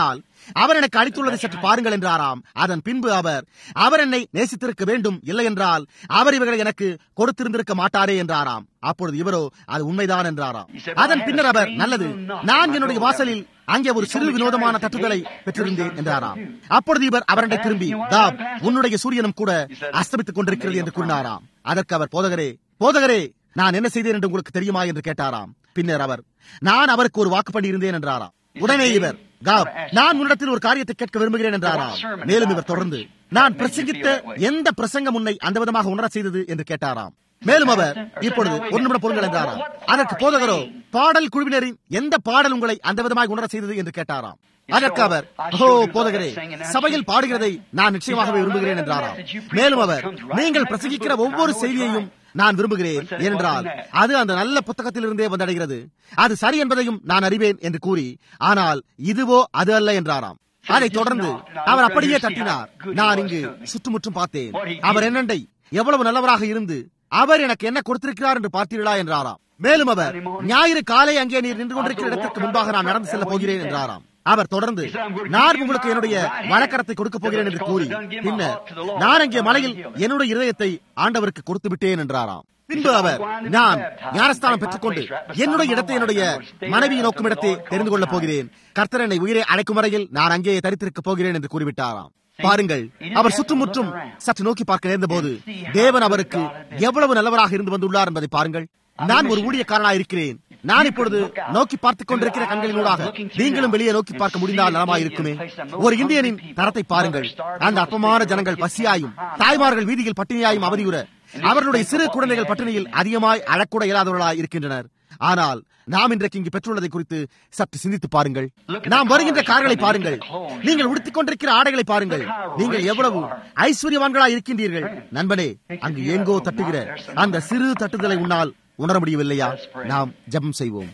அவர் எனக்கு அளித்துள்ளதை சற்று பாருங்கள் என்றாராம் அதன் பின்பு அவர் அவர் என்னை நேசித்திருக்க வேண்டும் இல்லை என்றால் அவர் இவர்களை எனக்கு கொடுத்திருந்திருக்க மாட்டாரே என்றாராம் அப்பொழுது இவரோ அது உண்மைதான் என்றாராம் அதன் பின்னர் அவர் நல்லது நான் என்னுடைய வாசலில் அங்கே ஒரு சிறு வினோதமான தட்டுதலை பெற்றிருந்தேன் என்றாராம் அப்பொழுது இவர் அவரண்டை திரும்பி தாப் உன்னுடைய சூரியனும் கூட அஸ்தமித்துக் கொண்டிருக்கிறது என்று கூறினாராம் அதற்கு அவர் போதகரே போதகரே நான் என்ன செய்தேன் என்று உங்களுக்கு தெரியுமா என்று கேட்டாராம் பின்னர் அவர் நான் அவருக்கு ஒரு வாக்கு பண்ணியிருந்தேன் என்றாராம் உடனே இவர் காப் நான் உன்னிடத்தில் ஒரு காரியத்தை கேட்க விரும்புகிறேன் என்றாராம் மேலும் இவர் தொடர்ந்து நான் பிரசங்கித்த எந்த பிரசங்கம் உன்னை அந்த விதமாக உணர செய்தது என்று கேட்டாராம் மேலும் அவர் இப்பொழுது ஒரு நிமிடம் பொருங்கள் என்றாராம் அதற்கு போதகரோ பாடல் குழுவினரின் எந்த பாடல் உங்களை அந்த விதமாக உணர செய்தது என்று கேட்டாராம் அதற்கு அவர் ஓ போதகரே சபையில் பாடுகிறதை நான் நிச்சயமாகவே விரும்புகிறேன் என்றாராம் மேலும் அவர் நீங்கள் பிரசங்கிக்கிற ஒவ்வொரு செய்தியையும் நான் விரும்புகிறேன் ஏனென்றால் அது அந்த நல்ல புத்தகத்திலிருந்தே வந்தடைகிறது அது சரி என்பதையும் நான் அறிவேன் என்று கூறி ஆனால் இதுவோ அது அல்ல என்றாராம் அதைத் தொடர்ந்து அவர் அப்படியே தட்டினார் நான் இங்கு சுற்றுமுற்றும் பார்த்தேன் அவர் என்னண்டை எவ்வளவு நல்லவராக இருந்து அவர் எனக்கு என்ன கொடுத்திருக்கிறார் என்று பார்த்தீர்களா என்றாராம் மேலும் அவர் ஞாயிறு காலை அங்கே நீர் நின்று கொண்டிருக்கிற இடத்திற்கு முன்பாக நான் நடந்து செல்ல போகிறேன் என்றாராம் அவர் தொடர்ந்து நான் உங்களுக்கு என்னுடைய வழக்கரத்தை கொடுக்க போகிறேன் என்று கூறி பின்னர் நான் அங்கே மலையில் என்னுடைய இதயத்தை ஆண்டவருக்கு கொடுத்து விட்டேன் என்றாராம் பின்பு அவர் நான் ஞானஸ்தானம் பெற்றுக்கொண்டு என்னுடைய இடத்தை என்னுடைய மனைவியை நோக்கும் இடத்தை தெரிந்து கொள்ளப் போகிறேன் கர்த்தர் என்னை உயிரை அழைக்கும் வரையில் நான் அங்கே தரித்திருக்கப் போகிறேன் என்று கூறிவிட்டாராம் பாருங்கள் அவர் சுற்றுமுற்றும் சற்று நோக்கி பார்க்க நேர்ந்த போது தேவன் அவருக்கு எவ்வளவு நல்லவராக இருந்து வந்துள்ளார் என்பதை பாருங்கள் நான் ஒரு ஊழியக்காரனாக இருக்கிறேன் நான் இப்பொழுது நோக்கி பார்த்துக் கொண்டிருக்கிற கண்களினூடாக நீங்களும் வெளியே நோக்கி பார்க்க முடிந்தால் நலமா இருக்குமே ஒரு இந்தியனின் தரத்தை பாருங்கள் அந்த அற்பமான ஜனங்கள் பசியாயும் தாய்மார்கள் வீதியில் பட்டினியாயும் அவதியுற அவர்களுடைய சிறு குழந்தைகள் பட்டினியில் அதிகமாய் அழக்கூட இயலாதவர்களாய் இருக்கின்றனர் ஆனால் நாம் இன்றைக்கு இங்கு பெற்றுள்ளதை குறித்து சற்று சிந்தித்து பாருங்கள் நாம் வருகின்ற கார்களை பாருங்கள் நீங்கள் உடுத்திக் கொண்டிருக்கிற ஆடைகளை பாருங்கள் நீங்கள் எவ்வளவு ஐஸ்வர்யவான்களாய் இருக்கின்றீர்கள் நண்பனே அங்கு எங்கோ தட்டுகிற அந்த சிறு தட்டுதலை உன்னால் உணர முடியவில்லையா நாம் ஜெபம் செய்வோம்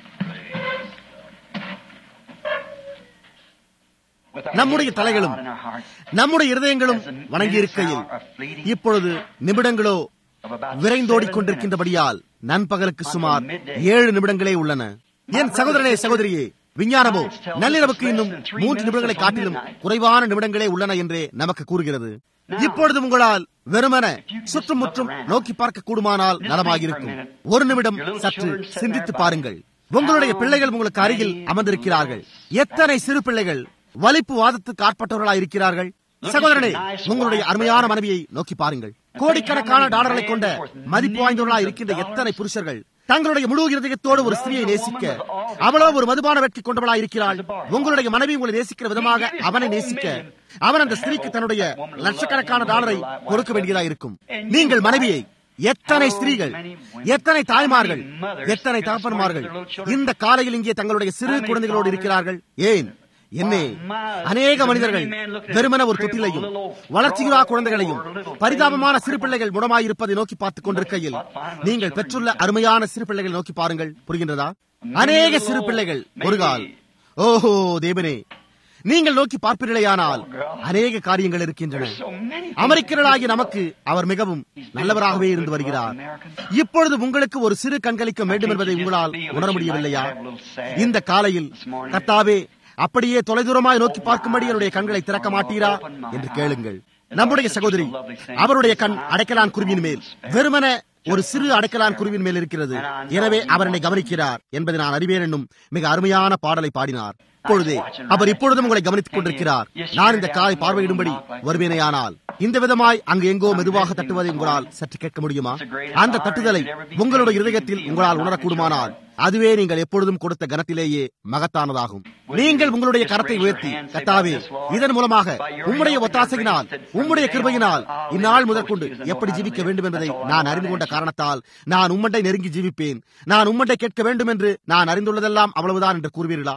நம்முடைய தலைகளும் நம்முடைய இருதயங்களும் வணங்கி இருக்கையில் இப்பொழுது நிமிடங்களோ விரைந்தோடிக் கொண்டிருக்கின்றபடியால் நண்பகலுக்கு சுமார் ஏழு நிமிடங்களே உள்ளன என் சகோதரனே சகோதரியே விஞ்ஞானமோ நள்ளிரவுக்கு இன்னும் மூன்று நிமிடங்களை காட்டிலும் குறைவான நிமிடங்களே உள்ளன என்றே நமக்கு கூறுகிறது இப்பொழுது உங்களால் வெறுமன சுற்றும் முற்றும் நோக்கி பார்க்க கூடுமானால் நலமாகிருக்கும் ஒரு நிமிடம் சற்று சிந்தித்து பாருங்கள் உங்களுடைய பிள்ளைகள் உங்களுக்கு அருகில் அமர்ந்திருக்கிறார்கள் எத்தனை சிறு பிள்ளைகள் வலிப்பு வாதத்துக்கு ஆட்பட்டவர்களா இருக்கிறார்கள் சகோதரனே உங்களுடைய அருமையான மனைவியை நோக்கி பாருங்கள் கோடிக்கணக்கான டாலர்களை கொண்ட மதிப்பு வாய்ந்தவர்களா இருக்கின்ற எத்தனை புருஷர்கள் தங்களுடைய முழு இருதயத்தோடு ஒரு ஸ்திரியை நேசிக்க அவளோ ஒரு மதுபான வெற்றி கொண்டவளா இருக்கிறாள் உங்களுடைய மனைவி உங்களை நேசிக்கிற விதமாக அவனை நேசிக்க அவன் அந்த ஸ்திரீக்கு தன்னுடைய லட்சக்கணக்கான டாலரை கொடுக்க வேண்டியதா இருக்கும் நீங்கள் மனைவியை எத்தனை ஸ்திரீகள் எத்தனை தாய்மார்கள் எத்தனை தகப்பன்மார்கள் இந்த காலையில் இங்கே தங்களுடைய சிறு குழந்தைகளோடு இருக்கிறார்கள் ஏன் என்னே அநேக மனிதர்கள் வெறுமன ஒரு தொட்டிலையும் வளர்ச்சியுறா குழந்தைகளையும் பரிதாபமான சிறு பிள்ளைகள் முடமாயிருப்பதை நோக்கி பார்த்துக் கொண்டிருக்கையில் நீங்கள் பெற்றுள்ள அருமையான சிறு பிள்ளைகள் நோக்கி பாருங்கள் புரிகின்றதா அநேக சிறு பிள்ளைகள் ஒரு கால் ஓஹோ தேவனே நீங்கள் நோக்கி பார்ப்பீர்களேயானால் அநேக காரியங்கள் இருக்கின்றன அமெரிக்கர்களாகிய நமக்கு அவர் மிகவும் நல்லவராகவே இருந்து வருகிறார் இப்பொழுது உங்களுக்கு ஒரு சிறு கண்களிக்க வேண்டும் என்பதை உங்களால் உணர முடியவில்லையா இந்த காலையில் கத்தாவே அப்படியே தொலைதூரமாய் நோக்கி பார்க்கும்படி என்னுடைய கண்களை திறக்க மாட்டீரா என்று கேளுங்கள் நம்முடைய சகோதரி அவருடைய கண் அடைக்கலான் குருவின் மேல் வெறுமன ஒரு சிறு அடைக்கலான் குருவின் மேல் இருக்கிறது எனவே அவர் என்னை கவனிக்கிறார் என்பதை நான் அறிவேன் என்னும் மிக அருமையான பாடலை பாடினார் இப்பொழுதே அவர் இப்பொழுதும் உங்களை கவனித்துக் கொண்டிருக்கிறார் நான் இந்த காலை பார்வையிடும்படி வருவேனேயானால் இந்த விதமாய் அங்கு எங்கோ மெதுவாக தட்டுவதை உங்களால் சற்று கேட்க முடியுமா அந்த தட்டுதலை உங்களுடைய இருதயத்தில் உங்களால் உணரக்கூடுமானால் அதுவே நீங்கள் எப்பொழுதும் கொடுத்த கனத்திலேயே மகத்தானதாகும் நீங்கள் உங்களுடைய கரத்தை உயர்த்தி கத்தாவே இதன் மூலமாக உம்முடைய ஒத்தாசையினால் உம்முடைய கிருபையினால் இந்நாள் முதற்கொண்டு எப்படி ஜீவிக்க வேண்டும் என்பதை நான் அறிந்து கொண்ட காரணத்தால் நான் உம்மண்டை நெருங்கி ஜீவிப்பேன் நான் உம்மண்டை கேட்க வேண்டும் என்று நான் அறிந்துள்ளதெல்லாம் அவ்வளவுதான் என்று கூறுவீர்களா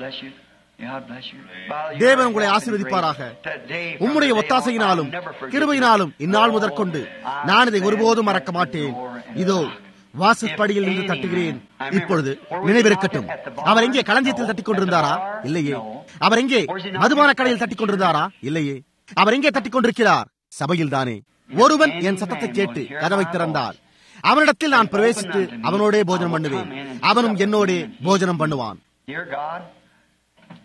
தேவன் உங்களை ஆசீர்வதிப்பாராக உம்முடைய ஒத்தாசையினாலும் கிருபையினாலும் இந்நாள் முதற்கொண்டு நான் இதை ஒருபோதும் மறக்க மாட்டேன் இதோ வாசற்படியில் நின்று தட்டுகிறேன் இப்பொழுது நினைவிருக்கட்டும் அவர் எங்கே களஞ்சியத்தில் தட்டிக் கொண்டிருந்தாரா இல்லையே அவர் எங்கே மதுபான கடையில் தட்டிக் கொண்டிருந்தாரா இல்லையே அவர் எங்கே தட்டிக் கொண்டிருக்கிறார் சபையில் தானே ஒருவன் என் சத்தத்தை கேட்டு கதவை திறந்தால் அவனிடத்தில் நான் பிரவேசித்து அவனோடே போஜனம் பண்ணுவேன் அவனும் என்னோடே போஜனம் பண்ணுவான்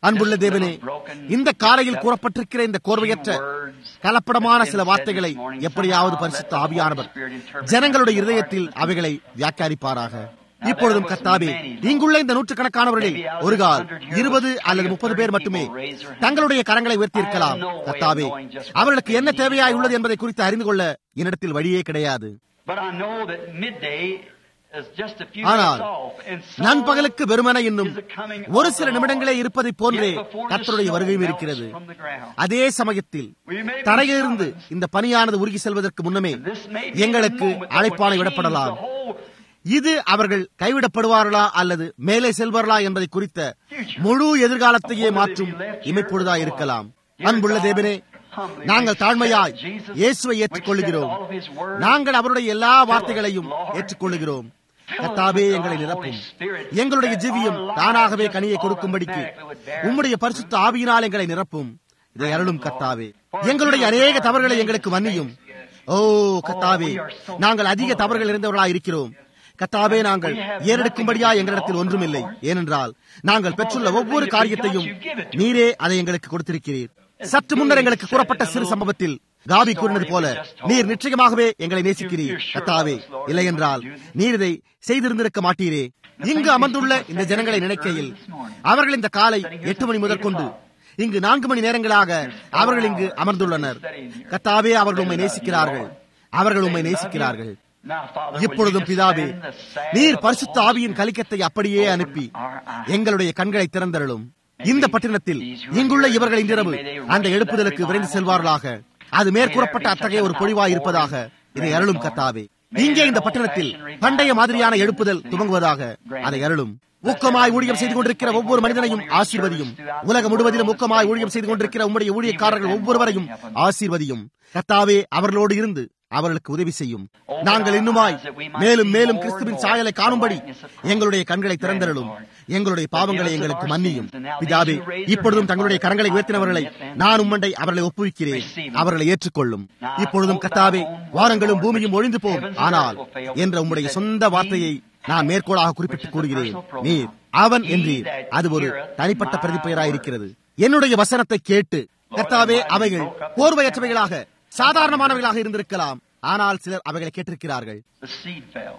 அன்புள்ள தேவனே இந்த காலையில் கூறப்பட்டிருக்கிற இந்த கோர்வையற்ற கலப்படமான சில வார்த்தைகளை எப்படியாவது பரிசுத்த ஆவியானவர் ஜனங்களுடைய இருதயத்தில் அவைகளை வியாக்கியானிப்பாராக இப்பொழுதும் கத்தாவே இங்குள்ள இந்த நூற்றுக்கணக்கானவர்களில் ஒரு கால் இருபது அல்லது முப்பது பேர் மட்டுமே தங்களுடைய கரங்களை உயர்த்தியிருக்கலாம் கத்தாவே அவர்களுக்கு என்ன தேவையாய் உள்ளது என்பதை குறித்து அறிந்து கொள்ள என்னிடத்தில் வழியே கிடையாது But I know that midday is just a few ஆனால் minutes off. And so நண்பகலுக்கு வெறுமன இன்னும் is the coming of ஒரு the சில Lord. நிமிடங்களே இருப்பதைப் போன்றே Yet before the கர்த்தருடைய snow வருகையும் melts இருக்கிறது from the ground. அதே சமயத்தில் We may be தரையிலிருந்து summoned. இந்த பணியானது உருகி செல்வதற்கு முன்னமே This may be எங்களுக்கு the moment that அழைப்பானை would change விடப்படலாம் the whole இது அவர்கள் கைவிடப்படுவார்களா அல்லது மேலே செல்வார்களா என்பதை குறித்த முழு எதிர்காலத்தையே மாற்றும் இமைப்பொழுதா இருக்கலாம் அன்புள்ள தேவனே நாங்கள் தாழ்மையாய் இயேசுவை ஏற்றுக்கொள்கிறோம் நாங்கள் அவருடைய எல்லா வார்த்தைகளையும் ஏற்றுக்கொள்கிறோம் கர்த்தாவே எங்களை நிரப்பும் எங்களுடைய ஜீவியம் தானாகவே கனியை கொடுக்கும்படிக்கு உம்முடைய பரிசுத்த ஆவியினால் எங்களை நிரப்பும் இதை அருளும் கர்த்தாவே எங்களுடைய அநேக தவறுகளை எங்களுக்கு மன்னியும் ஓ கர்த்தாவே நாங்கள் அதிக தவறுகள் இருந்தவர்களாய் இருக்கிறோம் கத்தாவே நாங்கள் ஏறெடுக்கும்படியா எங்களிடத்தில் ஒன்றுமில்லை ஏனென்றால் நாங்கள் பெற்றுள்ள ஒவ்வொரு காரியத்தையும் நீரே அதை எங்களுக்கு கொடுத்திருக்கிறீர் சற்று முன்னர் எங்களுக்கு கூறப்பட்ட சிறு சம்பவத்தில் காபி கூறினது போல நீர் நிச்சயமாகவே எங்களை நேசிக்கிறீர் கத்தாவே இல்லை என்றால் நீர் இதை செய்திருந்திருக்க மாட்டீரே இங்கு அமர்ந்துள்ள இந்த ஜனங்களை நினைக்கையில் அவர்கள் இந்த காலை எட்டு மணி முதற்கொண்டு இங்கு நான்கு மணி நேரங்களாக அவர்கள் இங்கு அமர்ந்துள்ளனர் கத்தாவே அவர்கள் உண்மை நேசிக்கிறார்கள் அவர்கள் உண்மை நேசிக்கிறார்கள் Now, Father, இப்பொழுதும் பிதாவே நீர் பரிசுத்த ஆவியின் கலிக்கத்தை அப்படியே அனுப்பி எங்களுடைய கண்களை திறந்தருளும் இந்த பட்டினத்தில் இங்குள்ள இவர்கள் இன்றிரவு அந்த எழுப்புதலுக்கு விரைந்து செல்வார்களாக அது மேற்கூறப்பட்ட அத்தகைய ஒரு பொழிவாய் இருப்பதாக இதை அருளும் கத்தாவே இங்கே இந்த பட்டணத்தில் பண்டைய மாதிரியான எழுப்புதல் துவங்குவதாக அதை அருளும் ஊக்கமாய் ஊழியம் செய்து கொண்டிருக்கிற ஒவ்வொரு மனிதனையும் ஆசீர்வதியும் உலகம் முழுவதிலும் ஊக்கமாய் ஊழியம் செய்து கொண்டிருக்கிற உம்முடைய ஊழியக்காரர்கள் ஒவ்வொருவரையும் ஆசீர்வதியும் கத்தாவே அவர்களோடு இருந்து அவர்களுக்கு உதவி செய்யும் நாங்கள் இன்னுமாய் மேலும் மேலும் கிறிஸ்துவின் சாயலை காணும்படி எங்களுடைய கண்களை திறந்தருளும் எங்களுடைய பாவங்களை எங்களுக்கு மன்னியும் பிதாவே இப்பொழுதும் தங்களுடைய கரங்களை உயர்த்தினவர்களை நான் உம்மண்டை அவர்களை ஒப்புவிக்கிறேன் அவர்களை ஏற்றுக்கொள்ளும் இப்பொழுதும் கத்தாவே வாரங்களும் பூமியும் ஒழிந்து போம் ஆனால் என்ற உம்முடைய சொந்த வார்த்தையை நான் மேற்கோளாக குறிப்பிட்டு கூறுகிறேன் நீர் அவன் என்றீர் அது ஒரு தனிப்பட்ட பிரதிப்பெயராயிருக்கிறது என்னுடைய வசனத்தை கேட்டு கர்த்தாவே அவைகள் போர்வையற்றவைகளாக சாதாரணமானவைகளாக இருந்திருக்கலாம் ஆனால் சிலர் அவைகளை கேட்டிருக்கிறார்கள் the seed fell.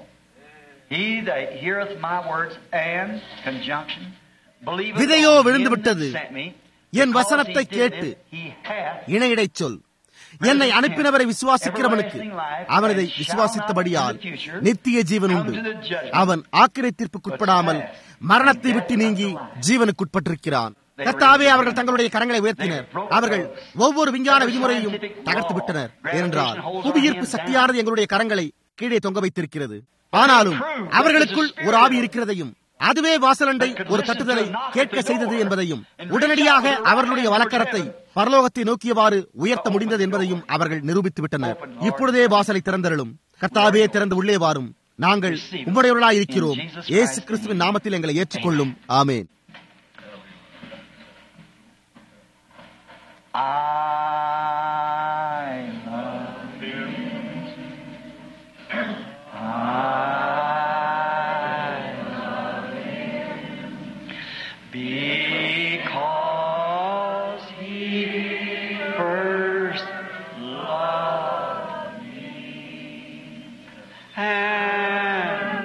He that heareth my words and conjunction believeth விதையோ on him விழுந்து that விட்டது. sent me, என் because வசனத்தை he did கேட்டு this, he hath இணையிடைச் சொல் என்னை அனுப்பினவரை விசுவாசிக்கிறவனுக்கு அவன் இதை விசுவாசித்தபடியால் நித்திய ஜீவன் உண்டு அவன் ஆக்கிரை தீர்ப்புக்குட்படாமல் மரணத்தை விட்டு நீங்கி ஜீவனுக்குட்பட்டிருக்கிறான் கர்த்தாவே அவர்கள் தங்களுடைய கரங்களை உயர்த்தினர் அவர்கள் ஒவ்வொரு விஞ்ஞான விதிமுறையையும் தகர்த்து விட்டனர் ஏனென்றால் புவியீர்ப்பு சக்தியானது எங்களுடைய கரங்களை கீழே தொங்க வைத்திருக்கிறது ஆனாலும் அவர்களுக்குள் ஒரு ஆவி இருக்கிறதையும் அதுவே வாசலண்டை ஒரு தட்டுதலை கேட்க செய்தது என்பதையும் உடனடியாக அவர்களுடைய வழக்கரத்தை பரலோகத்தை நோக்கியவாறு உயர்த்த முடிந்தது என்பதையும் அவர்கள் நிரூபித்து விட்டனர் இப்பொழுதே வாசலை திறந்தருளும் கர்த்தாவே திறந்து உள்ளே வாரும் நாங்கள் உம்முடையவர்களாய் இருக்கிறோம் இயேசு கிறிஸ்துவின் நாமத்தில் எங்களை ஏற்றுக்கொள்ளும் ஆமேன் I love you. I love you. Because he first loved me and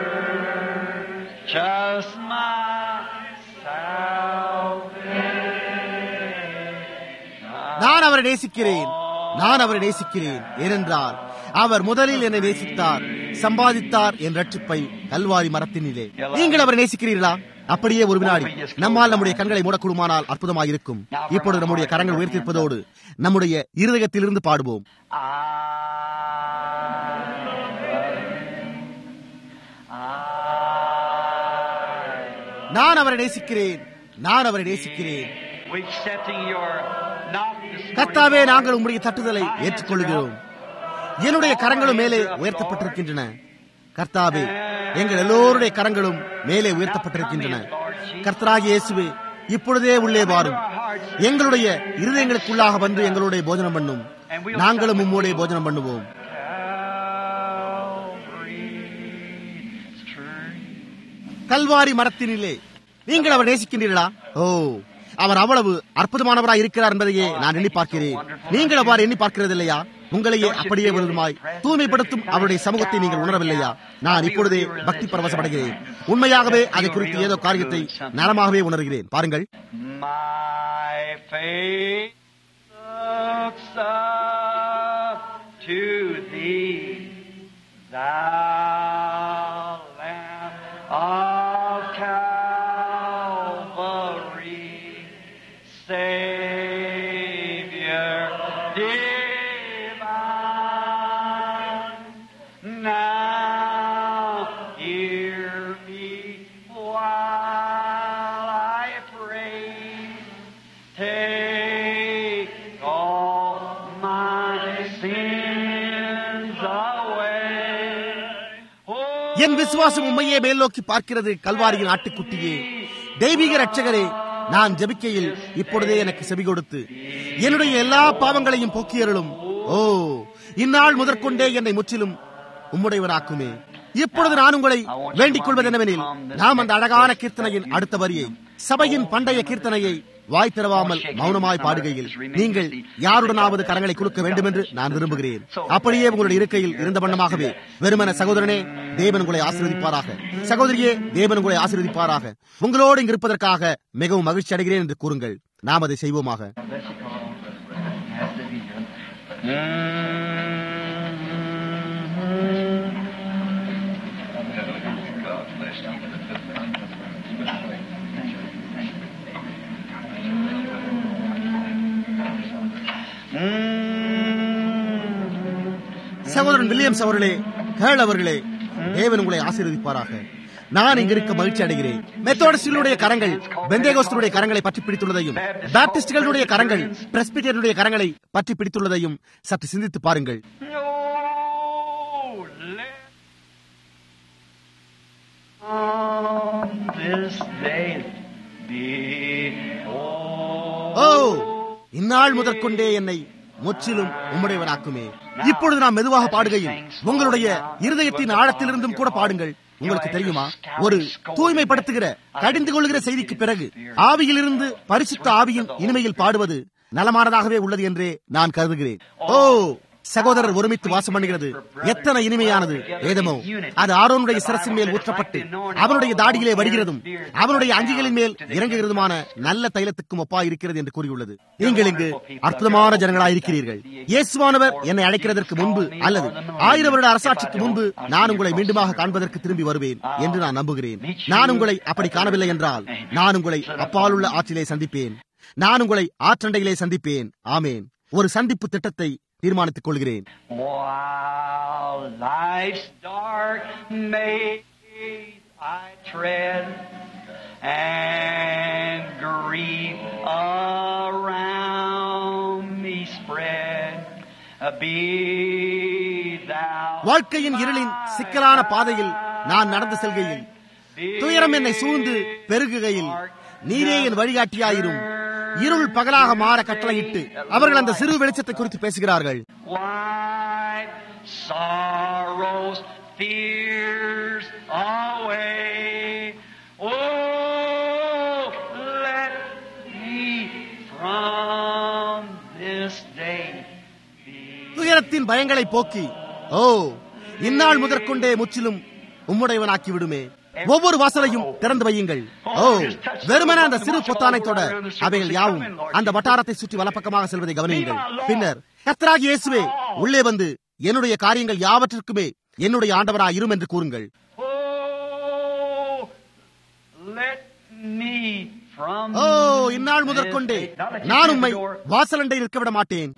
purchased my salvation. நான் அவரை நேசிக்கிறேன் நான் அவரை நேசிக்கிறேன் ஏனென்றால் அவர் முதலில் என்னை நேசித்தார் சம்பாதித்தார் என் ரட்சிப்பை கல்வாரி மரத்தினிலே நீங்கள் அவரை நேசிக்கிறீர்களா அப்படியே ஒரு வினாடி நம்மால் நம்முடைய கண்களை மூடக்கூடுமானால் அற்புதமாக இருக்கும் இப்பொழுது நம்முடைய கரங்கள் உயர்த்திருப்பதோடு நம்முடைய இருதயத்திலிருந்து பாடுவோம் நான் அவரை நேசிக்கிறேன் நான் அவரை நேசிக்கிறேன் கர்த்தாவே நாங்கள் உம்முடைய தட்டுதலை ஏற்றுக்கொள்கிறோம் என்னுடைய கரங்களும் மேலே உயர்த்தப்பட்டிருக்கின்றன கர்த்தாவே எங்கள் எல்லோருடைய கரங்களும் மேலே உயர்த்தப்பட்டிருக்கின்றன கர்த்தராகிய இயேசுவே இப்பொழுதே உள்ளே வாரும் எங்களுடைய இருதயங்களுக்குள்ளாக வந்து எங்களுடைய போஜனம் பண்ணும் நாங்களும் உம்மோடைய போஜனம் பண்ணுவோம் கல்வாரி மரத்தினிலே நீங்கள் அவர் நேசிக்கின்றீர்களா ஓ அவர் அவ்வளவு அற்புதமானவராய் இருக்கிறார் என்பதையே நான் எண்ணி பார்க்கிறேன் நீங்கள் அவ்வாறு எண்ணி பார்க்கிறது இல்லையா உங்களையே அப்படியே விருதுமாய் தூய்மைப்படுத்தும் அவருடைய சமூகத்தை நீங்கள் உணரவில்லையா நான் இப்பொழுதே பக்தி பரவசப்படுகிறேன் உண்மையாகவே அதை குறித்து ஏதோ காரியத்தை நலமாகவே உணர்கிறேன் பாருங்கள் My faith looks up to thee, thou Lamb of Calvary, Savior divine. Now hear me while I pray. Take all my sins away. Oh, என் விசுவாசம் உண்மையே மேல் நோக்கி பார்க்கிறது கல்வாரியின் ஆட்டுக்குட்டியே தெய்வீக ரட்சகரே நான் ஜெபிக்கையில் இப்பொழுதே எனக்கு செவி கொடுத்து என்னுடைய எல்லா பாவங்களையும் போக்கியருளும் ஓ இந்நாள் முதற்கொண்டே என்னை முற்றிலும் உம்முடையவராக்குமே இப்பொழுது நான் உங்களை வேண்டிக் கொள்வது என்னவெனில் நாம் அந்த அழகான கீர்த்தனையின் அடுத்த வரியை சபையின் பண்டைய கீர்த்தனையை வாய் திறவாமல் மௌனமாய் பாடுகையில் நீங்கள் யாருடனாவது கரங்களை குலுக்க வேண்டும் என்று நான் விரும்புகிறேன் அப்படியே உங்களுடைய இருக்கையில் இருந்த வண்ணமாகவே வெறுமன சகோதரனே தேவன் உங்களை ஆசீர்வதிப்பாராக சகோதரியே தேவன் உங்களை ஆசீர்வதிப்பாராக உங்களோடு இங்கு இருப்பதற்காக மிகவும் மகிழ்ச்சி அடைகிறேன் என்று கூறுங்கள் நாம் அதை செய்வோமாக சகோதரன் வில்லியம்ஸ் அவர்களே கேள் அவர்களே தேவன் உங்களை ஆசீர்வதிப்பாராக நான் இங்க இருக்க மகிழ்ச்சி அடைகிறேன் மெத்தோடிஸ்டுடைய கரங்கள் பெந்தேகோஸ்தருடைய கரங்களை பற்றி பிடித்துள்ளதையும் பாப்டிஸ்டுகளுடைய கரங்கள் பிரஸ்பிட்டருடைய கரங்களை பற்றி பிடித்துள்ளதையும் சற்று சிந்தித்து பாருங்கள் Oh, let on this day be ஓ இந்நாள் முதற்கொண்டே என்னை முற்றிலும் உம்முடையவனாக்குமே இப்பொழுது நாம் மெதுவாக பாடுகையில் உங்களுடைய இருதயத்தின் ஆழத்திலிருந்தும் கூட பாடுங்கள் உங்களுக்கு தெரியுமா ஒரு தூய்மைப்படுத்துகிற கடிந்து கொள்கிற செய்திக்கு பிறகு ஆவியிலிருந்து பரிசுத்த ஆவியின் இனிமையில் பாடுவது நலமானதாகவே உள்ளது என்றே நான் கருதுகிறேன் ஓ சகோதரர் ஒருமித்து வாசம் பண்ணுகிறது எத்தனை இனிமையானது வேதமோ அது ஆரோனுடைய சிரசின் மேல் ஊற்றப்பட்டு அவனுடைய தாடியிலே வருகிறதும் அவனுடைய அங்கிகளின் மேல் இறங்குகிறதுமான நல்ல தைலத்துக்கும் ஒப்பா இருக்கிறது என்று கூறியுள்ளது நீங்கள் இங்கு அற்புதமான ஜனங்களாய் இருக்கிறீர்கள் இயேசுவானவர் என்னை அழைக்கிறதற்கு முன்பு அல்லது ஆயிரம் வருட அரசாட்சிக்கு முன்பு நான் உங்களை மீண்டுமாக காண்பதற்கு திரும்பி வருவேன் என்று நான் நம்புகிறேன் நான் உங்களை அப்படி காணவில்லை என்றால் நான் உங்களை அப்பாலுள்ள ஆற்றிலே சந்திப்பேன் நான் உங்களை ஆற்றண்டையிலே சந்திப்பேன் ஆமேன் ஒரு சந்திப்பு திட்டத்தை தீர்மானித்துக் கொள்கிறேன் While life's dark maze I tread and grief around me spread, be thou வாழ்க்கையின் இருளின் சிக்கலான பாதையில் நான் நடந்து செல்கையில் துயரம் என்னை சூழ்ந்து பெருகுகையில் நீரே என் வழிகாட்டியாயிரும் இருள் பகலாக மாற கட்டளையிட்டு அவர்கள் அந்த சிறு வெளிச்சத்தை குறித்து பேசுகிறார்கள் Wipe sorrows, fears away. Oh, let me from this day be. துயரத்தின் பயங்களை போக்கி ஓ இந்நாள் முதற்கொண்டே முற்றிலும் உம்முடையவனாக்கி விடுமே ஒவ்வொரு வாசலையும் திறந்து வையுங்கள் ஓ வெறுமன அந்த சிறு பொத்தானை தொட அவைகள் யாவும் அந்த வட்டாரத்தை சுற்றி வலப்பக்கமாக செல்வதை கவனியுங்கள் பின்னர் கர்த்தராகி இயேசுவே உள்ளே வந்து என்னுடைய காரியங்கள் யாவற்றிற்குமே என்னுடைய ஆண்டவராய் இரும் என்று கூறுங்கள் Oh, let me from ஓ இந்நாள் முதற்கொண்டே this day- Now let you நான் stand உம்மை the door. வாசலண்டை இருக்க விட மாட்டேன்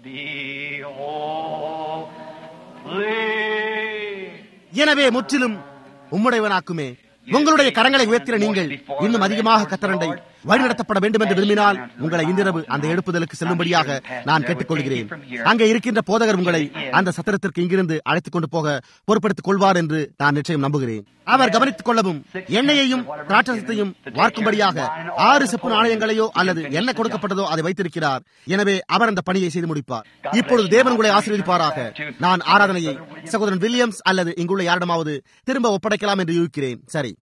Behold, எனவே முற்றிலும் உம்முடையவனாக்குமே உங்களுடைய கரங்களை உயர்த்திற நீங்கள் இன்னும் அதிகமாக கத்தரண்டை வழிநடத்தப்பட வேண்டும் என்று விரும்பினால் உங்களை இன்றிரவு அந்த எழுப்புதலுக்கு செல்லும்படியாக நான் கேட்டுக்கொள்கிறேன் அங்கே இருக்கின்ற போதகர் உங்களை அந்த சத்திரத்திற்கு இங்கிருந்து அழைத்துக் கொண்டு போக பொறுப்படுத்திக் கொள்வார் என்று நான் நிச்சயம் நம்புகிறேன் அவர் கவனித்துக் கொள்ளவும் எண்ணெயையும் திராட்சத்தையும் வார்க்கும்படியாக ஆறு செப்பு நாணயங்களையோ அல்லது என்ன கொடுக்கப்பட்டதோ அதை வைத்திருக்கிறார் எனவே அவர் அந்த பணியை செய்து முடிப்பார் இப்பொழுது தேவன் உங்களை ஆசீர்வதிப்பாராக நான் ஆராதனையை சகோதரன் வில்லியம்ஸ் அல்லது இங்குள்ள யாரிடமாவது திரும்ப ஒப்படைக்கலாம் என்று யூகிக்கிறேன் சரி